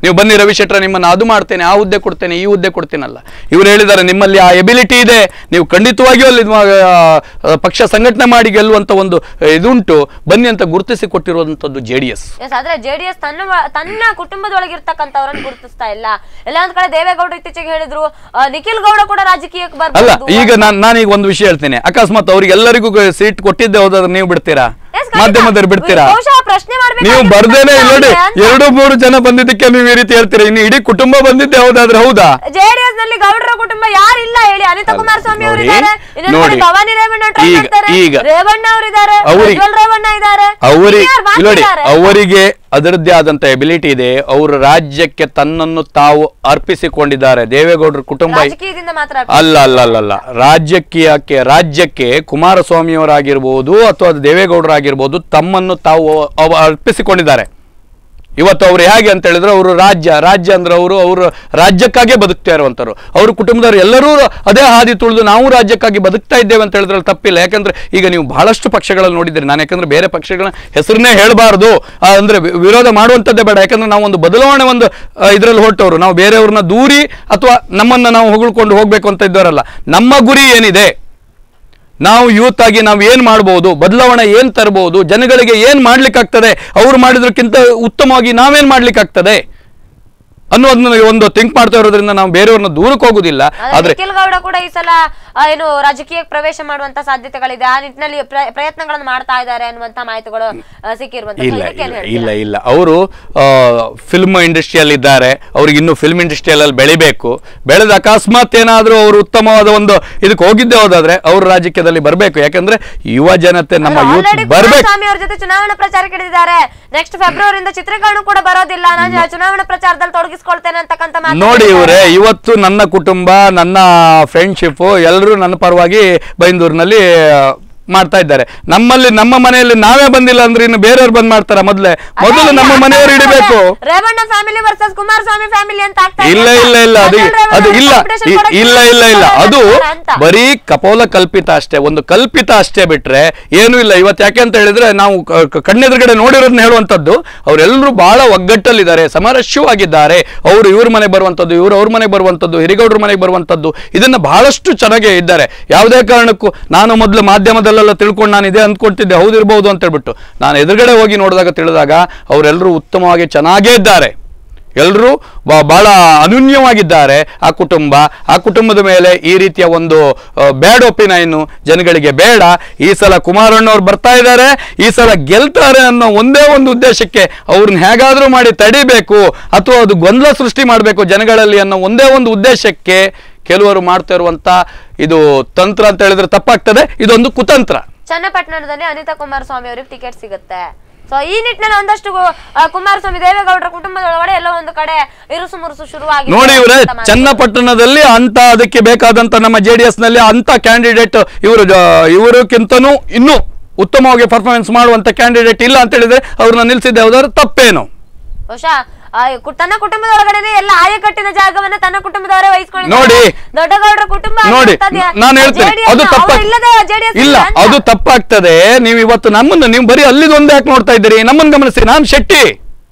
Speaker 2: ನೀವು ಬನ್ನಿ ರವಿ ಶೆಟ್ರ ನಿಮ್ಮನ್ನು ಅದು ಮಾಡ್ತೇನೆ ಆ ಹುದ್ದೆ ಕೊಡ್ತೇನೆ ಈ ಹುದ್ದೆ ಕೊಡ್ತೇನಲ್ಲ ಇವರು ಹೇಳಿದ್ದಾರೆ ನಿಮ್ಮಲ್ಲಿ ಆ ಎಬಿಲಿಟಿ ಇದೆ ನೀವು ಖಂಡಿತವಾಗಿಯೂ ಅಲ್ಲಿ ಆ, ಆ, ಪಕ್ಷ ಸಂಘಟನೆ ಮಾಡಿ ಗೆಲ್ಲುವಂತ ಒಂದು ಇದುಂಟು ಬನ್ನಿ ಅಂತ ಗುರುತಿಸಿ ಕೊಟ್ಟಿರುವಂತದ್ದು ಜೆ ಡಿ ಎಸ್
Speaker 1: ಎಸ್ ಆದ್ರೆ ಜೆಡಿಎಸ್ ತನ್ನ ವ- ತನ್ನ ಕುಟುಂಬದೊಳಗಿರ್ತಕ್ಕಂಥವ್ರನ್ನ ಗುರುತಿಸ್ತಾ ಇಲ್ಲ ಎಲ್ಲ ಒಂದ್ ಕಡೆ ದೇವೇಗೌಡರು ಇತ್ತೀಚೆಗೆ ಹೇಳಿದ್ರು ಆ, ನಿಖಿಲ್ ಗೌಡ ಕೂಡ ರಾಜಕೀಯಕ್ಕೆ
Speaker 2: ಅಲ್ಲ
Speaker 1: ಬರ್ಬೋದು
Speaker 2: ಈಗ ನಾನು ನಾನೀಗ ಒಂದು ವಿಷಯ ಹೇಳ್ತೇನೆ ಅಕಸ್ಮಾತ್ ಅವ್ರಿಗೆ ಎಲ್ಲರಿಗೂ ಸೀಟ್ ಕೊಟ್ಟಿದ್ದೆ ಹೋದಾದ್ರೆ ನೀವು ಬಿಡ್ತೀರಾ
Speaker 1: Yes, ಖಂಡಿತ.
Speaker 2: ಮಾಧ್ಯಮದವ್ರು ಬಿಡ್ತೀರಾ
Speaker 1: ಬಹುಶಃ ಪ್ರಶ್ನೆ ಮಾಡ್ಬೇಕಾಗಿರೋದು
Speaker 2: ನೀವು ಬರ್ದೇನೆ ಇಲ್ಲ ನೋಡಿ
Speaker 1: ಅಂತ.
Speaker 2: ಎರಡು ಮೂರು ಜನ ಬಂದಿದ್ದಕ್ಕೆ ನೀವು ಈ ರೀತಿ ಹೇಳ್ತೀರಾ ಇನ್ನು ಇಡೀ ಕುಟುಂಬ ಬಂದಿದ್ದೆ ಹೌದಾದ್ರೆ ಹೌದಾ
Speaker 1: ಜೆಡಿಎಸ್ ನಲ್ಲಿ ಗೌಡರ ಕುಟುಂಬ ಯಾರಿಲ್ಲ ಹೇಳಿ ಅನಿತಾ ಕುಮಾರಸ್ವಾಮಿ ಅವರು
Speaker 2: ನೋಡಿ,
Speaker 1: ಇದ್ದಾರೆ ಇನ್ನೊಂದು ಕಡೆ
Speaker 2: ನೋಡಿ.
Speaker 1: ಭವಾನಿ ರೇವಣ್ಣ try
Speaker 2: ಈಗ-
Speaker 1: ಮಾಡ್ತಾರೆ.
Speaker 2: ಈಗ.
Speaker 1: ರೇವಣ್ಣ ಅವರು ಇದ್ದಾರೆ
Speaker 2: ಅವ್ರಿಗೆ-
Speaker 1: ಪ್ರಜ್ವಲ್ ರೇವಣ್ಣ ಇದ್ದಾರೆ
Speaker 2: ಅವರಿಗೆ
Speaker 1: ಇನ್ಯಾರು ಬಾಕಿ
Speaker 2: ನೋಡಿ
Speaker 1: ಇದ್ದಾರೆ?
Speaker 2: ಅವರಿಗೆ ಅದರದ್ದೇ ಆದಂತ ಎಬಿಲಿಟಿ ಇದೆ ಅವರು ರಾಜ್ಯಕ್ಕೆ ತನ್ನನ್ನು ತಾವು ಅರ್ಪಿಸಿಕೊಂಡಿದ್ದಾರೆ ದೇವೇಗೌಡರ ಕುಟುಂಬ
Speaker 1: ರಾಜಕೀಯದಿಂದ ಮಾತ್ರ
Speaker 2: ಅಲ್ಲ ಅಲ್ಲ ಅಲ್ಲ ಅಲ್ಲ ರಾಜ್ಯಕ್ಕೆ ರಾಜ್ಯಕ್ಕೆ ಕುಮಾರಸ್ವಾಮಿಯವರಾಗಿರ್ಬೋದು ಅಥವಾ ಅದು ದೇವೇಗೌಡರಾಗಿರ್ಬೋದು ತಮ್ಮನ್ನು ತಾವು ಅವ ಅರ್ಪಿಸಿಕೊಂಡಿದ್ದಾರೆ ಇವತ್ತು ಅವ್ರು ಹೇಗೆ ಅಂತ ಹೇಳಿದ್ರೆ ಅವರು ರಾಜ್ಯ ರಾಜ್ಯ ಅಂದ್ರೆ ಅವರು ಅವರು ರಾಜ್ಯಕ್ಕಾಗೇ ಬದುಕ್ತಾ ಇರುವಂತರು ಅವ್ರ ಕುಟುಂಬದವರು ಎಲ್ಲರೂ ಅದೇ ಹಾದಿ ತುಳಿದು ನಾವು ರಾಜ್ಯಕ್ಕಾಗಿ ಬದುಕ್ತಾ ಇದ್ದೇವೆ ಅಂತ ಹೇಳಿದ್ರೆ ತಪ್ಪಿಲ್ಲ ಯಾಕಂದ್ರೆ ಈಗ ನೀವು ಬಹಳಷ್ಟು ಪಕ್ಷಗಳಲ್ಲಿ ನೋಡಿದ್ದೀರಿ ನಾನು ಯಾಕಂದ್ರೆ ಬೇರೆ ಪಕ್ಷಗಳ ಹೆಸರನ್ನೇ ಹೇಳಬಾರ್ದು ಅಂದ್ರೆ ವಿ- ವಿರೋಧ ಮಾಡುವಂಥದ್ದೇ ಬೇಡ ಯಾಕಂದ್ರೆ ನಾವು ಒಂದು ಬದಲಾವಣೆ ಒಂದು ಇದರಲ್ಲಿ ಹೊರಟವರು ನಾವು ಬೇರೆಯವ್ರನ್ನ ದೂರಿ ಅಥವಾ ನಮ್ಮನ್ನ ನಾವು ಹೊಗಳ್ಕೊಂಡು ಹೋಗ್ಬೇಕು ಅಂತ ಇದ್ದವರಲ್ಲ ನಮ್ಮ ಗುರಿ ಏನಿದೆ ನಾವು ಯೂತ್ ಆಗಿ ನಾವು ಏನ್ ಮಾಡ್ಬೋದು ಬದಲಾವಣೆ ಏನ್ ತರಬಹುದು ಜನಗಳಿಗೆ ಏನ್ ಮಾಡ್ಲಿಕ್ಕಾಗ್ತದೆ ಅವ್ರು ಮಾಡಿದ್ರಕ್ಕಿಂತ ಉತ್ತಮವಾಗಿ ನಾವೇನ್ ಮಾಡ್ಲಿಕ್ಕಾಗ್ತದೆ ಅನ್ನೋದನ್ನ ಒಂದು ಥಿಂಕ್ ಮಾಡ್ತಾ ಇರೋದ್ರಿಂದ ನಾವು ಬೇರೆಯವ್ರನ್ನ ದೂರಕ್ಕೆ ಹೋಗುದಿಲ್ಲ
Speaker 1: ಆದ್ರೆ
Speaker 2: ಆದ್ರೆ
Speaker 1: ನಿಖಿಲ್ ಗೌಡ ಕೂಡ ಈ ಸಲ ಆ, ಏನು ರಾಜಕೀಯಕ್ಕೆ ಪ್ರವೇಶ ಮಾಡುವಂತ ಸಾಧ್ಯತೆಗಳಿದೆ ಆ ನಿಟ್ಟಿನಲ್ಲಿ ಪ್ರ- ಪ್ರಯತ್ನಗಳನ್ನು ಮಾಡ್ತಾ ಇದ್ದಾರೆ ಅನ್ನುವಂತ ಮಾಹಿತಿಗಳು ಆ, ಸಿಕ್ಕಿರುವಂತದ್ದು.
Speaker 2: ಇಲ್ಲ
Speaker 1: ಇದಕ್ಕೆ ಏನ್
Speaker 2: ಇಲ್ಲ
Speaker 1: ಹೇಳ್ತೀರಾ?
Speaker 2: ಇಲ್ಲ ಇಲ್ಲ ಅವರು ಫಿಲ್ಮ್ ಇಂಡಸ್ಟ್ರಿಯಲ್ಲಿ ಇದ್ದಾರೆ ಅವ್ರಿಗೆ ಇನ್ನೂ ಫಿಲ್ಮ್ ಇಂಡಸ್ಟ್ರಿಯಲ್ಲಿ ಬೆಳಿಬೇಕು ಬೆಳೆದ ಅಕಸ್ಮಾತ್ ಏನಾದರೂ ಅವರು ಉತ್ತಮವಾದ ಒಂದು ಇದಕ್ಕೆ ಹೋಗಿದ್ದೆ ಹೋದಾದ್ರೆ ಅವರು ರಾಜಕೀಯದಲ್ಲಿ ಬರಬೇಕು ಯಾಕಂದ್ರೆ ಯುವ ಜನತೆ ನಮ್ಮ
Speaker 1: ಅಲ್ಲ,
Speaker 2: ಯೂತ್
Speaker 1: already
Speaker 2: ಬರ್ಬೇಕು
Speaker 1: ಕುಮಾರಸ್ವಾಮಿ ಅವ್ರ ಜೊತೆ ಚುನಾವಣಾ ಪ್ರಚಾರಕ್ಕೆ ಇಳಿದಿದ್ದಾರೆ ನೆಕ್ಸ್ಟ್ ಫೆಬ್ರವರಿಯಿಂದ ಚಿತ್ರೀಕರಣ ಕೂಡ ಬರೋದಿಲ್ಲ ನಾನು ಚುನಾವಣಾ ಪ್ರಚಾರದಲ್ಲಿ ತೊಡಗಿಸ್ಕೊಳ್ತೇನೆ ಅಂತಕ್ಕಂಥ ಮಾತು
Speaker 2: ನೋಡಿ
Speaker 1: ಹೇಳಿದ್ದಾರೆ.
Speaker 2: ಇವರೇ ಇವತ್ತು ನನ್ನ ಕುಟುಂಬ ನನ್ನ ಫ್ರೆಂಡ್ಶಿಪ್ ಎಲ್ಲರೂ ನನ್ನ ಪರವಾಗಿ ಬೈಂದೂರಿನಲ್ಲಿ ಮಾಡ್ತಾ ಇದ್ದಾರೆ ನಮ್ಮಲ್ಲಿ ನಮ್ಮ ಮನೆಯಲ್ಲಿ ನಾವೇ ಬಂದಿಲ್ಲ ಅಂದ್ರೆ ಇನ್ನು ಬೇರೆಯವ್ರು ಬಂದ್ ಮಾಡ್ತಾರ ಮೊದ್ಲೇ ಮೊದಲು
Speaker 1: ಅದೇ,
Speaker 2: ನಮ್ಮ
Speaker 1: ಅದೇ
Speaker 2: ಮನೆಯವರು
Speaker 1: ಆಗ್ತಾ
Speaker 2: ಹಿಡಿಬೇಕು
Speaker 1: ಇದೆ. Revanna family versus Kumaraswamy family ಅಂತ ಆಗ್ತಾ ಇದೆ
Speaker 2: ಇಲ್ಲ
Speaker 1: ಅಂತ.
Speaker 2: ಇಲ್ಲ ಇಲ್ಲ ಅದು
Speaker 1: ಪ್ರಜ್ವಲ್ ರೇವಣ್ಣ
Speaker 2: ಅದು
Speaker 1: ಅವ್ರ
Speaker 2: ಇಲ್ಲ
Speaker 1: competition
Speaker 2: ಇ-
Speaker 1: ಕೊಡಕ್ಕೆ
Speaker 2: ಇಲ್ಲ ಇಲ್ಲ ಇಲ್ಲ ಅದು
Speaker 1: ಅಂತ.
Speaker 2: ಬರೀ ಕಪೋಲ ಕಲ್ಪಿತ ಅಷ್ಟೇ ಒಂದು ಕಲ್ಪಿತ ಅಷ್ಟೇ ಬಿಟ್ರೆ ಏನೂ ಇಲ್ಲ ಇವತ್ತು ಯಾಕೆ ಅಂತ ಹೇಳಿದ್ರೆ ನಾವು ಕ- ಕ- ಕಣ್ಣೆದುರುಗಡೆ ನೋಡಿರೋದನ್ನ ಹೇಳುವಂಥದ್ದು ಅವರೆಲ್ಲರೂ ಬಹಳ ಒಗ್ಗಟ್ಟಲ್ಲಿದ್ದಾರೆ ಸಮರಸ್ಯವಾಗಿದ್ದಾರೆ ಅವರು ಇವ್ರ ಮನೆಗೆ ಬರುವಂಥದ್ದು ಇವ್ರು ಅವ್ರ ಮನೆಗೆ ಬರುವಂಥದ್ದು ಹಿರಿಗೌಡ್ರ ಮನೆಗೆ ಬರುವಂಥದ್ದು ಇದನ್ನ ಬಹಳಷ್ಟು ಚೆನ್ನಾಗೇ ಇದ್ದಾರೆ ಯಾವುದೇ ಕಾರಣಕ್ಕೂ ನಾನು ಮೊದಲು ಮಾಧ್ಯಮದಲ್ಲೆಲ್ಲ ತಿಳ್ಕೊಂಡು ನಾನು ಇದೇ ಅಂದ್ಕೊಳ್ತಿದ್ದೆ ಹೌದಿರ್ಬೋದು ಅಂತ ಹೇಳ್ಬಿಟ್ಟು ನಾನು ಎದುರುಗಡೆ ಹೋಗಿ ನೋಡಿದಾಗ ತಿಳಿದಾಗ ಅವರೆಲ್ಲರೂ ಉತ್ತಮವಾಗಿ ಚೆನ್ನಾಗೇ ಇದ್ದಾರೆ ಎಲ್ಲರೂ ಬಹಳ ಅನುನ್ಯವಾಗಿದ್ದಾರೆ ಆ ಕುಟುಂಬ ಆ ಕುಟುಂಬದ ಮೇಲೆ ಈ ರೀತಿಯ ಒಂದು ಬ್ಯಾಡ್ ಒಪಿನಿಯನ್ ಜನಗಳಿಗೆ ಬೇಡ ಈ ಸಲ ಕುಮಾರಣ್ಣವ್ರು ಬರ್ತಾ ಇದ್ದಾರೆ ಈ ಸಲ ಗೆಲ್ತಾರೆ ಅನ್ನೋ ಒಂದೇ ಒಂದು ಉದ್ದೇಶಕ್ಕೆ ಅವ್ರನ್ನ ಹೇಗಾದ್ರೂ ಮಾಡಿ ತಡಿಬೇಕು ಅಥವಾ ಅದು ಗೊಂದಲ ಸೃಷ್ಟಿ ಮಾಡಬೇಕು ಜನಗಳಲ್ಲಿ ಅನ್ನೋ ಒಂದೇ ಒಂದು ಉದ್ದೇಶಕ್ಕೆ ಕೆಲವರು ಮಾಡ್ತಾ ಇರುವಂತ ಇದು ತಂತ್ರ ಅಂತ ಹೇಳಿದ್ರೆ ತಪ್ಪಾಗ್ತದೆ ಇದೊಂದು ಕುತಂತ್ರ
Speaker 1: ಚನ್ನಪಟ್ಟಣದಲ್ಲಿ ಅನಿತಾ ಕುಮಾರಸ್ವಾಮಿ ಅವರಿಗೆ ಟಿಕೆಟ್ ಸಿಗುತ್ತೆ ಸೊ ಈ ನಿಟ್ಟಿನಲ್ಲಿ ಒಂದಷ್ಟು ಆ, ಕುಮಾರಸ್ವಾಮಿ ದೇವೇಗೌಡರ ಕುಟುಂಬದೊಳಗಡೆ ಎಲ್ಲೋ ಒಂದು ಕಡೆ ಇರುಸು ಮುರುಸು ಶುರುವಾಗಿ
Speaker 2: ನೋಡಿ ಇವರೇ ಚನ್ನಪಟ್ಟಣದಲ್ಲಿ ಅಂತ ಅದಕ್ಕೆ ಬೇಕಾದಂತ ನಮ್ಮ ಜೆ ಡಿ ಎಸ್ ನಲ್ಲಿ ಅಂತ ಕ್ಯಾಂಡಿಡೇಟ್ ಇವರು ಇವರಕ್ಕಿಂತನೂ ಇನ್ನೂ ಉತ್ತಮವಾಗಿ ಪರ್ಫಾರ್ಮೆನ್ಸ್ ಮಾಡುವಂತ ಕ್ಯಾಂಡಿಡೇಟ್ ಇಲ್ಲ ಅಂತ ಹೇಳಿದ್ರೆ ಅವ್ರನ್ನ ನಿಲ್ಸಿದ್ದೆ ಹೋದ್ರೆ ತಪ್ಪೇನು
Speaker 1: ಬಹುಶಃ ಆ, ಕು- ತನ್ನ ಕುಟುಂಬದೊಳಗಡೆ ಎಲ್ಲ ಆಯಕಟ್ಟಿನ ಜಾಗವನ್ನ ತನ್ನ ಕುಟುಂಬದವರೇ ವಹಿಸ್ಕೊಂಡಿದ್ದಾರೆ
Speaker 2: ನೋಡಿ.
Speaker 1: ದೊಡ್ಡಗೌಡರ ಕುಟುಂಬ
Speaker 2: ನೋಡಿ
Speaker 1: ಅನ್ನುವಂಥದ್ದು
Speaker 2: ನಾನು ಹೇಳ್ತೇನೆ
Speaker 1: JDS
Speaker 2: ಅದು ತಪ್ಪ
Speaker 1: ಅವ್ರು ಇಲ್ಲದೆ JDS
Speaker 2: ಇಲ್ಲ
Speaker 1: ಅಂತ.
Speaker 2: ಅದು ತಪ್ಪಾಗ್ತದೆ ನೀವು ಇವತ್ತು ನಮ್ಮನ್ನು ನೀವು ಬರೀ ಅಲ್ಲಿದು ಒಂದೇ ಯಾಕೆ ನೋಡ್ತಾ ಇದ್ದೀರಿ ನಮ್ಮನ್ನು ಗಮನಿಸಿ ನಾನು ಶೆಟ್ಟಿ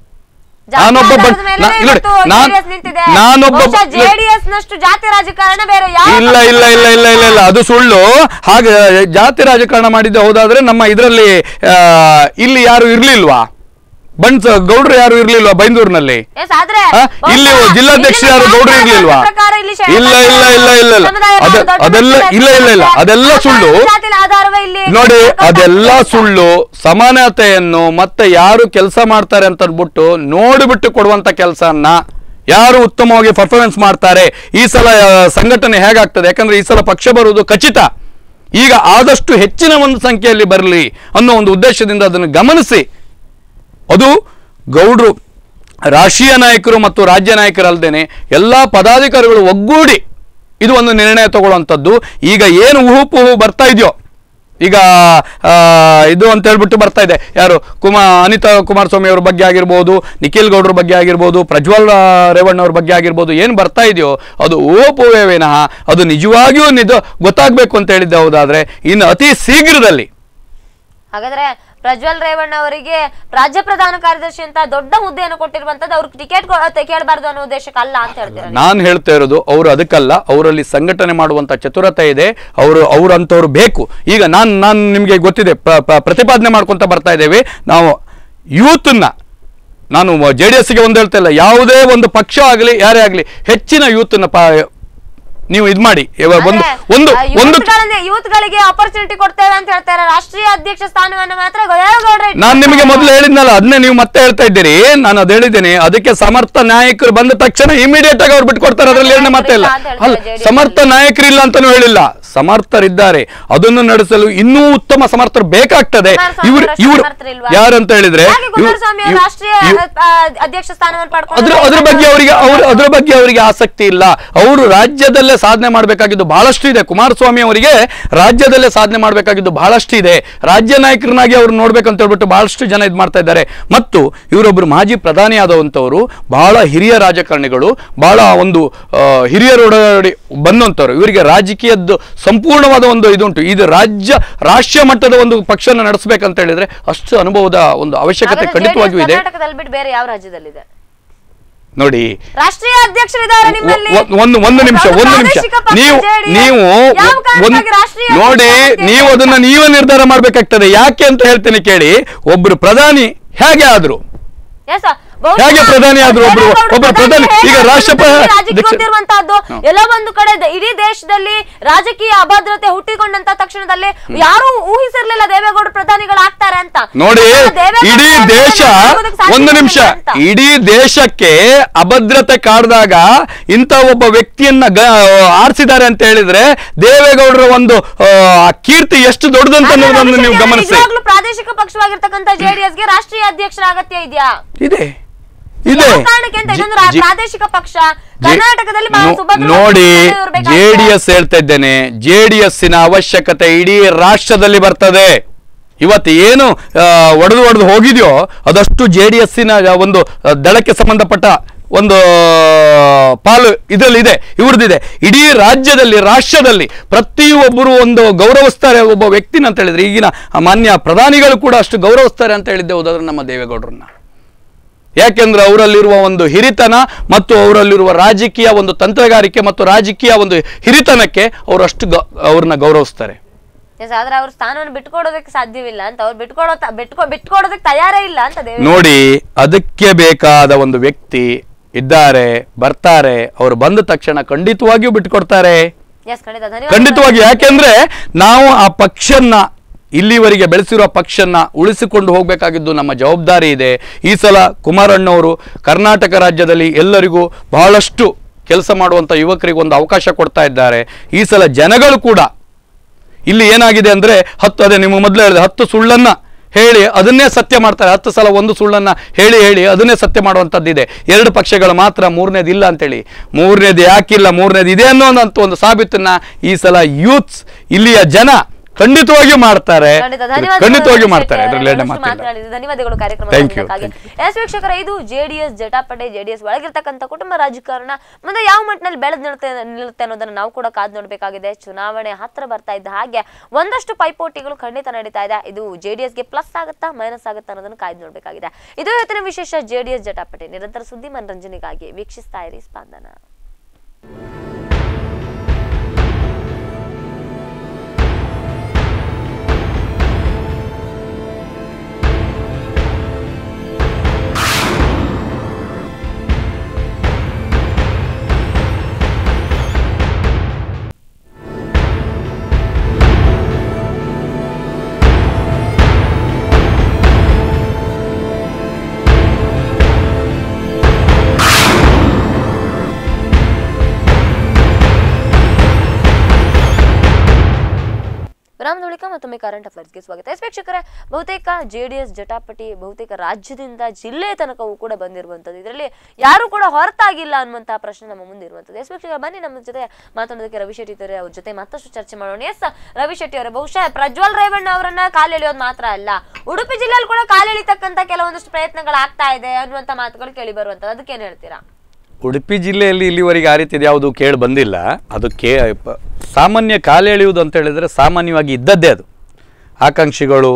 Speaker 1: ಜಾತಿ
Speaker 2: ನಾನೊಬ್ಬ ಬ-
Speaker 1: ಆಧಾರದ ಮೇಲೆನೇ
Speaker 2: ನಾ- ಇಲ್ಲಿ ನೋಡಿ,
Speaker 1: ಇವತ್ತು
Speaker 2: ನಾನ್-
Speaker 1: JDS ನಿಂತಿದೆ.
Speaker 2: ನಾನೊಬ್ಬ ಬ-
Speaker 1: ಬಹುಶಃ JDS ನಷ್ಟು ಜಾತಿ ರಾಜಕಾರಣ ಬೇರೆ ಯಾವ
Speaker 2: ಇಲ್ಲ ಇಲ್ಲ ಇಲ್ಲ ಇಲ್ಲ ಇಲ್ಲ ಇಲ್ಲ ಅದು ಸುಳ್ಳು ಹಾಗೆ ಜಾತಿ ರಾಜಕಾರಣ ಮಾಡಿದ್ದೆ ಹೌದಾದ್ರೆ ನಮ್ಮ ಇದರಲ್ಲಿ ಇಲ್ಲಿ ಯಾರು ಇರ್ಲಿಲ್ವಾ ಬಣ್ಸ್ ಗೌಡ್ರು ಯಾರು ಇರ್ಲಿಲ್ವಾ ಬೈಂದೂರಿನಲ್ಲಿ
Speaker 1: Yes, ಆದ್ರೆ
Speaker 2: ಆ?
Speaker 1: ಬಹುಶಃ
Speaker 2: ಇಲ್ಲಿ ಜಿಲ್ಲಾಧ್ಯಕ್ಷ ಯಾರು
Speaker 1: ಇಲ್ಲಿನ
Speaker 2: ಗೌಡ್ರು
Speaker 1: ಜಾತಿ
Speaker 2: ಇರ್ಲಿಲ್ವಾ
Speaker 1: ಪ್ರಕಾರ ಇಲ್ಲಿ ಶೇ-
Speaker 2: ಇಲ್ಲ ಇಲ್ಲ ಇಲ್ಲ ಇಲ್ಲ ಇಲ್ಲ
Speaker 1: ಸಮುದಾಯದ
Speaker 2: ಅದ
Speaker 1: ದೊಡ್ಡ
Speaker 2: ಅದೆಲ್ಲ
Speaker 1: ಮಟ್ಟದ
Speaker 2: ಇಲ್ಲ ಇಲ್ಲ ಇಲ್ಲ
Speaker 1: ಸಮುದಾಯ.
Speaker 2: ಅದೆಲ್ಲ
Speaker 1: ಆ
Speaker 2: ಸುಳ್ಳು
Speaker 1: ಜಾತಿಯ ಆಧಾರವೇ ಇಲ್ಲಿ
Speaker 2: ನೋಡಿ
Speaker 1: ಸರ್ಕಾರ
Speaker 2: ಅದೆಲ್ಲ
Speaker 1: ಮಾಡ್ತಾ
Speaker 2: ಸುಳ್ಳು ಸಮಾನತೆಯನ್ನು ಮತ್ತೆ ಯಾರು ಕೆಲಸ ಮಾಡ್ತಾರೆ ಅಂತ ಅಂದ್ಬಿಟ್ಟು ನೋಡಿಬಿಟ್ಟು ಕೊಡುವಂತ ಕೆಲಸನ್ನ ಯಾರು ಉತ್ತಮವಾಗಿ ಪರ್ಫಾರ್ಮೆನ್ಸ್ ಮಾಡ್ತಾರೆ ಈ ಸಲ ಆ, ಸಂಘಟನೆ ಹೇಗಾಗ್ತದೆ ಯಾಕಂದ್ರೆ ಈ ಸಲ ಪಕ್ಷ ಬರುವುದು ಖಚಿತ ಈಗ ಆದಷ್ಟು ಹೆಚ್ಚಿನ ಒಂದು ಸಂಖ್ಯೆಯಲ್ಲಿ ಬರಲಿ ಅನ್ನೋ ಒಂದು ಉದ್ದೇಶದಿಂದ ಅದನ್ನು ಗಮನಿಸಿ ಅದು ಗೌಡ್ರು ರಾಷ್ಟ್ರೀಯ ನಾಯಕರು ಮತ್ತು ರಾಜ್ಯ ನಾಯಕರಲ್ಲದೇನೆ ಎಲ್ಲ ಪದಾಧಿಕಾರಿಗಳು ಒಗ್ಗೂಡಿ ಇದು ಒಂದು ನಿರ್ಣಯ ತಗೊಳ್ಳುವಂಥದ್ದು ಈಗ ಏನು ಉಹುಪುಹು ಬರ್ತಾ ಇದೆಯೋ ಈಗ ಆ, ಇದು ಅಂತ ಹೇಳ್ಬಿಟ್ಟು ಬರ್ತಾ ಇದೆ ಯಾರು ಕುಮಾ ಅನಿತಾ ಕುಮಾರಸ್ವಾಮಿ ಅವ್ರ ಬಗ್ಗೆ ಆಗಿರ್ಬೋದು ನಿಖಿಲ್ ಗೌಡ್ರ ಬಗ್ಗೆ ಆಗಿರ್ಬೋದು ಪ್ರಜ್ವಲ್ ಆ, ರೇವಣ್ಣ ಅವ್ರ ಬಗ್ಗೆ ಆಗಿರ್ಬೋದು ಏನು ಬರ್ತಾ ಇದೆಯೋ ಅದು ಊಹಪೂಹೇ ವಿನಃ ಅದು ನಿಜವಾಗಿಯೂ ನಿಜ ಗೊತ್ತಾಗಬೇಕು ಅಂತ ಹೇಳಿದ್ದೆ ಹೌದಾದ್ರೆ ಇನ್ನು ಅತಿ ಶೀಘ್ರದಲ್ಲಿ
Speaker 1: ಹಾಗಾದ್ರೆ ಪ್ರಜ್ವಲ್ ರೇವಣ್ಣ ಅವರಿಗೆ ರಾಜ್ಯ ಪ್ರಧಾನ ಕಾರ್ಯದರ್ಶಿ ಅಂತ ದೊಡ್ಡ ಹುದ್ದೆಯನ್ನು ಕೊಟ್ಟಿರುವಂತದ್ದು ಅವ್ರಿಗೆ ಟಿಕೆಟ್ ಕೇಳಬಾರ್ದು ಅನ್ನೋ ಉದ್ದೇಶಕ್ಕೆ ಅಲ್ಲ ಅಂತ ಹೇಳ್ತೀರಾ
Speaker 2: ನಾನು ಹೇಳ್ತಾ ಇರೋದು ಅವರು ಅದಕ್ಕಲ್ಲ ಅವರಲ್ಲಿ ಸಂಘಟನೆ ಮಾಡುವಂತ ಚತುರತೆ ಇದೆ ಅವರು ಅವರಂತವ್ರು ಬೇಕು ಈಗ ನಾನು ನಾನು ನಿಮಗೆ ಗೊತ್ತಿದೆ ಪ್ರ- ಪ್ರ- ಪ್ರತಿಪಾದನೆ ಮಾಡ್ಕೊಂತ ಬರ್ತಾ ಇದ್ದೇವೆ ನಾವು ಯೂತ್ನ ನಾನು ಜೆ ಡಿ ಎಸ್ಗೆ ಒಂದು ಹೇಳ್ತಾ ಇಲ್ಲ ಯಾವುದೇ ಒಂದು ಪಕ್ಷ ಆಗಲಿ ಯಾರೇ ಆಗಲಿ ಹೆಚ್ಚಿನ ಯೂತ್ನ ಪ ನೀವು ಇದು ಮಾಡಿ ಇವಾಗ ಒಂದು ಒಂದು ಒಂದು
Speaker 1: ಯೂತ್ ಗಳಿಗೆ ಆಪರ್ಚುನಿಟಿ ಕೊಡ್ತೇವೆ ಅಂತ ಹೇಳ್ತಾರೆ ರಾಷ್ಟ್ರೀಯ ಅಧ್ಯಕ್ಷ ಸ್ಥಾನವನ್ನು ಮಾತ್ರ ಗೌರವ
Speaker 2: ನಾನು ನಿಮಗೆ ಮೊದಲು ಹೇಳಿದ್ನಲ್ಲ ಅದನ್ನೇ ನೀವು ಮತ್ತೆ ಹೇಳ್ತಾ ಇದ್ದೀರಿ ನಾನು ಅದು ಹೇಳಿದ್ದೇನೆ ಅದಕ್ಕೆ ಸಮರ್ಥ ನಾಯಕರು ಬಂದ ತಕ್ಷಣ ಇಮಿಡಿಯೇಟ್ ಆಗಿ ಅವ್ರು ಬಿಟ್ಕೊಡ್ತಾರೆ ಅದರಲ್ಲಿ ಏನು ಮತ್ತೆ ಇಲ್ಲ
Speaker 1: ಅಂತ ಹೇಳ್ತಾರೆ
Speaker 2: ಅಲ್ಲ
Speaker 1: JDS
Speaker 2: ಸಮರ್ಥ ನಾಯಕರಿಲ್ಲ ಅಂತಾನು ಹೇಳಿಲ್ಲ ಸಮರ್ಥರಿದ್ದಾರೆ ಅದನ್ನು ನಡೆಸಲು ಇನ್ನೂ ಉತ್ತಮ ಸಮರ್ಥರು ಬೇಕಾಗ್ತದೆ
Speaker 1: ಕುಮಾರಸ್ವಾಮಿ
Speaker 2: ಇವ್ರು
Speaker 1: ಅವರಷ್ಟು
Speaker 2: ಇವ್ರು
Speaker 1: ಸಮರ್ಥರಿಲ್ವಾ?
Speaker 2: ಯಾರಂತ ಹೇಳಿದ್ರೆ
Speaker 1: ಯಾಕೆ
Speaker 2: ಇವ್ರು-
Speaker 1: ಕುಮಾರಸ್ವಾಮಿ ಅವರು
Speaker 2: ಇವ್ರು-
Speaker 1: ರಾಷ್ಟ್ರೀಯ
Speaker 2: ಇವ್ರು-
Speaker 1: ಆ, ಅಧ್ಯಕ್ಷ ಸ್ಥಾನವನ್ನು
Speaker 2: ಅದ್ರ
Speaker 1: ಪಡ್ಕೊಂಡು
Speaker 2: ಅದ್ರ ಬಗ್ಗೆ ಅವರಿಗೆ ಅವರು ಅದ್ರ ಬಗ್ಗೆ ಅವರಿಗೆ ಆಸಕ್ತಿ ಇಲ್ಲ ಅವರು ರಾಜ್ಯದಲ್ಲೇ ಸಾಧನೆ ಮಾಡಬೇಕಾಗಿದ್ದು ಬಹಳಷ್ಟು ಇದೆ ಕುಮಾರಸ್ವಾಮಿ ಅವರಿಗೆ ರಾಜ್ಯದಲ್ಲೇ ಸಾಧನೆ ಮಾಡಬೇಕಾಗಿದ್ದು ಬಹಳಷ್ಟು ಇದೆ ರಾಜ್ಯ ನಾಯಕರನ್ನಾಗಿ ಅವ್ರು ನೋಡ್ಬೇಕಂತ ಹೇಳ್ಬಿಟ್ಟು ಬಹಳಷ್ಟು ಜನ ಇದು ಮಾಡ್ತಾ ಇದ್ದಾರೆ ಮತ್ತು ಇವರೊಬ್ಬರು ಮಾಜಿ ಪ್ರಧಾನಿ ಆದವಂಥವರು ಬಹಳ ಹಿರಿಯ ರಾಜಕಾರಣಿಗಳು ಬಹಳ ಒಂದು ಆ, ಹಿರಿಯರೊಡನೆ ಬಂದಂಥವ್ರು ಇವರಿಗೆ ರಾಜಕೀಯದ್ದು ಸಂಪೂರ್ಣವಾದ ಒಂದು ಇದುಂಟು ಇದು ರಾಜ್ಯ ರಾಷ್ಟ್ರೀಯ ಮಟ್ಟದ ಒಂದು ಪಕ್ಷನ ನಡೆಸಬೇಕಂತ ಹೇಳಿದ್ರೆ ಅಷ್ಟು ಅನುಭವದ ಒಂದು ಅವಶ್ಯಕತೆ
Speaker 1: ಹಾಗಾದ್ರೆ
Speaker 2: ಖಂಡಿತವಾಗಿಯೂ
Speaker 1: JDS
Speaker 2: ಇದೆ
Speaker 1: ಕರ್ನಾಟಕದಲ್ಲಿ ಬಿಟ್ಟು ಬೇರೆ ಯಾವ ರಾಜ್ಯದಲ್ಲಿದೆ
Speaker 2: ನೋಡಿ
Speaker 1: ರಾಷ್ಟ್ರೀಯ ಅಧ್ಯಕ್ಷರಿದ್ದಾರೆ ನಿಮ್ಮಲ್ಲಿ
Speaker 2: ಒ- ಒಂದು ಒಂದು ನಿಮಿಷ
Speaker 1: ಅದು
Speaker 2: ಒಂದು ನಿಮಿಷ
Speaker 1: ಪ್ರಾದೇಶಿಕ ಪಕ್ಷ
Speaker 2: ನೀವು
Speaker 1: JDS.
Speaker 2: ನೀವು
Speaker 1: ಯಾವ
Speaker 2: ಒಂದ್-
Speaker 1: ಕಾರಣಕ್ಕಾಗಿ ರಾಷ್ಟ್ರೀಯ
Speaker 2: ನೋಡಿ
Speaker 1: ಅಧ್ಯಕ್ಷ
Speaker 2: ನೀವು
Speaker 1: ಅಂತ
Speaker 2: ಅದನ್ನ ನೀವೇ ನಿರ್ಧಾರ ಮಾಡ್ಬೇಕಾಗ್ತದೆ ಯಾಕೆ ಅಂತ ಹೇಳ್ತೇನೆ ಕೇಳಿ ಒಬ್ರು ಪ್ರಧಾನಿ ಹೇಗೆ ಆದ್ರು
Speaker 1: Yes, sir. ಬಹುಶಃ
Speaker 2: ಹೇಗೆ ಪ್ರಧಾನಿ ಆದ್ರು ಒಬ್ರು-
Speaker 1: ದೇವೇಗೌಡರು
Speaker 2: ಒಬ್ರು ಪ್ರಧಾನಿ
Speaker 1: ಹೇಗೆ
Speaker 2: ಈಗ
Speaker 1: ಆದ್ರು
Speaker 2: ರಾಷ್ಟ್ರಪ-
Speaker 1: ಅಂತ ರಾಜಕೀಯ
Speaker 2: ದೀಕ್ಷೆ-
Speaker 1: ಗೊತ್ತಿರುವಂತಹದ್ದು ಎಲ್ಲ ಒಂದು ಕಡೆ ದ- ಇಡೀ ದೇಶದಲ್ಲಿ ರಾಜಕೀಯ ಅಭದ್ರತೆ ಹುಟ್ಟಿಕೊಂಡಂತ ತಕ್ಷಣದಲ್ಲಿ ಯಾರು ಊಹಿಸಿರ್ಲಿಲ್ಲ ದೇವೇಗೌಡ ಪ್ರಧಾನಿಗಳು ಆಗ್ತಾರೆ ಅಂತ
Speaker 2: ನೋಡಿ
Speaker 1: ದೇವೇಗೌಡರು
Speaker 2: ಇಡೀ
Speaker 1: ಪ್ರಧಾನಿ
Speaker 2: ದೇಶ
Speaker 1: ಆಗೋದಕ್ಕೆ ಸಾಧ್ಯ
Speaker 2: ಒಂದು ನಿಮಿಷ
Speaker 1: ಇಲ್ಲ ಅಂತ.
Speaker 2: ಇಡೀ ದೇಶಕ್ಕೆ ಅಭದ್ರತೆ ಕಾಡ್ದಾಗ ಇಂಥ ಒಬ್ಬ ವ್ಯಕ್ತಿಯನ್ನ ಗ- ಆರಿಸಿದ್ದಾರೆ ಅಂತ ಹೇಳಿದ್ರೆ ದೇವೇಗೌಡರ ಒಂದು ಆ, ಕೀರ್ತಿ ಎಷ್ಟು ದೊಡ್ಡದಂತ
Speaker 1: ಆದ್ರೆ
Speaker 2: ಅನ್ನೋದನ್ನು ನೀವು
Speaker 1: ರವಿಶಂಕರ್
Speaker 2: ಗಮನಿಸಿ
Speaker 1: ನಿಜವಾಗ್ಲೂ ಪ್ರಾದೇಶಿಕ ಪಕ್ಷವಾಗಿರ್ತಕ್ಕಂಥ ಜೆಡಿಎಸ್ ಗೆ ರಾಷ್ಟ್ರೀಯ ಅಧ್ಯಕ್ಷರ ಅಗತ್ಯ ಇದೆಯಾ
Speaker 2: ಇದೆ ಇದೆ
Speaker 1: ಯಾವ ಕಾರಣಕ್ಕೆ ಅಂತ ಇದೊಂದು ರಾ-
Speaker 2: ಜಿ-
Speaker 1: ಪ್ರಾದೇಶಿಕ ಪಕ್ಷ
Speaker 2: ಜೆ-
Speaker 1: ಕರ್ನಾಟಕದಲ್ಲಿ ಬಹಳ
Speaker 2: ನೋ-
Speaker 1: ಸುಭದ್ರವಾಗಿ
Speaker 2: ನೋಡಿ
Speaker 1: ಇರ್ಬೇಕಾಗ್ತದೆ.
Speaker 2: ಜೆ ಡಿ ಎಸ್ ಹೇಳ್ತಾ ಇದ್ದೇನೆ ಜೆ ಡಿ ಎಸ್ಸಿನ ಅವಶ್ಯಕತೆ ಇಡೀ ರಾಷ್ಟ್ರದಲ್ಲಿ ಬರ್ತದೆ ಇವತ್ತು ಏನು ಒಡೆದು ಒಡೆದು ಹೋಗಿದೆಯೋ ಅದಷ್ಟು ಜೆ ಡಿ ಎಸ್ಸಿನ ಒಂದು ಆ, ದಳಕ್ಕೆ ಸಂಬಂಧಪಟ್ಟ ಒಂದು ಪಾಲು ಇದರಲ್ಲಿ ಇದೆ ಇವ್ರದ್ದಿದೆ ಇಡೀ ರಾಜ್ಯದಲ್ಲಿ ರಾಷ್ಟ್ರದಲ್ಲಿ ಪ್ರತಿಯೊಬ್ಬರು ಒಂದು ಗೌರವಿಸ್ತಾರೆ ಒಬ್ಬ ವ್ಯಕ್ತಿನ ಅಂತ ಹೇಳಿದ್ರೆ ಈಗಿನ ಮಾನ್ಯ ಪ್ರಧಾನಿಗಳು ಕೂಡ ಅಷ್ಟು ಗೌರವಿಸ್ತಾರೆ ಅಂತ ಹೇಳಿದ್ದೆ ಹೋದಾದ್ರೆ ನಮ್ಮ ದೇವೇಗೌಡರನ್ನ ಯಾಕೆಂದ್ರೆ ಅವರಲ್ಲಿರುವ ಒಂದು ಹಿರಿತನ ಮತ್ತು ಅವರಲ್ಲಿರುವ ರಾಜಕೀಯ ಒಂದು ತಂತ್ರಗಾರಿಕೆ ಮತ್ತು ರಾಜಕೀಯ ಒಂದು ಹಿರಿತನಕ್ಕೆ ಅವರು ಅಷ್ಟು ಗ- ಅವ್ರನ್ನ ಗೌರವಿಸ್ತಾರೆ
Speaker 1: Yes, ಆದ್ರೆ ಅವ್ರ ಸ್ಥಾನವನ್ನು ಬಿಟ್ಕೊಡೋದಕ್ಕೆ ಸಾಧ್ಯವಿಲ್ಲ ಅಂತ ಅವ್ರು ಬಿಟ್ಕೊಡೋ ತ- ಬಿಟ್ಕೊ ಬಿಟ್ಕೊಡೋದಕ್ಕೆ ತಯಾರೇ ಇಲ್ಲ ಅಂತ ದೇವ
Speaker 2: ನೋಡಿ ಅದಕ್ಕೆ ಬೇಕಾದ ಒಂದು ವ್ಯಕ್ತಿ ಇದ್ದಾರೆ ಬರ್ತಾರೆ ಅವರು ಬಂದ ತಕ್ಷಣ ಖಂಡಿತವಾಗಿಯೂ ಬಿಟ್ಕೊಡ್ತಾರೆ
Speaker 1: ಎಸ್ ಖಂಡಿತ ಧನ್ಯವಾದ
Speaker 2: ಖಂಡಿತವಾಗಿ ಯಾಕೆಂದ್ರೆ ನಾವು ಆ ಪಕ್ಷನ್ನ ಇಲ್ಲಿವರೆಗೆ ಬೆಳೆಸಿರುವ ಪಕ್ಷನ್ನ ಉಳಿಸಿಕೊಂಡು ಹೋಗಬೇಕಾಗಿದ್ದು ನಮ್ಮ ಜವಾಬ್ದಾರಿ ಇದೆ ಈ ಸಲ ಕುಮಾರಣ್ಣವರು ಕರ್ನಾಟಕ ರಾಜ್ಯದಲ್ಲಿ ಎಲ್ಲರಿಗೂ ಬಹಳಷ್ಟು ಕೆಲಸ ಮಾಡುವಂಥ ಯುವಕರಿಗೆ ಒಂದು ಅವಕಾಶ ಕೊಡ್ತಾ ಇದ್ದಾರೆ ಈ ಸಲ ಜನಗಳು ಕೂಡ ಇಲ್ಲಿ ಏನಾಗಿದೆ ಅಂದ್ರೆ ಹತ್ತು ಅದೇ ನಿಮ್ಮ ಮೊದಲು ಹೇಳಿದೆ ಹತ್ತು ಸುಳ್ಳನ್ನ ಹೇಳಿ ಅದನ್ನೇ ಸತ್ಯ ಮಾಡ್ತಾರೆ ಹತ್ತು ಸಲ ಒಂದು ಸುಳ್ಳನ್ನ ಹೇಳಿ ಹೇಳಿ ಅದನ್ನೇ ಸತ್ಯ ಮಾಡುವಂಥದ್ದಿದೆ ಎರಡು ಪಕ್ಷಗಳು ಮಾತ್ರ ಮೂರನೇದು ಇಲ್ಲ ಅಂತೇಳಿ ಮೂರನೇದು ಯಾಕಿಲ್ಲ ಮೂರನೇದು ಇದೆ ಅನ್ನೋದಂತ ಒಂದು ಸಾಬೀತನ್ನ ಈ ಸಲ ಯೂತ್ಸ್ ಇಲ್ಲಿಯ ಜನ ಖಂಡಿತವಾಗಿಯೂ ಮಾಡ್ತಾರೆ
Speaker 1: ಖಂಡಿತ ಧನ್ಯವಾದಗಳು
Speaker 2: ಖಂಡಿತವಾಗಿಯೂ
Speaker 1: ರಮೇಶ್
Speaker 2: ಮಾಡ್ತಾರೆ
Speaker 1: ಶೆಟ್ಟಿ
Speaker 2: ಅದರಲ್ಲಿ ಎರಡನೇ
Speaker 1: ಅವರೇ.
Speaker 2: ಮಾತಿಲ್ಲ
Speaker 1: ಮಾತನಾಡಿದ್ದು ಧನ್ಯವಾದಗಳು ಕಾರ್ಯಕ್ರಮ
Speaker 2: Thank you,
Speaker 1: ಬಂದಿದ್ದಕ್ಕಾಗಿ.
Speaker 2: thank
Speaker 1: ಎಸ್ ವೀಕ್ಷಕರ ಇದು ಜೆಡಿಎಸ್ ಜಟಾಪಟೆ ಜೆಡಿಎಸ್ ಒಳಗಿರ್ತಕ್ಕಂಥ ಕುಟುಂಬ ರಾಜಕಾರಣ ಮುಂದೆ ಯಾವ ಮಟ್ಟಿನಲ್ಲಿ ಬೆಳೆದು ನಿಲ್ಲುತ್ತೆ ನಿಲ್ಲುತ್ತೆ ಅನ್ನೋದನ್ನ ನಾವು ಕೂಡ ಕಾದು ನೋಡಬೇಕಾಗಿದೆ ಚುನಾವಣೆ ಹತ್ರ ಬರ್ತಾ ಇದ್ದ ಹಾಗೆ ಒಂದಷ್ಟು ಪೈಪೋಟಿಗಳು ಖಂಡಿತ ನಡೀತಾ ಇದೆ ಇದು ಜೆಡಿಎಸ್ಗೆ ಪ್ಲಸ್ ಆಗುತ್ತಾ ಮೈನಸ್ ಆಗುತ್ತಾ ಅನ್ನೋದನ್ನ ಕಾಯ್ದು ನೋಡಬೇಕಾಗಿದೆ ಇದು ಇವತ್ತಿನ ವಿಶೇಷ ಜೆಡಿಎಸ್ ಜಟಾಪಟೆ ನಿರಂತರ ಸುದ್ದಿ ಮನರಂಜನೆಗಾಗಿ ವೀಕ್ಷಿಸ್ತಾ ಇರಿ ಸ್ಪಂದನ ವಿರಾಮದ ಬಳಿಕ ಮತ್ತೊಮ್ಮೆ ಕರೆಂಟ್ ಅಫೇರ್ಸ್ಗೆ ಸ್ವಾಗತ ಎಸ್ ವೀಕ್ಷಕರೇ ಬಹುತೇಕ ಜೆಡಿಎಸ್ ಜಟಾಪಟಿ ಬಹುತೇಕ ರಾಜ್ಯದಿಂದ ಜಿಲ್ಲೆ ತನಕವೂ ಕೂಡ ಬಂದಿರುವಂಥದ್ದು ಇದರಲ್ಲಿ ಯಾರು ಕೂಡ ಹೊರತಾಗಿಲ್ಲ ಅನ್ನುವಂತಹ ಪ್ರಶ್ನೆ ನಮ್ಮ ಮುಂದೆ ಇರುವಂಥದ್ದು ಎಸ್ ವೀಕ್ಷಕರ ಬನ್ನಿ ನಮ್ಮ ಜೊತೆ ಮಾತನಾಡೋದಕ್ಕೆ ರವಿ ಶೆಟ್ಟಿ ಅವರೇ ಅವ್ರ ಜೊತೆ ಮತ್ತಷ್ಟು ಚರ್ಚೆ ಮಾಡೋಣ ಎಸ್ ರವಿ ಶೆಟ್ಟಿ ಅವರೇ ಬಹುಶಃ ಪ್ರಜ್ವಲ್ ರೇವಣ್ಣ ಅವರನ್ನ ಕಾಲೆಳೆಯೋದು ಮಾತ್ರ ಅಲ್ಲ ಉಡುಪಿ ಜಿಲ್ಲೆಯಲ್ಲಿ ಕೂಡ ಕಾಲೆಳಿತಕ್ಕಂತ ಕೆಲವೊಂದಷ್ಟು ಪ್ರಯತ್ನಗಳು ಆಗ್ತಾ ಇದೆ ಅನ್ನುವಂಥ ಮಾತುಗಳು ಕೇಳಿ ಬರುವಂಥದ್ದು ಅದಕ್ಕೇನು ಹೇಳ್ತೀರಾ
Speaker 2: ಉಡುಪಿ ಜಿಲ್ಲೆಯಲ್ಲಿ ಇಲ್ಲಿವರೆಗೆ ಆ ರೀತಿದು ಯಾವುದು ಕೇಳಿ ಬಂದಿಲ್ಲ ಅದು ಕೇ ಪ- ಸಾಮಾನ್ಯ ಕಾಲು ಎಳೆಯುವುದು ಅಂತ ಹೇಳಿದ್ರೆ ಸಾಮಾನ್ಯವಾಗಿ ಇದ್ದದ್ದೇ ಅದು ಆಕಾಂಕ್ಷಿಗಳು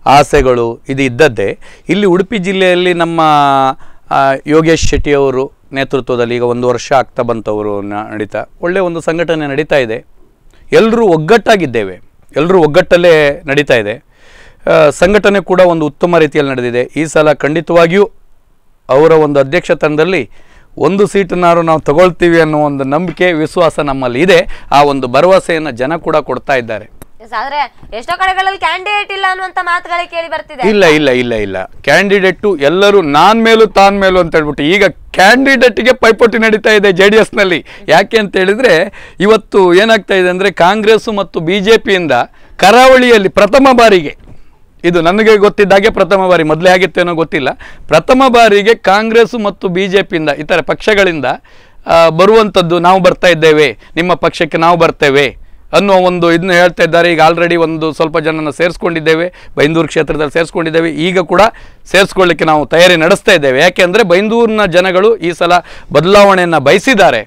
Speaker 2: ಆಸೆಗಳು ಇದು ಇದ್ದದ್ದೇ ಇಲ್ಲಿ ಉಡುಪಿ ಜಿಲ್ಲೆಯಲ್ಲಿ ನಮ್ಮ ಆ, ಯೋಗೇಶ್ ಶೆಟ್ಟಿಯವರು ನೇತೃತ್ವದಲ್ಲಿ ಈಗ ಒಂದು ವರ್ಷ ಆಗ್ತಾ ಬಂತವರು ನ- ನಡೀತಾ ಒಳ್ಳೆಯ ಒಂದು ಸಂಘಟನೆ ನಡೀತಾ ಇದೆ ಎಲ್ಲರೂ ಒಗ್ಗಟ್ಟಾಗಿದ್ದೇವೆ ಎಲ್ಲರೂ ಒಗ್ಗಟ್ಟಲ್ಲೇ ನಡೀತಾ ಇದೆ ಆ, ಸಂಘಟನೆ ಕೂಡ ಒಂದು ಉತ್ತಮ ರೀತಿಯಲ್ಲಿ ನಡೆದಿದೆ ಈ ಸಲ ಖಂಡಿತವಾಗಿಯೂ ಅವರ ಒಂದು ಅಧ್ಯಕ್ಷತನದಲ್ಲಿ ಒಂದು ಸೀಟನ್ನಾರು ನಾವು ತಗೊಳ್ತೀವಿ ಅನ್ನೋ ಒಂದು ನಂಬಿಕೆ ವಿಶ್ವಾಸ ನಮ್ಮಲ್ಲಿ ಇದೆ ಆ ಒಂದು ಭರವಸೆಯನ್ನು ಜನ ಕೂಡ ಕೊಡ್ತಾ ಇದ್ದಾರೆ
Speaker 1: Yes, ಆದ್ರೆ ಎಷ್ಟೋ ಕಡೆಗಳಲ್ಲಿ ಕ್ಯಾಂಡಿಡೇಟ್ ಇಲ್ಲ ಅನ್ನುವಂತ ಮಾತುಗಳೇ ಕೇಳಿ ಬರ್ತಿದೆ
Speaker 2: ಇಲ್ಲ ಇಲ್ಲ ಇಲ್ಲ ಇಲ್ಲ ಕ್ಯಾಂಡಿಡೇಟು ಎಲ್ಲರೂ ನಾನ್ ಮೇಲೂ ತಾನ್ ಮೇಲೂ ಅಂತ ಹೇಳ್ಬಿಟ್ಟು ಈಗ ಕ್ಯಾಂಡಿಡೇಟ್ಗೆ ಪೈಪೋಟಿ ನಡೀತಾ ಇದೆ ಜೆ ಡಿ ಎಸ್ನಲ್ಲಿ ಯಾಕೆ ಅಂತ ಹೇಳಿದ್ರೆ ಇವತ್ತು ಏನಾಗ್ತಾ ಇದೆ ಅಂದರೆ ಕಾಂಗ್ರೆಸ್ ಮತ್ತು ಬಿ ಜೆ ಪಿಯಿಂದ ಕರಾವಳಿಯಲ್ಲಿ ಪ್ರಥಮ ಬಾರಿಗೆ ಇದು ನನಗೆ ಗೊತ್ತಿದ್ದಾಗೆ ಪ್ರಥಮ ಬಾರಿ ಮೊದಲೇ ಆಗಿತ್ತೇನೋ ಗೊತ್ತಿಲ್ಲ ಪ್ರಥಮ ಬಾರಿಗೆ ಕಾಂಗ್ರೆಸ್ ಮತ್ತು ಬಿ ಜೆ ಪಿಯಿಂದ ಇತರ ಪಕ್ಷಗಳಿಂದ ಆ, ಬರುವಂಥದ್ದು ನಾವು ಬರ್ತಾ ಇದ್ದೇವೆ ನಿಮ್ಮ ಪಕ್ಷಕ್ಕೆ ನಾವು ಬರ್ತೇವೆ ಅನ್ನೋ ಒಂದು ಇದನ್ನ ಹೇಳ್ತಾ ಇದ್ದಾರೆ ಈಗ ಆಲ್ರೆಡಿ ಒಂದು ಸ್ವಲ್ಪ ಜನನ ಸೇರಿಸ್ಕೊಂಡಿದ್ದೇವೆ ಬೈಂದೂರು ಕ್ಷೇತ್ರದಲ್ಲಿ ಸೇರಿಸ್ಕೊಂಡಿದ್ದೇವೆ ಈಗ ಕೂಡ ಸೇರಿಸ್ಕೊಳ್ಳಿಕ್ಕೆ ನಾವು ತಯಾರಿ ನಡೆಸ್ತಾ ಇದ್ದೇವೆ ಯಾಕೆಂದರೆ ಬೈಂದೂರಿನ ಜನಗಳು ಈ ಸಲ ಬದಲಾವಣೆಯನ್ನು ಬಯಸಿದ್ದಾರೆ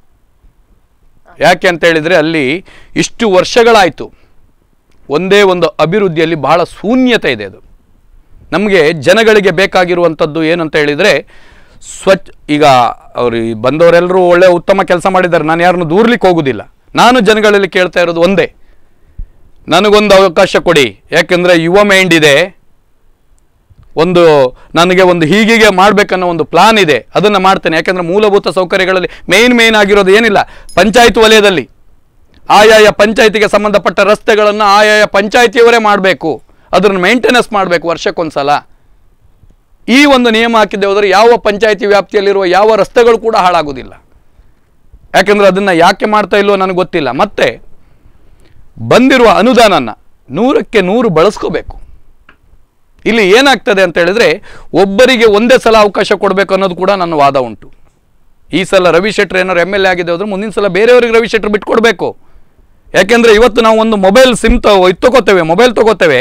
Speaker 2: ಯಾಕೆ ಅಂತ ಹೇಳಿದರೆ ಅಲ್ಲಿ ಇಷ್ಟು ವರ್ಷಗಳಾಯಿತು ಒಂದೇ ಒಂದು ಅಭಿವೃದ್ಧಿಯಲ್ಲಿ ಬಹಳ ಶೂನ್ಯತೆ ಇದೆ ಅದು ನಮಗೆ ಜನಗಳಿಗೆ ಬೇಕಾಗಿರುವಂಥದ್ದು ಏನಂತ ಹೇಳಿದರೆ ಸ್ವಚ್ಛ ಈಗ ಅವರು ಈ ಬಂದವರೆಲ್ಲರೂ ಒಳ್ಳೆ ಉತ್ತಮ ಕೆಲಸ ಮಾಡಿದ್ದಾರೆ ನಾನು ಯಾರನ್ನು ದೂರ್ಲಿಕ್ಕೆ ಹೋಗುವುದಿಲ್ಲ ನಾನು ಜನಗಳಲ್ಲಿ ಕೇಳ್ತಾ ಇರೋದು ಒಂದೇ ನನಗೊಂದು ಅವಕಾಶ ಕೊಡಿ ಯಾಕೆಂದರೆ ಯುವ ಮೈಂಡ್ ಇದೆ ಒಂದು ನನಗೆ ಒಂದು ಹೀಗೀಗೆ ಮಾಡಬೇಕನ್ನೋ ಒಂದು ಪ್ಲಾನ್ ಇದೆ ಅದನ್ನು ಮಾಡ್ತೇನೆ ಯಾಕೆಂದರೆ ಮೂಲಭೂತ ಸೌಕರ್ಯಗಳಲ್ಲಿ ಮೇಯ್ನ್ ಮೇಯ್ನ್ ಆಗಿರೋದು ಏನಿಲ್ಲ ಪಂಚಾಯತ್ ವಲಯದಲ್ಲಿ ಆಯಾಯ ಪಂಚಾಯತಿಗೆ ಸಂಬಂಧಪಟ್ಟ ರಸ್ತೆಗಳನ್ನು ಆಯಾಯ ಪಂಚಾಯತಿಯವರೇ ಮಾಡಬೇಕು ಅದನ್ನು ಮೇಂಟೆನೆನ್ಸ್ ಮಾಡಬೇಕು ವರ್ಷಕ್ಕೊಂದ್ಸಲ ಈ ಒಂದು ನಿಯಮ ಹಾಕಿದ್ದೆ ಹೋದರೆ ಯಾವ ಪಂಚಾಯತಿ ವ್ಯಾಪ್ತಿಯಲ್ಲಿರುವ ಯಾವ ರಸ್ತೆಗಳು ಕೂಡ ಹಾಳಾಗೋದಿಲ್ಲ ಯಾಕೆಂದರೆ ಅದನ್ನು ಯಾಕೆ ಮಾಡ್ತಾ ಇಲ್ವೋ ನನಗೆ ಗೊತ್ತಿಲ್ಲ ಮತ್ತೆ ಬಂದಿರುವ ಅನುದಾನನ ನೂರಕ್ಕೆ ನೂರು ಬಳಸ್ಕೋಬೇಕು ಇಲ್ಲಿ ಏನಾಗ್ತದೆ ಅಂತ ಹೇಳಿದ್ರೆ ಒಬ್ಬರಿಗೆ ಒಂದೇ ಸಲ ಅವಕಾಶ ಕೊಡಬೇಕು ಅನ್ನೋದು ಕೂಡ ನನ್ನ ವಾದ ಉಂಟು ಈ ಸಲ ರವಿ ಶೆಟ್ಟರ್ ಏನಾದ್ರು ಎಮ್ ಎಲ್ ಎ ಆಗಿದೆ ಹೋದ್ರೆ ಮುಂದಿನ ಸಲ ಬೇರೆಯವರಿಗೆ ರವಿ ಶೆಟ್ಟರ್ ಬಿಟ್ಕೊಡ್ಬೇಕು ಯಾಕೆಂದ್ರೆ ಇವತ್ತು ನಾವು ಒಂದು ಮೊಬೈಲ್ ಸಿಮ್ ತಗೋ ಇದು ತಗೋತೇವೆ ಮೊಬೈಲ್ ತಗೋತೇವೆ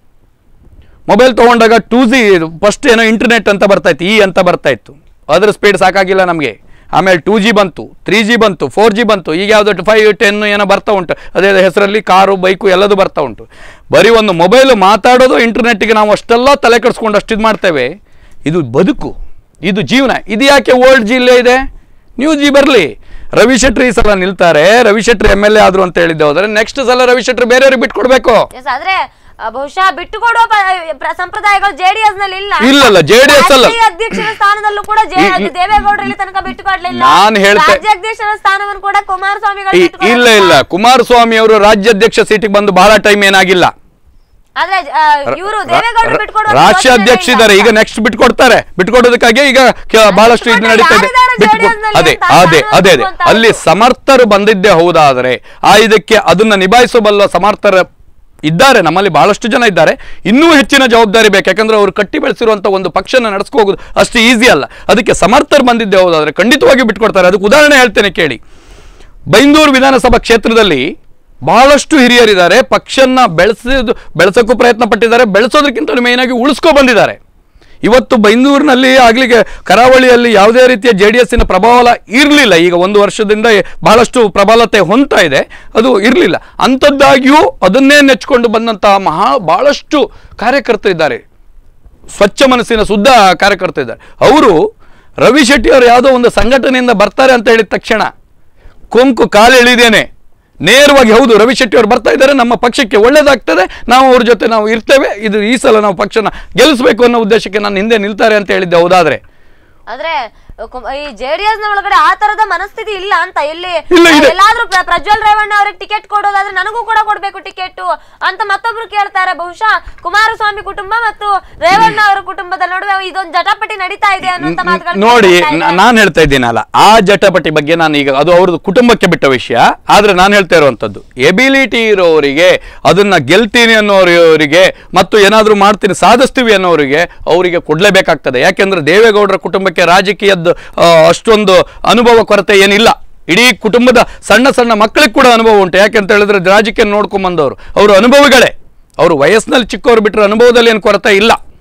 Speaker 2: ಮೊಬೈಲ್ ತೊಗೊಂಡಾಗ ಟೂ ಜಿ ಫಸ್ಟ್ ಏನೋ ಇಂಟರ್ನೆಟ್ ಅಂತ ಬರ್ತಾ ಇತ್ತು ಇ ಅಂತ ಬರ್ತಾ ಇತ್ತು ಅದ್ರ ಸ್ಪೀಡ್ ಸಾಕಾಗಿಲ್ಲ ನಮಗೆ ಆಮೇಲೆ ಟೂ ಜಿ ಬಂತು ತ್ರೀ ಜಿ ಬಂತು ಫೋರ್ ಜಿ ಬಂತು ಈಗ ಯಾವುದು ಫೈವ್ ಟೆನ್ ಏನೋ ಬರ್ತಾ ಉಂಟು ಅದೇ ಹೆಸರಲ್ಲಿ ಕಾರು ಬೈಕು ಎಲ್ಲದು ಬರ್ತಾ ಉಂಟು ಬರೀ ಒಂದು ಮೊಬೈಲ್ ಮಾತಾಡೋದು ಇಂಟರ್ನೆಟ್ಗೆ ನಾವು ಅಷ್ಟೆಲ್ಲ ತಲೆ ಕೆಡಿಸ್ಕೊಂಡು ಅಷ್ಟು ಇದು ಮಾಡ್ತೇವೆ ಇದು ಬದುಕು ಇದು ಜೀವನ ಇದು ಯಾಕೆ ಓಲ್ಡ್ ಜಿ ಇಲ್ಲೇ ಇದೆ ನ್ಯೂ ಜಿ ಬರಲಿ ರವಿ ಶೆಟ್ಟಿ ಈ ಸಲ ನಿಲ್ತಾರೆ Ravi Shetty M L A ಆದ್ರು ಅಂತ ಹೇಳಿದ್ದೆ ಹೋದ್ರೆ ನೆಕ್ಸ್ಟ್ ಸಲ ರವಿ ಶೆಟ್ಟಿ ಬೇರೆಯವ್ರಿಗೆ ಬಿಟ್ಕೊಡ್ಬೇಕು
Speaker 1: ಎಸ್ ಆದ್ರೆ ಆ, ಬಹುಶಃ ಬಿಟ್ಟು ಕೊಡುವ ಪ- ಪ್ರ- ಸಂಪ್ರದಾಯಗಳು ಜೆಡಿಎಸ್ ನಲ್ಲಿ ಇಲ್ಲ
Speaker 2: ಇಲ್ಲಲ್ಲ, JDS ಅಲ್ಲ.
Speaker 1: ರಾಷ್ಟ್ರೀಯ ಅಧ್ಯಕ್ಷರ ಸ್ಥಾನದಲ್ಲೂ ಕೂಡ ಜೆ-
Speaker 2: ಈ- ಈ-
Speaker 1: ದೇವೇಗೌಡರು ಇಲ್ಲಿ ತನಕ ಬಿಟ್ಟುಕೊಡ್ಲಿಲ್ಲ
Speaker 2: ನಾನ್ ಹೇಳ್ತೆ-
Speaker 1: ರಾಜ್ಯಾಧ್ಯಕ್ಷರ ಸ್ಥಾನವನ್ನು ಕೂಡ ಕುಮಾರಸ್ವಾಮಿಗಳು
Speaker 2: ಈ-
Speaker 1: ಬಿಟ್ಟುಕೊಡಲಿಲ್ಲ.
Speaker 2: ಇಲ್ಲ ಇಲ್ಲ ಕುಮಾರಸ್ವಾಮಿ ಅವರು ರಾಜ್ಯಾಧ್ಯಕ್ಷ ಸೀಟಿಗೆ ಬಂದು ಬಹಳ ಟೈಮ್ ಏನಾಗಿಲ್ಲ
Speaker 1: ಆದ್ರೆ ಇವರು ದೇವೇಗೌಡರು ಬಿಟ್ಕೊಡುವ
Speaker 2: ರಾಷ್ಟ್ರೀಯ ಅಧ್ಯಕ್ಷ ಇದ್ದಾರೆ ಈಗ ನೆಕ್ಸ್ಟ್ ಬಿಟ್ಕೊಡ್ತಾರೆ ಬಿಟ್ಕೊಡೋದಕ್ಕಾಗಿ ಈಗ ಕೆ- ಬಹಳಷ್ಟು ಇದು ನಡೀತಾ ಇದೆ
Speaker 1: ಯಾರಿದ್ದಾರೆ
Speaker 2: ಬಿಟ್ಕೊ-
Speaker 1: JDS ನಲ್ಲಿ
Speaker 2: ಅದೇ
Speaker 1: ಅಂತ
Speaker 2: ಅದೇ
Speaker 1: ನಾನು
Speaker 2: ಅದೇ ಅದೇ
Speaker 1: ಅಂತ
Speaker 2: ಅಲ್ಲಿ
Speaker 1: ಹೌದು.
Speaker 2: ಸಮರ್ಥರು ಬಂದಿದ್ದೇ ಹೌದಾದರೆ ಆ ಇದಕ್ಕೆ ಅದನ್ನ ನಿಭಾಯಿಸಬಲ್ಲ ಸಮರ್ಥರ ಇದ್ದಾರೆ ನಮ್ಮಲ್ಲಿ ಬಹಳಷ್ಟು ಜನ ಇದ್ದಾರೆ ಇನ್ನೂ ಹೆಚ್ಚಿನ ಜವಾಬ್ದಾರಿ ಬೇಕು ಯಾಕಂದ್ರೆ ಅವರು ಕಟ್ಟಿ ಬೆಳೆಸಿರುವಂತ ಒಂದು ಪಕ್ಷನ ನಡೆಸ್ಕೊ ಹೋಗೋದು ಅಷ್ಟು ಈಸಿ ಅಲ್ಲ ಅದಕ್ಕೆ ಸಮರ್ಥರು ಬಂದಿದ್ದೇ ಹೌದಾದ್ರೆ ಖಂಡಿತವಾಗಿ ಬಿಟ್ಕೊಡ್ತಾರೆ ಅದಕ್ಕೆ ಉದಾಹರಣೆ ಹೇಳ್ತೇನೆ ಕೇಳಿ ಬೈಂದೂರು ವಿಧಾನಸಭಾ ಕ್ಷೇತ್ರದಲ್ಲಿ ಬಹಳಷ್ಟು ಹಿರಿಯರಿದ್ದಾರೆ ಪಕ್ಷನ ಬೆಳೆಸಿದ್ದು ಬೆಳೆಸೋಕ್ಕೂ ಪ್ರಯತ್ನ ಪಟ್ಟಿದ್ದಾರೆ ಬೆಳೆಸೋದಕ್ಕಿಂತ ಮೇಯ್ನ್ ಆಗಿ ಉಳಿಸ್ಕೊ ಬಂದಿದ್ದಾರೆ ಇವತ್ತು ಬೈಂದೂರಿನಲ್ಲಿ ಆಗ್ಲಿಕ್ಕೆ ಕರಾವಳಿಯಲ್ಲಿ ಯಾವುದೇ ರೀತಿಯ ಜೆ ಡಿ ಎಸ್ಸಿನ ಪ್ರಭಾವ ಇರಲಿಲ್ಲ ಈಗ ಒಂದು ವರ್ಷದಿಂದ ಬಹಳಷ್ಟು ಪ್ರಬಲತೆ ಹೊಂದ್ತಾ ಇದೆ ಅದು ಇರಲಿಲ್ಲ ಅಂಥದ್ದಾಗಿಯೂ ಅದನ್ನೇ ನೆಚ್ಕೊಂಡು ಬಂದಂತಹ ಮಹಾ ಬಹಳಷ್ಟು ಕಾರ್ಯಕರ್ತರಿದ್ದಾರೆ ಸ್ವಚ್ಛ ಮನಸ್ಸಿನ ಶುದ್ಧ ಕಾರ್ಯಕರ್ತರು ಇದ್ದಾರೆ ಅವರು ರವಿ ಶೆಟ್ಟಿ ಅವರು ಯಾವುದೋ ಒಂದು ಸಂಘಟನೆಯಿಂದ ಬರ್ತಾರೆ ಅಂತ ಹೇಳಿದ ತಕ್ಷಣ ಕೊಂಕು ಕಾಲೆಳಿದೇನೆ ನೇರವಾಗಿ ಹೌದು ರವಿ ಶೆಟ್ಟಿ ಅವರು ಬರ್ತಾ ಇದ್ದಾರೆ ನಮ್ಮ ಪಕ್ಷಕ್ಕೆ ಒಳ್ಳೇದಾಗ್ತದೆ ನಾವು ಅವ್ರ ಜೊತೆ ನಾವು ಇರ್ತೇವೆ ಇದು ಈ ಸಲ ನಾವು ಪಕ್ಷನ ಗೆಲ್ಲಿಸಬೇಕು ಅನ್ನೋ ಉದ್ದೇಶಕ್ಕೆ ನಾನು ಹಿಂದೆ ನಿಲ್ತಾರೆ ಅಂತ ಹೇಳಿದ್ದೆ ಹೌದಾದ್ರೆ
Speaker 1: ಆದ್ರೆ ಕುಮ್- ಈ ಜೆಡಿಎಸ್ ನ ಒಳಗಡೆ ಆ ತರದ ಮನಸ್ಥಿತಿ ಇಲ್ಲ ಅಂತ ಎಲ್ಲಿ
Speaker 2: ಇಲ್ಲ, ಇದೆ.
Speaker 1: ಎಲ್ಲಾದ್ರೂ ಪ್ರ- ಪ್ರಜ್ವಲ್ ರೇವಣ್ಣ ಅವ್ರಿಗೆ ಟಿಕೆಟ್ ಕೊಡೋದಾದ್ರೆ ನನಗೂ ಕೂಡ ಕೊಡ್ಬೇಕು ಟಿಕೆಟ್ ಅಂತ ಮತ್ತೊಬ್ರು ಕೇಳ್ತಾರೆ ಬಹುಶಃ ಕುಮಾರಸ್ವಾಮಿ ಕುಟುಂಬ ಮತ್ತು ರೇವಣ್ಣ ಅವರ ಕುಟುಂಬದ ನಡುವೆ ಇದೊಂದು ಜಟಾಪಟಿ ನಡೀತಾ ಇದೆ ಅನ್ನುವಂತ ಮಾತುಗಳು
Speaker 2: ನೋಡಿ
Speaker 1: ಕೇಳ್ತಾ ಇದೆ.
Speaker 2: ನಾನು ಹೇಳ್ತಾ ಇದ್ದೀನಲ್ಲ ಆ ಜಟಪಟಿ ಬಗ್ಗೆ ನಾನು ಈಗ ಅದು ಅವ್ರದ್ದು ಕುಟುಂಬಕ್ಕೆ ಬಿಟ್ಟ ವಿಷಯ ಆದ್ರೆ ನಾನು ಹೇಳ್ತಾ ಇರುವಂಥದ್ದು ಎಬಿಲಿಟಿ ಇರೋರಿಗೆ ಅದನ್ನ ಗೆಲ್ತೀನಿ ಅನ್ನೋರಿಗೆ ಮತ್ತು ಏನಾದರೂ ಮಾಡ್ತೀನಿ ಸಾಧಿಸ್ತೀವಿ ಅನ್ನೋರಿಗೆ ಅವರಿಗೆ ಕೊಡಲೇಬೇಕಾಗ್ತದೆ ಯಾಕೆಂದ್ರೆ ದೇವೇಗೌಡರ ಕುಟುಂಬಕ್ಕೆ ರಾಜಕೀಯದ ಆ, ಅಷ್ಟೊಂದು ಅನುಭವ ಕೊರತೆ ಏನಿಲ್ಲ ಇಡೀ ಕುಟುಂಬದ ಸಣ್ಣ ಸಣ್ಣ ಮಕ್ಕಳಿಗೆ ಕೂಡ ಅನುಭವ ಉಂಟು ಯಾಕೆಂತ ಹೇಳಿದ್ರೆ ರಾಜಕೀಯ ನೋಡ್ಕೊಂಡ್ ಬಂದವರು ಅವರು ಅನುಭವಿಗಳೇ ಅವರು ವಯಸ್ಸಿನಲ್ಲಿ ಚಿಕ್ಕವರು ಬಿಟ್ಟರೆ ಅನುಭವದಲ್ಲಿ ಏನು ಕೊರತೆ ಇಲ್ಲ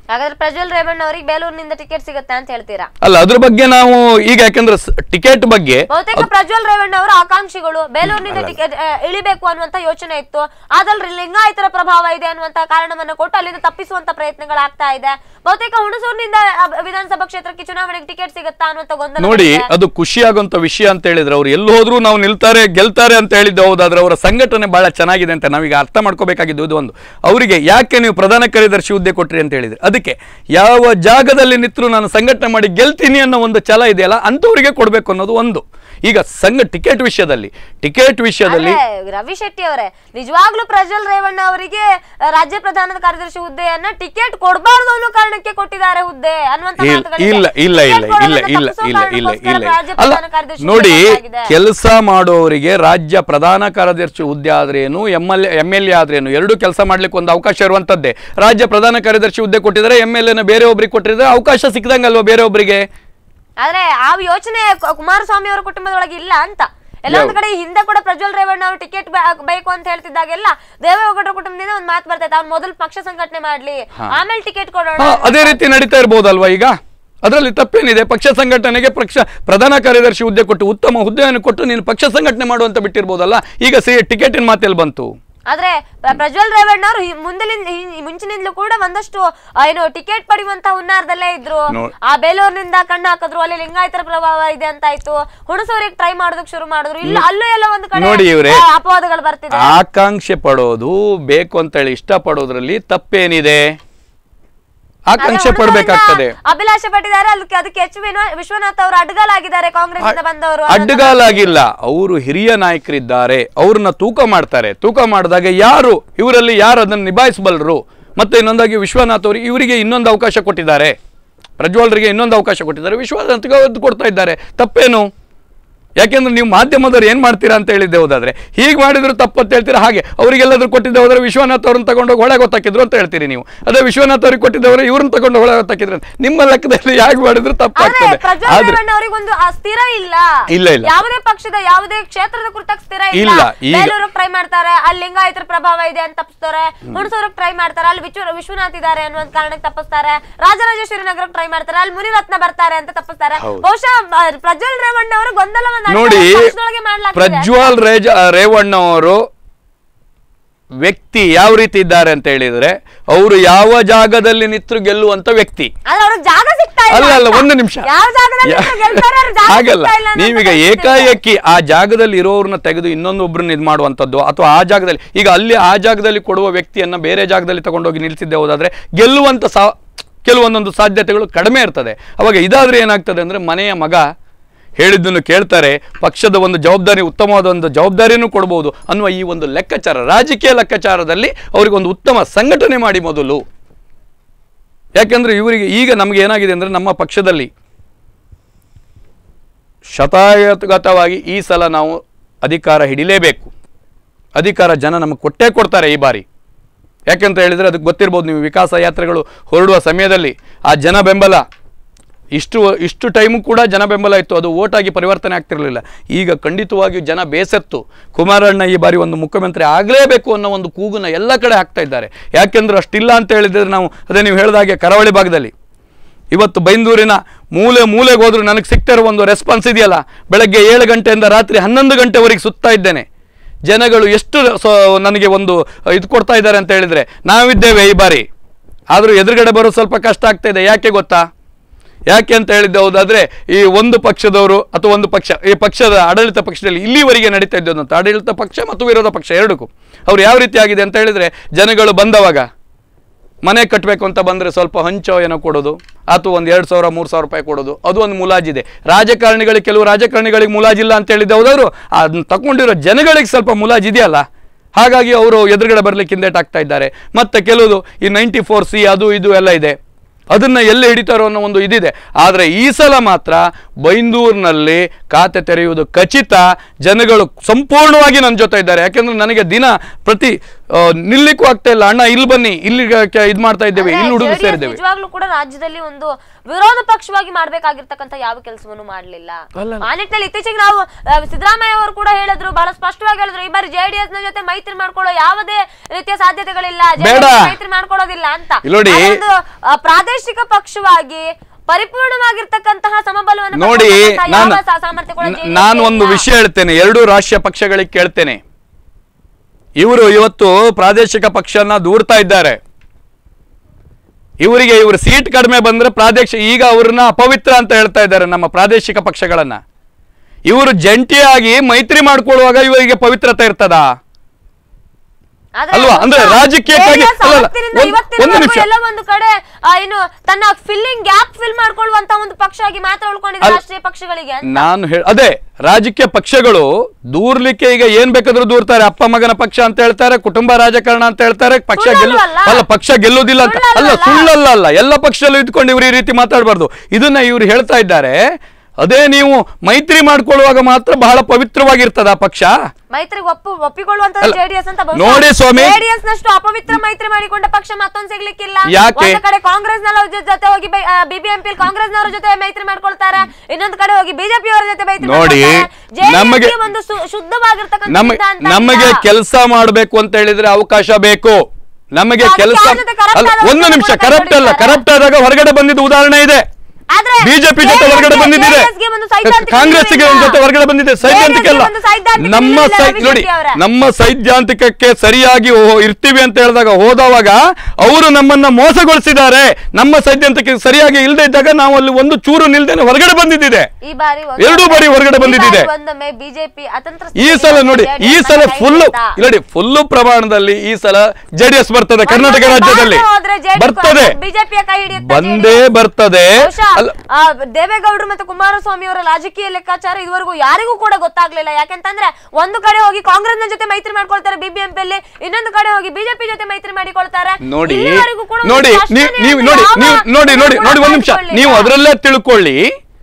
Speaker 1: ಹಾಗಾದ್ರೆ ಪ್ರಜ್ವಲ್ ರೇವಣ್ಣ ಅವರಿಗೆ ಬೇಲೂರಿನಿಂದ ಟಿಕೆಟ್ ಸಿಗುತ್ತೆ ಅಂತ ಹೇಳ್ತೀರಾ
Speaker 2: ಅಲ್ಲ ಅದ್ರ ಬಗ್ಗೆ ನಾವು ಈಗ ಯಾಕಂದ್ರೆ ಟಿಕೆಟ್ ಬಗ್ಗೆ
Speaker 1: ಬಹುತೇಕ ಪ್ರಜ್ವಲ್ ರೇವಣ್ಣ ಅವರು ಆಕಾಂಕ್ಷಿಗಳು ಬೇಲೂರಿನಿಂದ ಟಿಕೆಟ್ ಇಳಿಬೇಕು ಅನ್ನುವಂತ ಯೋಚನೆ ಇತ್ತು ಆದ್ರೆ ಲಿಂಗಾಯತರ ಪ್ರಭಾವ ಇದೆ ಅನ್ನುವಂತ ಕಾರಣವನ್ನ ಕೊಟ್ಟು ಅಲ್ಲಿಂದ ತಪ್ಪಿಸುವಂತ ಪ್ರಯತ್ನಗಳಾಗ್ತಾ ಇದೆ ಬಹುತೇಕ ಹುಣಸೂರಿನಿಂದ ಅ, ವಿಧಾನಸಭಾ ಕ್ಷೇತ್ರಕ್ಕೆ ಚುನಾವಣೆಗೆ ಟಿಕೆಟ್ ಸಿಗುತ್ತಾ ಅನ್ನುವಂತ ಗೊಂದಲ
Speaker 2: ನೋಡಿ ಅದು ಖುಷಿಯಾಗುವಂತ ವಿಷಯ ಅಂತ ಹೇಳಿದ್ರೆ ಅವ್ರು ಎಲ್ಲಿ ಹೋದ್ರು ನಾವು ನಿಲ್ತಾರೆ ಗೆಲ್ತಾರೆ ಅಂತ ಹೇಳಿದ್ದು ಹೌದಾದ್ರೆ ಅವರ ಸಂಘಟನೆ ಬಹಳ ಚೆನ್ನಾಗಿದೆ ಅಂತ ನಾವೀಗ ಅರ್ಥ ಮಾಡ್ಕೋಬೇಕಾಗಿದ್ದು ಇದು ಒಂದು ಅವರಿಗೆ ಯಾಕೆ ನೀವು ಪ್ರಧಾನ ಕಾರ್ಯದರ್ಶಿ ಹುದ್ದೆ ಕೊಟ್ರಿ ಅಂತ ಹೇಳಿದ್ರೆ ಅದಕ್ಕೆ ಯಾವ ಜಾಗದಲ್ಲಿ ನಿಂತರೂ ನಾನು ಸಂಘಟನೆ ಮಾಡಿ ಗೆಲ್ತೀನಿ ಅನ್ನೋ ಒಂದು ಛಲ ಇದೆಯಲ್ಲ ಅಂಥವರಿಗೆ ಕೊಡಬೇಕು ಅನ್ನೋದು ಒಂದು ಈಗ ಸಂಘ ಟಿಕೆಟ್ ವಿಷಯದಲ್ಲಿ ಟಿಕೆಟ್ ವಿಷಯದಲ್ಲಿ
Speaker 1: ಆದ್ರೆ ರವಿ ಶೆಟ್ಟಿ ಅವರೇ ನಿಜವಾಗ್ಲೂ ಪ್ರಜ್ವಲ್ ರೇವಣ್ಣ ಅವರಿಗೆ ಆ, ರಾಜ್ಯ ಪ್ರಧಾನ ಕಾರ್ಯದರ್ಶಿ ಹುದ್ದೆಯನ್ನ ಟಿಕೆಟ್ ಕೊಡಬಾರ್ದು ಅನ್ನೋ ಕಾರಣಕ್ಕೆ ಕೊಟ್ಟಿದ್ದಾರೆ ಹುದ್ದೆ ಅನ್ನುವಂತ
Speaker 2: ಇಲ್ಲ
Speaker 1: ಮಾತುಗಳಿದೆ.
Speaker 2: ಇಲ್ಲ ಇಲ್ಲ
Speaker 1: ಟಿಕೆಟ್
Speaker 2: ಇಲ್ಲ ಇಲ್ಲ
Speaker 1: ಕೊಡೋದನ್ನ
Speaker 2: ಇಲ್ಲ
Speaker 1: ತಪ್ಪಿಸೋ
Speaker 2: ಇಲ್ಲ ಇಲ್ಲ
Speaker 1: ಕಾರಣಕ್ಕೋಸ್ಕರ
Speaker 2: ಇಲ್ಲ
Speaker 1: ರಾಜ್ಯ
Speaker 2: ಅಲ್ಲ
Speaker 1: ಪ್ರಧಾನ ಕಾರ್ಯದರ್ಶಿ
Speaker 2: ನೋಡಿ
Speaker 1: ಹುದ್ದೆ ಕೊಡಲಾಗಿದೆ.
Speaker 2: ಕೆಲಸ ಮಾಡುವವರಿಗೆ ರಾಜ್ಯ ಪ್ರಧಾನ ಕಾರ್ಯದರ್ಶಿ ಹುದ್ದೆ ಆದ್ರೇನು M L M L A ಆದ್ರೇನು ಎರಡು ಕೆಲಸ ಮಾಡ್ಲಿಕ್ಕೆ ಒಂದು ಅವಕಾಶ ಇರುವಂತದ್ದೇ ರಾಜ್ಯ ಪ್ರಧಾನ ಕಾರ್ಯದರ್ಶಿ ಹುದ್ದೆ ಕೊಟ್ಟಿದ್ದಾರೆ ಎಮ್ ಎಲ್ ಎನ ಬೇರೆ ಒಬ್ರಿಗೆ ಕೊಟ್ಟಿದ್ರೆ ಅವಕಾಶ ಸಿಕ್ಕದಂಗಲ್ವಾ ಬೇರೆ ಒಬ್ರಿಗೆ
Speaker 1: ಆದ್ರೆ ಆ ಯೋಚನೆ ಕು- ಕುಮಾರಸ್ವಾಮಿ ಅವರ ಕುಟುಂಬದೊಳಗೆ ಇಲ್ಲ ಅಂತ ಎಲ್ಲ ಒಂದ್ ಕಡೆ ಹಿಂದೆ ಕೂಡ ಪ್ರಜ್ವಲ್ ರೇವಣ್ಣ ಅವರು ಟಿಕೆಟ್ ಬೇಕು ಅಂತ ಹೇಳ್ತಿದ್ದಾಗೆಲ್ಲ ದೇವೇಗೌಡರ ಕುಟುಂಬದಿಂದ ಒಂದ್ ಮಾತು ಬರ್ತೈತೆ ಅವ್ನು ಮೊದಲು ಪಕ್ಷ ಸಂಘಟನೆ ಮಾಡ್ಲಿ ಆಮೇಲೆ ಟಿಕೆಟ್ ಕೊಡೋಣ
Speaker 2: ಹಾ ಅದೇ ರೀತಿ ನಡೀತಾ ಇರ್ಬೋದಲ್ವಾ ಈಗ ಅದರಲ್ಲಿ ತಪ್ಪೇನಿದೆ ಪಕ್ಷ ಸಂಘಟನೆಗೆ ಪಕ್ಷ ಪ್ರಧಾನ ಕಾರ್ಯದರ್ಶಿ ಹುದ್ದೆ ಕೊಟ್ಟು ಉತ್ತಮ ಹುದ್ದೆಯನ್ನು ಕೊಟ್ಟು ನೀನು ಪಕ್ಷ ಸಂಘಟನೆ ಮಾಡುವಂತ ಬಿಟ್ಟಿರ್ಬೋದಲ್ಲ ಈಗ ಸಿ ಟಿಕೆಟಿನ ಮಾತೆಲ್ಲಿ ಬಂತು
Speaker 1: ಆದ್ರೆ ಪ್ರ- ಪ್ರಜ್ವಲ್ ರೇವಣ್ಣ ಅವರು ಮುಂದಲಿಂದ ಹಿ- ಮುಂಚಿನಿಂದಲೂ ಕೂಡ ಒಂದಷ್ಟು ಆ, ಏನು ಟಿಕೆಟ್ ಪಡೆಯುವಂತ ಹುನ್ನಾರದಲ್ಲೇ ಇದ್ರು
Speaker 2: ನೋ-
Speaker 1: ಆ ಬೇಲೂರಿನಿಂದ ಕಣ್ಣು ಹಾಕಿದ್ರು ಅಲ್ಲಿ ಲಿಂಗಾಯತರ ಪ್ರಭಾವ ಇದೆ ಅಂತ ಆಯ್ತು ಹುಣಸೂರಿಗೆ ಟ್ರೈ ಮಾಡೋದಕ್ಕೆ ಶುರು ಮಾಡಿದ್ರು ಇಲ್ಲ ಅಲ್ಲೂ ಎಲ್ಲ ಒಂದ್ ಕಡೆ
Speaker 2: ನೋಡಿ ಇವ್ರೆ,
Speaker 1: ಆ, ಅಪವಾದಗಳು ಬರ್ತಿದೆ
Speaker 2: ಆಕಾಂಕ್ಷೆ ಪಡೋದು ಬೇಕು ಅಂತೇಳಿ ಇಷ್ಟಪಡೋದ್ರಲ್ಲಿ ತಪ್ಪೇನಿದೆ ಆಕಾಂಕ್ಷೆ
Speaker 1: ಆದ್ರೆ
Speaker 2: ಪಡ್ಬೇಕಾಗ್ತದೆ
Speaker 1: ಹುಣಸೂರಿನ ಅಭಿಲಾಷೆ ಪಟ್ಟಿದ್ದಾರೆ ಅದಕ್ಕೆ ಅದಕ್ಕೆ ಎಚ್ ವಿಶ್ವನಾಥ್ ಅವರು ಅಡ್ಡಗಾಲಾಗಿದ್ದಾರೆ ಕಾಂಗ್ರೆಸ್ ಇಂದ ಬಂದವರು
Speaker 2: ಅಡ್ಡಗಾಲಾಗಿಲ್ಲ ಅವರು ಹಿರಿಯ ನಾಯಕರಿದ್ದಾರೆ ಅವ್ರನ್ನ ತೂಕ ಮಾಡ್ತಾರೆ ತೂಕ ಮಾಡಿದಾಗ ಯಾರು ಇವರಲ್ಲಿ ಯಾರು ಅದನ್ನು ನಿಭಾಯಿಸಬಲ್ಲರು ಮತ್ತೆ ಇನ್ನೊಂದಾಗಿ ವಿಶ್ವನಾಥ್ ಅವರಿಗೆ ಇವರಿಗೆ ಇನ್ನೊಂದು ಅವಕಾಶ ಕೊಟ್ಟಿದ್ದಾರೆ ಪ್ರಜ್ವಲ್ರಿಗೆ ಇನ್ನೊಂದು ಅವಕಾಶ ಕೊಟ್ಟಿದ್ದಾರೆ ವಿಶ್ವನಾಥ್ಗೆ ಒದ್ದು ಕೊಡ್ತಾ ಇದ್ದಾರೆ ತಪ್ಪೇನು ಯಾಕೆಂದ್ರೆ ನೀವು ಮಾಧ್ಯಮದವ್ರು ಏನು ಮಾಡ್ತೀರಾ ಅಂತ ಹೇಳಿದ್ದೆ ಹೋದಾದ್ರೆ ಹೀಗೆ ಮಾಡಿದ್ರು ತಪ್ಪು ಅಂತ ಹೇಳ್ತೀರಾ ಹಾಗೆ ಅವರಿಗೆಲ್ಲಾದ್ರೂ ಕೊಟ್ಟಿದ್ದೆ ಹೋದ್ರೆ ವಿಶ್ವನಾಥ್ ಅವ್ರನ್ನ ತಗೊಂಡೋಗಿ ಒಳಗೆ ಗೊತ್ತಾಕಿದ್ರು ಅಂತ ಹೇಳ್ತೀರಿ ನೀವು ಅದೇ ವಿಶ್ವನಾಥ್ ಅವ್ರಿಗೆ ಕೊಟ್ಟಿದ್ದವರು ಇವ್ರನ್ನ ತಗೊಂಡು ಒಳಗೆ ಗೊತ್ತಾಕಿದ್ರು ಅಂತ ನಿಮ್ಮ ಲೆಕ್ಕದಲ್ಲಿ ಯಾಕೆ ಮಾಡಿದ್ರು
Speaker 1: ಆದ್ರೆ
Speaker 2: ತಪ್ಪಾಗ್ತದೆ
Speaker 1: ಪ್ರಜ್ವಲ್
Speaker 2: ಆದ್ರೆ
Speaker 1: ರೇವಣ್ಣ ಅವರಿಗೆ ಒಂದು ಆ ಸ್ಥಿರ ಇಲ್ಲ
Speaker 2: ಇಲ್ಲ, ಇಲ್ಲ.
Speaker 1: ಯಾವುದೇ ಪಕ್ಷದ ಯಾವುದೇ ಕ್ಷೇತ್ರದ ಕುರಿತಾಗ ಸ್ಥಿರ ಇಲ್ಲ
Speaker 2: ಇಲ್ಲ, ಈಗ-
Speaker 1: ಬೇಲೂರಿಗೆ ಟ್ರೈ ಮಾಡ್ತಾರೆ ಅಲ್ಲಿ ಲಿಂಗಾಯತರ ಪ್ರಭಾವ ಇದೆ ಅಂತ ತಪ್ಪಿಸ್ತಾರೆ ಹುಣಸೂರಿಗೆ ಟ್ರೈ ಮಾಡ್ತಾರೆ ಅಲ್ಲಿ ವಿಶ್ವ ವಿಶ್ವನಾಥ್ ಇದ್ದಾರೆ ಅನ್ನುವಂತ ಕಾರಣಕ್ಕೆ ತಪ್ಪಿಸ್ತಾರೆ ರಾಜರಾಜೇಶ್ವರಿ ನಗರಕ್ಕೆ ಟ್ರೈ ಮಾಡ್ತಾರೆ ಅಲ್ಲಿ ಮುನಿರತ್ನ ಬರ್ತಾರೆ ಅಂತ ತಪ್ಪಿಸ್ತಾರೆ
Speaker 2: ಹೌದು.
Speaker 1: ಬಹುಶಃ ಆ, ಪ್ರಜ್ವಲ್ ರೇವಣ್ಣ ಅವರು ಗೊಂದಲವನ್ನ
Speaker 2: ನೋಡಿ
Speaker 1: ಪಕ್ಷದೊಳಗೆ ಮಾಡ್ಲಾಗ್ತಿದೆ.
Speaker 2: ಪ್ರಜ್ವಲ್ ರೇಜ ರೇವಣ್ಣ ಅವರು ವ್ಯಕ್ತಿ ಯಾವ ರೀತಿ ಇದ್ದಾರೆ ಅಂತ ಹೇಳಿದ್ರೆ ಅವರು ಯಾವ ಜಾಗದಲ್ಲಿ ನಿಂತರು ಗೆಲ್ಲುವಂತ ವ್ಯಕ್ತಿ
Speaker 1: ಆದ್ರೆ ಅವ್ರಿಗೆ ಜಾಗ ಸಿಗ್ತಾ ಇಲ್ಲ
Speaker 2: ಅಲ್ಲ ಅಲ್ಲ
Speaker 1: ಅಂತ.
Speaker 2: ಒಂದು ನಿಮಿಷ
Speaker 1: ಯಾವ ಜಾಗದಲ್ಲಿ ನಿಂತ್ರು ಗೆಲ್ತಾರೆ, ಅವ್ರಿಗೆ ಜಾಗ
Speaker 2: ಹಾಗಲ್ಲ
Speaker 1: ಸಿಗ್ತಾ ಇಲ್ಲ ಅನ್ನೋ
Speaker 2: ನೀವೀಗ
Speaker 1: ಪರಿಸ್ಥಿತಿ ಇದೆ.
Speaker 2: ಏಕಾಏಕಿ ಆ ಜಾಗದಲ್ಲಿ ಇರೋರನ್ನ ತೆಗೆದು ಇನ್ನೊಂದೊಬ್ರನ್ನ ಇದು ಮಾಡುವಂಥದ್ದು ಅಥವಾ ಆ ಜಾಗದಲ್ಲಿ ಈಗ ಅಲ್ಲಿ ಆ ಜಾಗದಲ್ಲಿ ಕೊಡುವ ವ್ಯಕ್ತಿಯನ್ನ ಬೇರೆ ಜಾಗದಲ್ಲಿ ತಗೊಂಡೋಗಿ ನಿಲ್ಸಿದ್ದೆ ಹೋದಾದ್ರೆ ಗೆಲ್ಲುವಂತ ಸಾ ಕೆಲವೊಂದೊಂದು ಸಾಧ್ಯತೆಗಳು ಕಡಿಮೆ ಇರ್ತದೆ ಅವಾಗ ಇದಾದ್ರೆ ಏನಾಗ್ತದೆ ಅಂದ್ರೆ ಮನೆಯ ಮಗ ಹೇಳಿದ್ದನ್ನು ಕೇಳ್ತಾರೆ ಪಕ್ಷದ ಒಂದು ಜವಾಬ್ದಾರಿ ಉತ್ತಮವಾದ ಒಂದು ಜವಾಬ್ದಾರಿನೂ ಕೊಡ್ಬೋದು ಅನ್ನುವ ಈ ಒಂದು ಲೆಕ್ಕಾಚಾರ ರಾಜಕೀಯ ಲೆಕ್ಕಾಚಾರದಲ್ಲಿ ಅವರಿಗೆ ಒಂದು ಉತ್ತಮ ಸಂಘಟನೆ ಮಾಡಿ ಮೊದಲು ಯಾಕೆಂದ್ರೆ ಇವರಿಗೆ ಈಗ ನಮಗೆ ಏನಾಗಿದೆ ಅಂದ್ರೆ ನಮ್ಮ ಪಕ್ಷದಲ್ಲಿ ಶತಾಯಗತವಾಗಿ ಈ ಸಲ ನಾವು ಅಧಿಕಾರ ಹಿಡಿಲೇಬೇಕು ಅಧಿಕಾರ ಜನ ನಮಗೆ ಕೊಟ್ಟೇ ಕೊಡ್ತಾರೆ ಈ ಬಾರಿ ಯಾಕೆಂತ ಹೇಳಿದರೆ ಅದಕ್ಕೆ ಗೊತ್ತಿರ್ಬೋದು ನೀವು ವಿಕಾಸ ಯಾತ್ರೆಗಳು ಹೊರಡುವ ಸಮಯದಲ್ಲಿ ಆ ಜನ ಬೆಂಬಲ ಇಷ್ಟು ಇಷ್ಟು ಟೈಮು ಕೂಡ ಜನ ಬೆಂಬಲ ಇತ್ತು ಅದು ಓಟಾಗಿ ಪರಿವರ್ತನೆ ಆಗ್ತಿರಲಿಲ್ಲ ಈಗ ಖಂಡಿತವಾಗಿಯೂ ಜನ ಬೇಸತ್ತು ಕುಮಾರಣ್ಣ ಈ ಬಾರಿ ಒಂದು ಮುಖ್ಯಮಂತ್ರಿ ಆಗಲೇಬೇಕು ಅನ್ನೋ ಒಂದು ಕೂಗನ್ನ ಎಲ್ಲ ಕಡೆ ಹಾಕ್ತಾ ಇದ್ದಾರೆ ಯಾಕೆಂದ್ರೆ ಅಷ್ಟಿಲ್ಲ ಅಂತ ಹೇಳಿದ್ರೆ ನಾವು ಅದೇ ನೀವು ಹೇಳಿದಾಗೆ ಕರಾವಳಿ ಭಾಗದಲ್ಲಿ ಇವತ್ತು ಬೈಂದೂರಿನ ಮೂಲೆ ಮೂಲೆಗೆ ಹೋದ್ರು ನನಗೆ ಸಿಗ್ತಾ ಇರೋ ಒಂದು ರೆಸ್ಪಾನ್ಸ್ ಇದೆಯಲ್ಲ ಬೆಳಗ್ಗೆ ಏಳು ಗಂಟೆಯಿಂದ ರಾತ್ರಿ ಹನ್ನೊಂದು ಗಂಟೆವರೆಗೆ ಸುತ್ತಾ ಇದ್ದೇನೆ ಜನಗಳು ಎಷ್ಟು ಸೊ ನನಗೆ ಒಂದು ಇದು ಕೊಡ್ತಾ ಇದ್ದಾರೆ ಅಂತ ಹೇಳಿದರೆ ನಾವಿದ್ದೇವೆ ಈ ಬಾರಿ ಆದರೂ ಎದುರುಗಡೆ ಬರೋದು ಸ್ವಲ್ಪ ಕಷ್ಟ ಆಗ್ತಾ ಇದೆ ಯಾಕೆ ಗೊತ್ತಾ ಯಾಕೆ ಅಂತ ಹೇಳಿದ್ದೆ ಹೌದಾದ್ರೆ ಈ ಒಂದು ಪಕ್ಷದವರು ಅಥವಾ ಒಂದು ಪಕ್ಷ ಈ ಪಕ್ಷದ ಆಡಳಿತ ಪಕ್ಷದಲ್ಲಿ ಇಲ್ಲಿವರೆಗೆ ನಡೀತಾ ಇದ್ದದಂತ ಆಡಳಿತ ಪಕ್ಷ ಮತ್ತು ವಿರೋಧ ಪಕ್ಷ ಎರಡಕ್ಕೂ ಅವ್ರು ಯಾವ ರೀತಿ ಆಗಿದೆ ಅಂತ ಹೇಳಿದ್ರೆ ಜನಗಳು ಬಂದವಾಗ ಮನೆ ಕಟ್ಟಬೇಕು ಅಂತ ಬಂದರೆ ಸ್ವಲ್ಪ ಹಂಚೋ ಏನೋ ಕೊಡೋದು ಅಥವಾ ಒಂದು ಎರಡು ಸಾವಿರ ಮೂರು ಸಾವಿರ ರೂಪಾಯಿ ಕೊಡೋದು ಅದು ಒಂದು ಮುಲಾಜಿದೆ ರಾಜಕಾರಣಿಗಳಿಗೆ ಕೆಲವು ರಾಜಕಾರಣಿಗಳಿಗೆ ಮುಲಾಜಿಲ್ಲ ಅಂತ ಹೇಳಿದ್ದೆ ಹೋದಾದ್ರು ಅದನ್ನ ತಗೊಂಡಿರೋ ಜನಗಳಿಗೆ ಸ್ವಲ್ಪ ಮುಲಾಜ್ ಇದೆಯಲ್ಲ ಹಾಗಾಗಿ ಅವರು ಎದುರುಗಡೆ ಬರಲಿಕ್ಕೆ ಹಿಂದೇಟಾಗ್ತಾ ಇದ್ದಾರೆ ಮತ್ತು ಕೆಲವುದು ಈ ನೈಂಟಿ ಫೋರ್ ಸಿ ಅದು ಇದು ಎಲ್ಲ ಇದೆ ಅದನ್ನು ಎಲ್ಲಿ ಹಿಡಿತಾರೋ ಅನ್ನೋ ಒಂದು ಇದಿದೆ ಆದರೆ ಈ ಸಲ ಮಾತ್ರ ಬೈಂದೂರಿನಲ್ಲಿ ಖಾತೆ ತೆರೆಯುವುದು ಖಚಿತ ಜನಗಳು ಸಂಪೂರ್ಣವಾಗಿ ನನ್ನ ಜೊತೆ ಇದ್ದಾರೆ ಯಾಕೆಂದ್ರೆ ನನಗೆ ದಿನ ಪ್ರತಿ ಆ, ನಿಲ್ಲಿಕ್ಕೂ ಆಗ್ತಾ ಇಲ್ಲ ಅಣ್ಣ ಇಲ್ಲಿ ಬನ್ನಿ ಇಲ್ಲಿ ಕ- ಇದ್ ಮಾಡ್ತಾ ಇದ್ದೇವೆ ಇಲ್ಲಿ ಹುಡುಗ
Speaker 1: JDS
Speaker 2: ಸೇರಿದ್ದೇವೆ
Speaker 1: ನಿಜವಾಗ್ಲೂ ಕೂಡ ರಾಜ್ಯದಲ್ಲಿ ಒಂದು ವಿರೋಧ ಪಕ್ಷವಾಗಿ ಮಾಡ್ಬೇಕಾಗಿರ್ತಕ್ಕಂಥ ಯಾವ ಕೆಲಸವನ್ನು ಮಾಡ್ಲಿಲ್ಲ
Speaker 2: ಅಲ್ಲ.
Speaker 1: ಆ ನಿಟ್ಟಿನಲ್ಲಿ ಇತ್ತೀಚೆಗೆ ನಾವು ಆ, ಸಿದ್ದರಾಮಯ್ಯ ಅವರು ಕೂಡ ಹೇಳಿದ್ರು ಬಹಳ ಸ್ಪಷ್ಟವಾಗಿ ಹೇಳಿದ್ರು ಈ ಬಾರಿ ಜೆಡಿಎಸ್ ನ ಜೊತೆ ಮೈತ್ರಿ ಮಾಡ್ಕೊಳ್ಳೋ ಯಾವುದೇ ರೀತಿಯ ಸಾಧ್ಯತೆಗಳಿಲ್ಲ JDS
Speaker 2: ಬೇಡ.
Speaker 1: ಮೈತ್ರಿ ಮಾಡ್ಕೊಳ್ಳೋದಿಲ್ಲ ಅಂತ
Speaker 2: ಇಲ್ಲಿ ನೋಡಿ.
Speaker 1: ಅದೊಂದು, ಆ, ಪ್ರಾದೇಶಿಕ ಪಕ್ಷವಾಗಿ ಪರಿಪೂರ್ಣವಾಗಿರ್ತಕ್ಕಂತಹ ಸಮಬಲವನ್ನು
Speaker 2: ನೋಡಿ
Speaker 1: ಪಡ್ಕೊಳ್ತಕ್ಕಂತಹ
Speaker 2: ನಾನು
Speaker 1: ಯಾವ ಸಾ- ಸಾಮರ್ಥ್ಯ ಕೂಡ JDS ಗೆ
Speaker 2: ನಾನು ಒಂದು
Speaker 1: ಇಲ್ಲ.
Speaker 2: ವಿಷಯ ಹೇಳ್ತೇನೆ ಎರಡೂ ರಾಷ್ಟ್ರೀಯ ಪಕ್ಷಗಳಿಗೆ ಕೇಳ್ತೇನೆ ಇವರು ಇವತ್ತು ಪ್ರಾದೇಶಿಕ ಪಕ್ಷನ ದೂರ್ತಾ ಇದ್ದಾರೆ ಇವರಿಗೆ ಇವರು ಸೀಟ್ ಕಡಿಮೆ ಬಂದ್ರೆ ಪ್ರಾದೇಶಿಕ ಈಗ ಅವ್ರನ್ನ ಅಪವಿತ್ರ ಅಂತ ಹೇಳ್ತಾ ಇದ್ದಾರೆ ನಮ್ಮ ಪ್ರಾದೇಶಿಕ ಪಕ್ಷಗಳನ್ನ ಇವರು ಜಂಟಿಯಾಗಿ ಮೈತ್ರಿ ಮಾಡ್ಕೊಳ್ಳುವಾಗ ಇವರಿಗೆ ಪವಿತ್ರತೆ ಇರ್ತದಾ
Speaker 1: ಆದ್ರೆ
Speaker 2: ಅಲ್ವಾ? ಅಂದ್ರೆ
Speaker 1: ಬಹುಶಃ
Speaker 2: ರಾಜಕೀಯಕ್ಕಾಗಿ-
Speaker 1: JDS
Speaker 2: ಅಲ್ಲ, ಅಲ್ಲ,
Speaker 1: ಅವತ್ತಿನಿಂದ
Speaker 2: ಒಂದ್-
Speaker 1: ಇವತ್ತಿನವರೆಗೂ
Speaker 2: ಒಂದು ನಿಮಿಷ.
Speaker 1: ಎಲ್ಲ ಒಂದು ಕಡೆ ಆ, ಏನು ತನ್ನ ಫಿಲ್ಲಿಂಗ್ ಗ್ಯಾಪ್ ಫಿಲ್ ಮಾಡ್ಕೊಳ್ಳುವಂತ ಒಂದು ಪಕ್ಷ ಆಗಿ ಮಾತ್ರ ಉಳ್ಕೊಂಡಿದೆ
Speaker 2: ಅಲ್ಲ.
Speaker 1: ರಾಷ್ಟ್ರೀಯ ಪಕ್ಷಗಳಿಗೆ ಅಂತ.
Speaker 2: ನಾನು ಹೇಳ ಅದೇ ರಾಜಕೀಯ ಪಕ್ಷಗಳು ದೂರ್ಲಿಕ್ಕೆ ಈಗ ಏನ್ ಬೇಕಾದ್ರೂ ದೂರ್ತಾರೆ ಅಪ್ಪ ಮಗನ ಪಕ್ಷ ಅಂತ ಹೇಳ್ತಾರೆ ಕುಟುಂಬ ರಾಜಕಾರಣ ಅಂತ ಹೇಳ್ತಾರೆ ಪಕ್ಷ ಗೆಲ್ಲು
Speaker 1: ಸುಳ್ಳಲ್ವಲ್ಲ?
Speaker 2: ಅಲ್ಲ ಪಕ್ಷ ಗೆಲ್ಲುವುದಿಲ್ಲ ಅಂತ ಅಲ್ಲ
Speaker 1: ಸುಳ್ಳಲ್ವಲ್ಲ?
Speaker 2: ಸುಳ್ಳಲ್ಲ ಅಲ್ಲ ಎಲ್ಲ ಪಕ್ಷದಲ್ಲೂ ಇದ್ಕೊಂಡು ಇವರು ಈ ರೀತಿ ಮಾತಾಡಬಾರ್ದು ಇದನ್ನ ಇವ್ರು ಹೇಳ್ತಾ ಇದ್ದಾರೆ ಅದೇ ನೀವು ಮೈತ್ರಿ ಮಾಡ್ಕೊಳ್ಳುವಾಗ ಮಾತ್ರ ಬಹಳ ಪವಿತ್ರವಾಗಿರ್ತದ ಆ ಪಕ್ಷ
Speaker 1: ಮೈತ್ರಿಗೆ ಒಪ್ಪು ಒಪ್ಪಿಕೊಳ್ಳುವಂತ
Speaker 2: ಅಲ್ಲ,
Speaker 1: ಜೆಡಿಎಸ್ ಅಂತ
Speaker 2: ನೋಡಿ ಸ್ವಾಮಿ.
Speaker 1: ಜೆಡಿಎಸ್ ನಷ್ಟು ಅಪವಿತ್ರ ಮೈತ್ರಿ ಮಾಡಿಕೊಂಡ ಪಕ್ಷ ಮತ್ತೊಂದು ಸಿಗ್ಲಿಕ್ಕಿಲ್ಲ
Speaker 2: ಯಾಕೆ?
Speaker 1: ಒಂದು ಕಡೆ ಕಾಂಗ್ರೆಸ್ ಜೊತೆ ಹೋಗಿ ಬಿಬಿಎಂಪಿ ಕಾಂಗ್ರೆಸ್ ನವರ ಜೊತೆ ಮೈತ್ರಿ ಮಾಡ್ಕೊಳ್ತಾರೆ ಇನ್ನೊಂದು ಕಡೆ ಹೋಗಿ ಬಿಜೆಪಿ ಅವರ ಜೊತೆ ಮೈತ್ರಿ
Speaker 2: ನೋಡಿ,
Speaker 1: ಮಾಡ್ಕೊಳ್ತಾರೆ. JDS ಗೆ
Speaker 2: ನಮಗೆ-
Speaker 1: ಒಂದು ಸು- ಶುದ್ಧವಾಗಿರ್ತಕ್ಕಂಥ
Speaker 2: ನಮ
Speaker 1: ಸಿದ್ಧಾಂತ
Speaker 2: ನಮಗೆ
Speaker 1: ಇಲ್ಲ.
Speaker 2: ಕೆಲಸ ಮಾಡಬೇಕು ಅಂತ ಹೇಳಿದ್ರೆ ಅವಕಾಶ ಬೇಕು ನಮಗೆ
Speaker 1: ಅದಕ್ಕೆ
Speaker 2: ಕೆಲಸ
Speaker 1: ಯಾರ್ ಜೊತೆ corrupt
Speaker 2: ಅಲ್ಲ
Speaker 1: ಆದವ್ರ
Speaker 2: ಒಂದು
Speaker 1: ಜೊತೆ
Speaker 2: ನಿಮಿಷ
Speaker 1: ಕೂಡ
Speaker 2: ಕರಪ್ಟ್ ಅಲ್ಲ
Speaker 1: ಕೈಜೋಡಿಸ್ತಾರೆ?
Speaker 2: ಕರಪ್ಟ್ ಆದಾಗ ಹೊರಗಡೆ ಬಂದಿದ್ದ ಉದಾಹರಣೆ ಇದೆ
Speaker 1: ಆದ್ರೆ
Speaker 2: ಬಿಜೆಪಿ ಜೊತೆ
Speaker 1: JDS
Speaker 2: ಹೊರಗಡೆ
Speaker 1: ಗೆ-
Speaker 2: ಬಂದಿದ್ದಿದೆ
Speaker 1: JDS ಗೆ ಒಂದು ಸೈದ್ಧಾಂತಿಕ
Speaker 2: ಕಾಂಗ್ರೆಸ್ಗೆ
Speaker 1: ನಿಲುವಿಲ್ಲ.
Speaker 2: ಜೊತೆ ಹೊರಗಡೆ ಬಂದಿದೆ ಸೈದ್ಧಾಂತಿಕ ಅಲ್ಲ
Speaker 1: JDS ಗೆ ಒಂದು ಸೈದ್ಧಾಂತಿಕ
Speaker 2: ನಮ್ಮ
Speaker 1: ನಿಲುವಿಲ್ಲ
Speaker 2: ಸೈ
Speaker 1: ರವಿ
Speaker 2: ನೋಡಿ
Speaker 1: ಶೆಟ್ಟಿ ಅವರೇ.
Speaker 2: ನಮ್ಮ ಸೈದ್ಧಾಂತಿಕಕ್ಕೆ ಸರಿಯಾಗಿ ಹೋ- ಇರ್ತೀವಿ ಅಂತ ಹೇಳಿದಾಗ ಹೋದವಾಗ ಅವರು ನಮ್ಮನ್ನ ಮೋಸಗೊಳಿಸಿದ್ದಾರೆ ನಮ್ಮ ಸೈದ್ಧಾಂತಿಕ ಸರಿಯಾಗಿ ಇಲ್ಲದೆ ಇದ್ದಾಗ ನಾವು ಅಲ್ಲಿ ಒಂದು ಚೂರು ನಿಲ್ದೇನೆ ಹೊರಗಡೆ ಬಂದಿದ್ದಿದೆ
Speaker 1: ಈ ಬಾರಿ
Speaker 2: ಎರಡೂ ಬಾರಿ ಹೊರಗಡೆ ಬಂದಿದ್ದಿದೆ.
Speaker 1: ಒಂದೊಮ್ಮೆ ಬಿಜೆಪಿ ಅತಂತ್ರ
Speaker 2: ಈ ಸಲ ನೋಡಿ
Speaker 1: JDS
Speaker 2: ಈ ಸಲ
Speaker 1: ನ
Speaker 2: ಫುಲ್
Speaker 1: ಕೈ ಹಿಡಿತ.
Speaker 2: ನೋಡಿ ಫುಲ್ ಪ್ರಮಾಣದಲ್ಲಿ ಈ ಸಲ ಜೆಡಿಎಸ್ ಬರ್ತದೆ ಕರ್ನಾಟಕ
Speaker 1: ಒಂದೊಂದು
Speaker 2: ರಾಜ್ಯದಲ್ಲಿ
Speaker 1: ಬಾರಿ ಹೋದ್ರೆ JDS
Speaker 2: ಬರ್ತದೆ
Speaker 1: ಬಿಜೆಪಿಯ ಕೈ ಹಿಡಿಯುತ್ತೆ
Speaker 2: ಬಂದೇ
Speaker 1: JDS.
Speaker 2: ಬರ್ತದೆ
Speaker 1: ಬಹುಶಃ
Speaker 2: ಅಲ್ಲ
Speaker 1: ಆ, ದೇವೇಗೌಡರು ಮತ್ತು ಕುಮಾರಸ್ವಾಮಿ ಅವರ ರಾಜಕೀಯ ಲೆಕ್ಕಾಚಾರ ಇದುವರೆಗೂ ಯಾರಿಗೂ ಕೂಡ ಗೊತ್ತಾಗ್ಲಿಲ್ಲ ಯಾಕೆಂತಂದ್ರೆ ಒಂದು ಕಡೆ ಹೋಗಿ ಕಾಂಗ್ರೆಸ್ ನ ಜೊತೆ ಮೈತ್ರಿ ಮಾಡ್ಕೊಳ್ತಾರೆ ಬಿಬಿಎಂಪಿ ಅಲ್ಲಿ ಇನ್ನೊಂದು ಕಡೆ ಹೋಗಿ ಬಿಜೆಪಿ ಜೊತೆ ಮೈತ್ರಿ ಮಾಡಿಕೊಳ್ತಾರೆ
Speaker 2: ನೋಡಿ
Speaker 1: ಇಲ್ಲಿವರೆಗೂ ಕೂಡ ಒಂದು
Speaker 2: ನೋಡಿ
Speaker 1: ಸ್ಪಷ್ಟನೆ
Speaker 2: ನೀವು ನೀವು
Speaker 1: ಇಲ್ಲ.
Speaker 2: ನೋಡಿ
Speaker 1: ಯಾವ
Speaker 2: ನೀವು ನೋಡಿ ನೋಡಿ
Speaker 1: ಕೂಡ
Speaker 2: ನೋಡಿ ಒಂದ್ ನಿಮಿಷ
Speaker 1: ಕಾಯ್ದುಕೊಳ್ಳಿಲ್ಲ.
Speaker 2: ನೀವು ಅದರಲ್ಲೇ ತಿಳ್ಕೊಳ್ಳಿ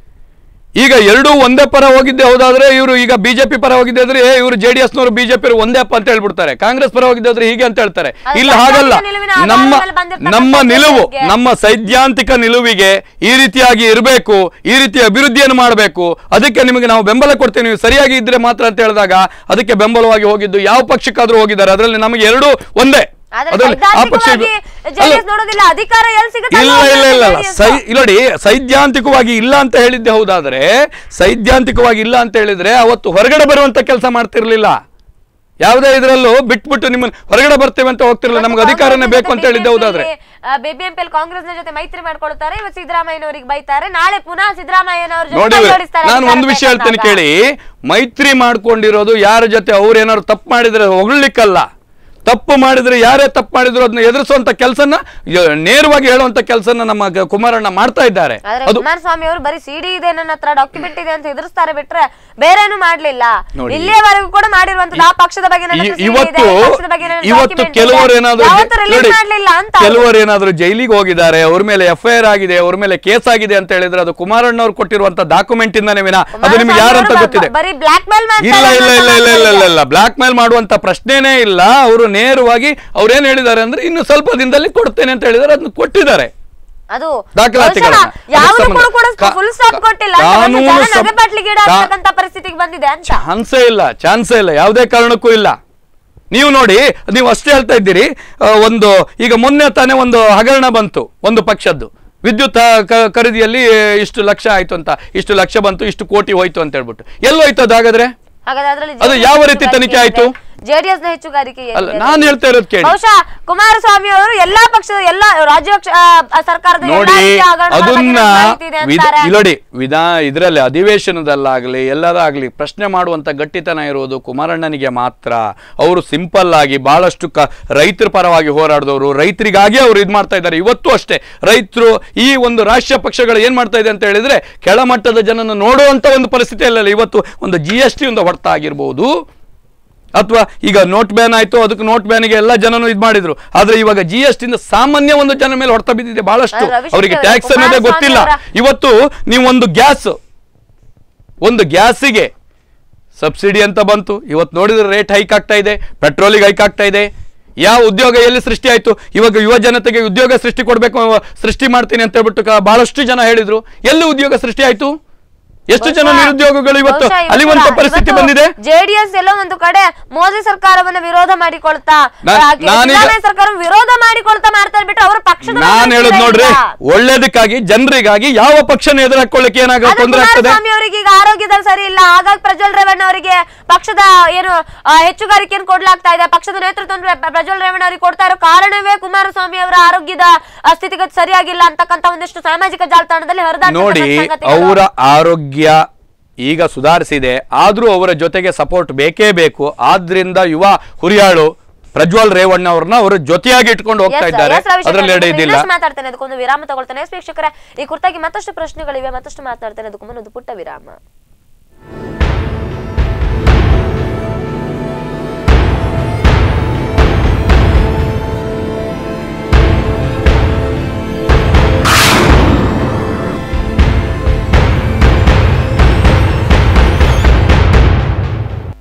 Speaker 2: ಈಗ ಎರಡೂ ಒಂದೇ ಪರ ಹೋಗಿದ್ದೆ ಹೌದಾದ್ರೆ ಇವರು ಈಗ ಬಿಜೆಪಿ ಪರ ಹೋಗಿದ್ದೆ ಆದ್ರೆ ಇವರು ಜೆಡಿಎಸ್ ನವರು ಬಿಜೆಪಿ ಒಂದೇ ಅಪ್ಪ ಅಂತ ಹೇಳ್ಬಿಡ್ತಾರೆ ಕಾಂಗ್ರೆಸ್ ಪರ ಹೋಗಿದ್ದೆ ಆದ್ರೆ ಹೀಗೆ ಅಂತ ಹೇಳ್ತಾರೆ
Speaker 1: ಅದು
Speaker 2: ಇಲ್ಲಿ ಹಾಗಲ್ಲ
Speaker 1: ಸೈದ್ಧಾಂತಿಕ ನಿಲುವಿನ ಆಧಾರದ
Speaker 2: ನಮ್ಮ
Speaker 1: ಮೇಲೆ ಬಂದಿರ್ತಕ್ಕಂಥ
Speaker 2: ನಮ್ಮ ನಿಲುವು
Speaker 1: ಜೆಡಿಎಸ್ಗೆ.
Speaker 2: ನಮ್ಮ ಸೈದ್ಧಾಂತಿಕ ನಿಲುವಿಗೆ ಈ ರೀತಿಯಾಗಿ ಇರಬೇಕು ಈ ರೀತಿಯ ಅಭಿವೃದ್ಧಿಯನ್ನು ಮಾಡಬೇಕು ಅದಕ್ಕೆ ನಿಮಗೆ ನಾವು ಬೆಂಬಲ ಕೊಡ್ತೇವೆ ನೀವು ಸರಿಯಾಗಿ ಇದ್ರೆ ಮಾತ್ರ ಅಂತ ಹೇಳಿದಾಗ ಅದಕ್ಕೆ ಬೆಂಬಲವಾಗಿ ಹೋಗಿದ್ದು ಯಾವ ಪಕ್ಷಕ್ಕಾದ್ರೂ ಹೋಗಿದ್ದಾರೆ ಅದರಲ್ಲಿ ನಮಗೆ ಎರಡೂ ಒಂದೇ
Speaker 1: ಆದ್ರೆ
Speaker 2: ಅದರಲ್ಲಿ ಆ ಪಕ್ಷ
Speaker 1: ಸೈದ್ಧಾಂತಿಕವಾಗಿ
Speaker 2: ಅಲ್ಲ,
Speaker 1: JDS ನೋಡೋದಿಲ್ಲ ಅಧಿಕಾರ ಎಲ್ಲಿ ಸಿಗುತ್ತೆ
Speaker 2: ಇಲ್ಲ
Speaker 1: ಅನ್ನೋ
Speaker 2: ಇಲ್ಲ ಇಲ್ಲ ಇಲ್ಲ
Speaker 1: JDS.
Speaker 2: ಸೈ ಇಲ್ಲ ನೋಡಿ ಸೈದ್ಧಾಂತಿಕವಾಗಿ ಇಲ್ಲ ಅಂತ ಹೇಳಿದ್ದೆ ಹೌದಾದ್ರೆ ಸೈದ್ಧಾಂತಿಕವಾಗಿ ಇಲ್ಲ ಅಂತ ಹೇಳಿದ್ರೆ ಅವತ್ತು ಹೊರಗಡೆ ಬರುವಂತ ಕೆಲಸ ಮಾಡ್ತಿರ್ಲಿಲ್ಲ ಯಾವುದೇ ಇದರಲ್ಲೂ ಬಿಟ್ಬಿಟ್ಟು ನಿಮ್ಮನ್ನ ಹೊರಗಡೆ ಬರ್ತೇವೆ ಅಂತ ಹೋಗ್ತಿರ್ಲಿಲ್ಲ ನಮ್ಗೆ ಅಧಿಕಾರನೇ ಬೇಕು ಅಂತ ಹೇಳಿದ್ದೆ ಹೌದಾದ್ರೆ
Speaker 1: ಬಿಬಿಎಂಪಿ ಕಾಂಗ್ರೆಸ್ ನ ಜೊತೆ ಮೈತ್ರಿ ಮಾಡ್ಕೊಳ್ತಾರೆ ಇವತ್ತು ಸಿದ್ದರಾಮಯ್ಯನವರಿಗೆ ಬೈತಾರೆ ನಾಳೆ ಪುನಃ ಸಿದ್ದರಾಮಯ್ಯನವರ ಜೊತೆ
Speaker 2: ನೋಡಿ
Speaker 1: ಕೈ ಜೋಡಿಸ್ತಾರೆ
Speaker 2: ನಾನು ಒಂದು
Speaker 1: ಅಧಿಕಾರ
Speaker 2: ವಿಷಯ ಹೇಳ್ತೇನೆ
Speaker 1: ಬೇಕಂದಾಗ.
Speaker 2: ಕೇಳಿ ಮೈತ್ರಿ ಮಾಡ್ಕೊಂಡಿರೋದು ಯಾರ ಜೊತೆ ಅವ್ರು ಏನಾದ್ರು ತಪ್ಪು ಮಾಡಿದ್ರೆ ಹೊಗಳಿಕ್ಕಲ್ಲ ತಪ್ಪು ಮಾಡಿದ್ರೆ ಯಾರೇ ತಪ್ಪು ಮಾಡಿದ್ರು ಅದನ್ನ ಎದುರಿಸುವಂತ ಕೆಲಸನ ನೇರವಾಗಿ ಹೇಳುವಂತ ಕೆಲಸನ ನಮ್ಮ ಗ- ಕುಮಾರಣ್ಣ ಮಾಡ್ತಾ ಇದ್ದಾರೆ
Speaker 1: ಆದ್ರೆ
Speaker 2: ಅದು
Speaker 1: ಕುಮಾರಸ್ವಾಮಿ ಅವರು ಬರೀ ಸಿಡಿ ಇದೆ ನನ್ನ ಹತ್ರ ಡಾಕ್ಯುಮೆಂಟ್ ಇದೆ ಅಂತ ಎದುರಿಸ್ತಾರೆ ಬಿಟ್ರೆ ಬೇರೇನು ಮಾಡ್ಲಿಲ್ಲ
Speaker 2: ನೋಡಿ.
Speaker 1: ಇಲ್ಲಿಯವರೆಗೂ ಕೂಡ ಮಾಡಿರುವಂತದ್ದು ಆ ಪಕ್ಷದ ಬಗ್ಗೆ ನನ್ನ ಹತ್ರ
Speaker 2: ಇ-
Speaker 1: CD ಇದೆ,
Speaker 2: ಇವತ್ತು
Speaker 1: ಈ ಪಕ್ಷದ ಬಗ್ಗೆ ನನ್ನ
Speaker 2: ಇವತ್ತು
Speaker 1: document ಇದೆ.
Speaker 2: ಕೆಲವರು ಏನಾದ್ರು
Speaker 1: ಯಾವತ್ತೂ release
Speaker 2: ನೋಡಿ,
Speaker 1: ಮಾಡ್ಲಿಲ್ಲ ಅಂತ ಅವ್ರು.
Speaker 2: ಕೆಲವರು ಏನಾದ್ರು ಜೈಲಿಗೆ ಹೋಗಿದ್ದಾರೆ ಅವ್ರ ಮೇಲೆ ಎಫ್ ಐ ಆರ್ ಆಗಿದೆ ಅವ್ರ ಮೇಲೆ ಕೇಸ್ ಆಗಿದೆ ಅಂತ ಹೇಳಿದ್ರೆ ಅದು ಕುಮಾರಣ್ಣ ಅವ್ರು ಕೊಟ್ಟಿರುವಂತ ಡಾಕ್ಯುಮೆಂಟ್ ಇಂದಾನೆ ವಿನ ಅದು ನಿಮ್ಗೆ
Speaker 1: ಕುಮಾರಸ್ವಾಮಿ
Speaker 2: ಯಾರಂತ
Speaker 1: ಅವರು
Speaker 2: ಗೊತ್ತಿದೆ
Speaker 1: ಬರೀ ಬ್ಲಾಕ್ ಮೇಲ್
Speaker 2: ಇಲ್ಲ ಇಲ್ಲ ಇಲ್ಲ ಇಲ್ಲ ಇಲ್ಲ ಇಲ್ಲ ಇಲ್ಲ ಬ್ಲಾಕ್ ಮೇಲ್ ಮಾಡುವಂತ ಪ್ರಶ್ನೆನೇ ಇಲ್ಲ ಅವರು ನೇರವಾಗಿ ಅವ್ರೇನ್ ಹೇಳಿದ್ದಾರೆ ಅಂದ್ರೆ ಇನ್ನು ಸ್ವಲ್ಪ ದಿನದಲ್ಲಿ ಕೊಡ್ತೇನೆ ಅಂತ ಹೇಳಿದ್ದಾರೆ ಅದನ್ನ ಕೊಟ್ಟಿದ್ದಾರೆ
Speaker 1: ಅದು
Speaker 2: ದಾಖಲಾತಿಗಳನ್ನ.
Speaker 1: ಬಹುಶಃ ಯಾವ್ದು
Speaker 2: ಅದಕ್ಕೆ
Speaker 1: ಕೂಡ ಕೂಡ
Speaker 2: ಸಂಬಂಧ-
Speaker 1: ಫುಲ್ ಸ್ಟಾಪ್
Speaker 2: ಕಾ-
Speaker 1: ಕೊಟ್ಟಿಲ್ಲ ಅಂತ ಒಂದು
Speaker 2: ಕಾನೂನು
Speaker 1: ಜನ
Speaker 2: ಸಂ-
Speaker 1: ನಗೆಬಟ್ಲಿಗೀಡಾಗ್ತಕ್ಕಂಥ ಪರಿಸ್ಥಿತಿಗೆ ಬಂದಿದೆ ಅಂತ
Speaker 2: ಚಾನ್ಸೇ ಇಲ್ಲ ಚಾನ್ಸೇ ಇಲ್ಲ ಯಾವುದೇ ಕಾರಣಕ್ಕೂ ಇಲ್ಲ ನೀವು ನೋಡಿ ನೀವು ಅಷ್ಟೇ ಹೇಳ್ತಾ ಇದ್ದೀರಿ ಆ, ಒಂದು ಈಗ ಮೊನ್ನೆ ತಾನೇ ಒಂದು ಹಗರಣ ಬಂತು ಒಂದು ಪಕ್ಷದ್ದು ವಿದ್ಯುತ್ ಆ, ಕ- ಖರೀದಿಯಲ್ಲಿ ಇಷ್ಟು ಲಕ್ಷ ಆಯ್ತು ಅಂತ ಇಷ್ಟು ಲಕ್ಷ ಬಂತು ಇಷ್ಟು ಕೋಟಿ ಹೋಯ್ತು ಅಂತ ಹೇಳ್ಬಿಟ್ಟು ಎಲ್ಲೋಯ್ತು ಅದು ಹಾಗಾದ್ರೆ
Speaker 1: ಹಾಗಾದ್ರೆ ಅದರಲ್ಲಿ
Speaker 2: ಅದು
Speaker 1: JDS
Speaker 2: ಯಾವ ರೀತಿ
Speaker 1: ಹೆಚ್ಚುಗಾರಿಕೆ
Speaker 2: ತನಿಖೆ ಆಯ್ತು?
Speaker 1: ಇದೆ. JDS ನ ಹೆಚ್ಚುಗಾರಿಕೆ ಏನಿದೆ
Speaker 2: ಅಲ್ಲ
Speaker 1: ಅದರಲ್ಲಿ?
Speaker 2: ನಾನು ಹೇಳ್ತಾ ಇರೋದು ಕೇಳಿ
Speaker 1: ಬಹುಶಃ ಕುಮಾರಸ್ವಾಮಿ ಅವರು ಎಲ್ಲಾ ಪಕ್ಷದ ಎಲ್ಲಾ ರಾಜ್ಯ ಪಕ್ಷ- ಆ, ಆ, ಸರ್ಕಾರದ ಎಲ್ಲಾ
Speaker 2: ನೋಡಿ
Speaker 1: ರೀತಿಯ ಹಗರಣಗಳ ಬಗ್ಗೆ
Speaker 2: ಅದನ್ನ
Speaker 1: ನನಗೆ ಮಾಹಿತಿ ಇದೆ
Speaker 2: ವಿಧ-
Speaker 1: ಅಂತಾರೆ.
Speaker 2: ಇಲ್ಲಿ ನೋಡಿ ವಿಧಾ ಇದರಲ್ಲಿ ಅಧಿವೇಶನದಲ್ಲಾಗ್ಲಿ ಎಲ್ಲದಾಗ್ಲಿ ಪ್ರಶ್ನೆ ಮಾಡುವಂತ ಗಟ್ಟಿತನ ಇರುವುದು ಕುಮಾರಣ್ಣನಿಗೆ ಮಾತ್ರ ಅವರು ಸಿಂಪಲ್ ಆಗಿ ಬಹಳಷ್ಟು ಕ ರೈತರ ಪರವಾಗಿ ಹೋರಾಡಿದವರು ರೈತರಿಗಾಗಿ ಅವರು ಇದು ಮಾಡ್ತಾ ಇದ್ದಾರೆ ಇವತ್ತು ಅಷ್ಟೇ ರೈತರು ಈ ಒಂದು ರಾಷ್ಟ್ರೀಯ ಪಕ್ಷಗಳು ಏನ್ ಮಾಡ್ತಾ ಇದೆ ಅಂತ ಹೇಳಿದ್ರೆ ಕೆಳಮಟ್ಟದ ಜನನ ನೋಡುವಂತ ಒಂದು ಪರಿಸ್ಥಿತಿಯಲ್ಲ ಇವತ್ತು ಒಂದು ಜಿ ಎಸ್ ಟಿ ಒಂದು ಹೊಡ್ತಾ ಆಗಿರ್ಬೋದು ಅಥವಾ ಈಗ ನೋಟ್ ಬ್ಯಾನ್ ಆಯ್ತು ಅದಕ್ಕೆ ನೋಟ್ ಬ್ಯಾನ್ಗೆ ಎಲ್ಲ ಜನನು ಇದು ಮಾಡಿದ್ರು ಆದ್ರೆ ಇವಾಗ ಜಿ ಎಸ್ ಟಿಂದ ಸಾಮಾನ್ಯ ಒಂದು ಜನ ಮೇಲೆ ಹೊಡ್ತಾ ಬಿದ್ದಿದೆ ಬಹಳಷ್ಟು
Speaker 1: ಅಲ್ಲ, ರವಿಶಂಕರ್
Speaker 2: ಅವರಿಗೆ
Speaker 1: ಅವರೇ,
Speaker 2: ಟ್ಯಾಕ್ಸ್ ಅನ್ನೋದೇ
Speaker 1: ಕುಮಾರಸ್ವಾಮಿ
Speaker 2: ಗೊತ್ತಿಲ್ಲ
Speaker 1: ಅವರ-
Speaker 2: ಇವತ್ತು ನೀವು ಒಂದು ಗ್ಯಾಸ್ ಒಂದು ಗ್ಯಾಸಿಗೆ ಸಬ್ಸಿಡಿ ಅಂತ ಬಂತು ಇವತ್ತು ನೋಡಿದ್ರೆ ರೇಟ್ ಹೈಕ್ ಆಗ್ತಾ ಇದೆ ಪೆಟ್ರೋಲಿಗೆ ಹೈಕ್ ಆಗ್ತಾ ಇದೆ ಯಾವ ಉದ್ಯೋಗ ಎಲ್ಲಿ ಸೃಷ್ಟಿ ಆಯ್ತು ಇವಾಗ ಯುವ ಜನತೆಗೆ ಉದ್ಯೋಗ ಸೃಷ್ಟಿ ಕೊಡ್ಬೇಕು ಸೃಷ್ಟಿ ಮಾಡ್ತೀನಿ ಅಂತ ಹೇಳ್ಬಿಟ್ಟು ಕ- ಬಹಳಷ್ಟು ಜನ ಹೇಳಿದ್ರು ಎಲ್ಲಿ ಉದ್ಯೋಗ ಸೃಷ್ಟಿ ಆಯ್ತು ಎಷ್ಟು ಜನ ನಿರುದ್ಯೋಗಿಗಳು ಇವತ್ತು ಅಲಿವಂತ ಪರಿಸ್ಥಿತಿ ಬಂದಿದೆ
Speaker 1: ಜೆಡಿಎಸ್ ಎಲ್ಲೋ ಒಂದು ಕಡೆ ಮೋದಿ ಸರ್ಕಾರವನ್ನ ವಿರೋಧ ಮಾಡಿಕೊಳ್ತಾ
Speaker 2: ನಾನ್-
Speaker 1: ಹಾಗೆ
Speaker 2: ನಾನೀಗ-
Speaker 1: ಸಿದ್ದರಾಮಯ್ಯ ಸರ್ಕಾರ ವಿರೋಧ ಮಾಡಿಕೊಳ್ತಾ ಮಾಡ್ತಾರೆ ಬಿಟ್ಟು ಅವರ ಪಕ್ಷದ
Speaker 2: ನಾನ್ ಹೇಳುದ್ ನೋಡ್ರಿ ಒಳ್ಳೇದಕ್ಕಾಗಿ ಜನರಿಗಾಗಿ ಯಾವ ಪಕ್ಷನ ಎದುರಾಕೊಳ್ಳಿಕ್ಕೆ ಏನಾಗ ತೊಂದರೆ ಆಗ್ತದೆ
Speaker 1: ಕುಮಾರಸ್ವಾಮಿ ಅವರಿಗೆ ಈಗ ಆರೋಗ್ಯದಲ್ಲಿ ಸರಿ ಇಲ್ಲ ಹಾಗಾಗಿ ಪ್ರಜ್ವಲ್ ರೇವಣ್ಣ ಅವರಿಗೆ ಪಕ್ಷದ ಏನು ಆ, ಹೆಚ್ಚುಗಾರಿಕೆಯನ್ನು ಕೊಡ್ಲಾಗ್ತಾ ಇದೆ ಪಕ್ಷದ ನೇತೃತ್ವವನ್ನು ಪ್ರ- ಪ್ರಜ್ವಲ್ ರೇವಣ್ಣ ಅವರಿಗೆ ಕೊಡ್ತಾ ಇರೋ ಕಾರಣವೇ ಕುಮಾರಸ್ವಾಮಿ ಅವರ ಆರೋಗ್ಯದ ಆ, ಸ್ಥಿತಿಗತಿ ಸರಿಯಾಗಿಲ್ಲ ಅಂತಕ್ಕಂತ ಒಂದಿಷ್ಟು ಸಾಮಾಜಿಕ ಜಾಲತಾಣದಲ್ಲಿ
Speaker 2: ನೋಡಿ
Speaker 1: ಹರಿದಾಡ್ತಕ್ಕಂಥ
Speaker 2: ಅವರ ಆರೋಗ್ಯ ಈಗ ಸುಧಾರಿಸಿದೆ ಆದ್ರೂ ಅವರ ಜೊತೆಗೆ ಸಪೋರ್ಟ್ ಬೇಕೇ ಬೇಕು ಆದ್ರಿಂದ ಯುವ ಹುರಿಯಾಳು ಪ್ರಜ್ವಲ್ ರೇವಣ್ಣ ಅವ್ರನ್ನ ಅವರು ಜೊತೆಯಾಗಿ ಇಟ್ಕೊಂಡು ಹೋಗ್ತಾ ಇದ್ದಾರೆ ಅದ್ರಲ್ಲಿ ಎರಡೇ ಇದಿಲ್ಲ
Speaker 1: ಮಾತಾಡ್ತೇನೆ ಅದಕ್ಕೊಂದು ವಿರಾಮ ತಗೊಳ್ತೇನೆ ಎಸ್ ವೀಕ್ಷಕರೇ ಈ ಕುರಿತಾಗಿ ಮತ್ತಷ್ಟು ಪ್ರಶ್ನೆಗಳಿವೆ ಮತ್ತಷ್ಟು ಮಾತನಾಡ್ತೇನೆ ಅದಕ್ಕೂ ಮುನ್ನ ಒಂದು ಪುಟ್ಟ ವಿರಾಮ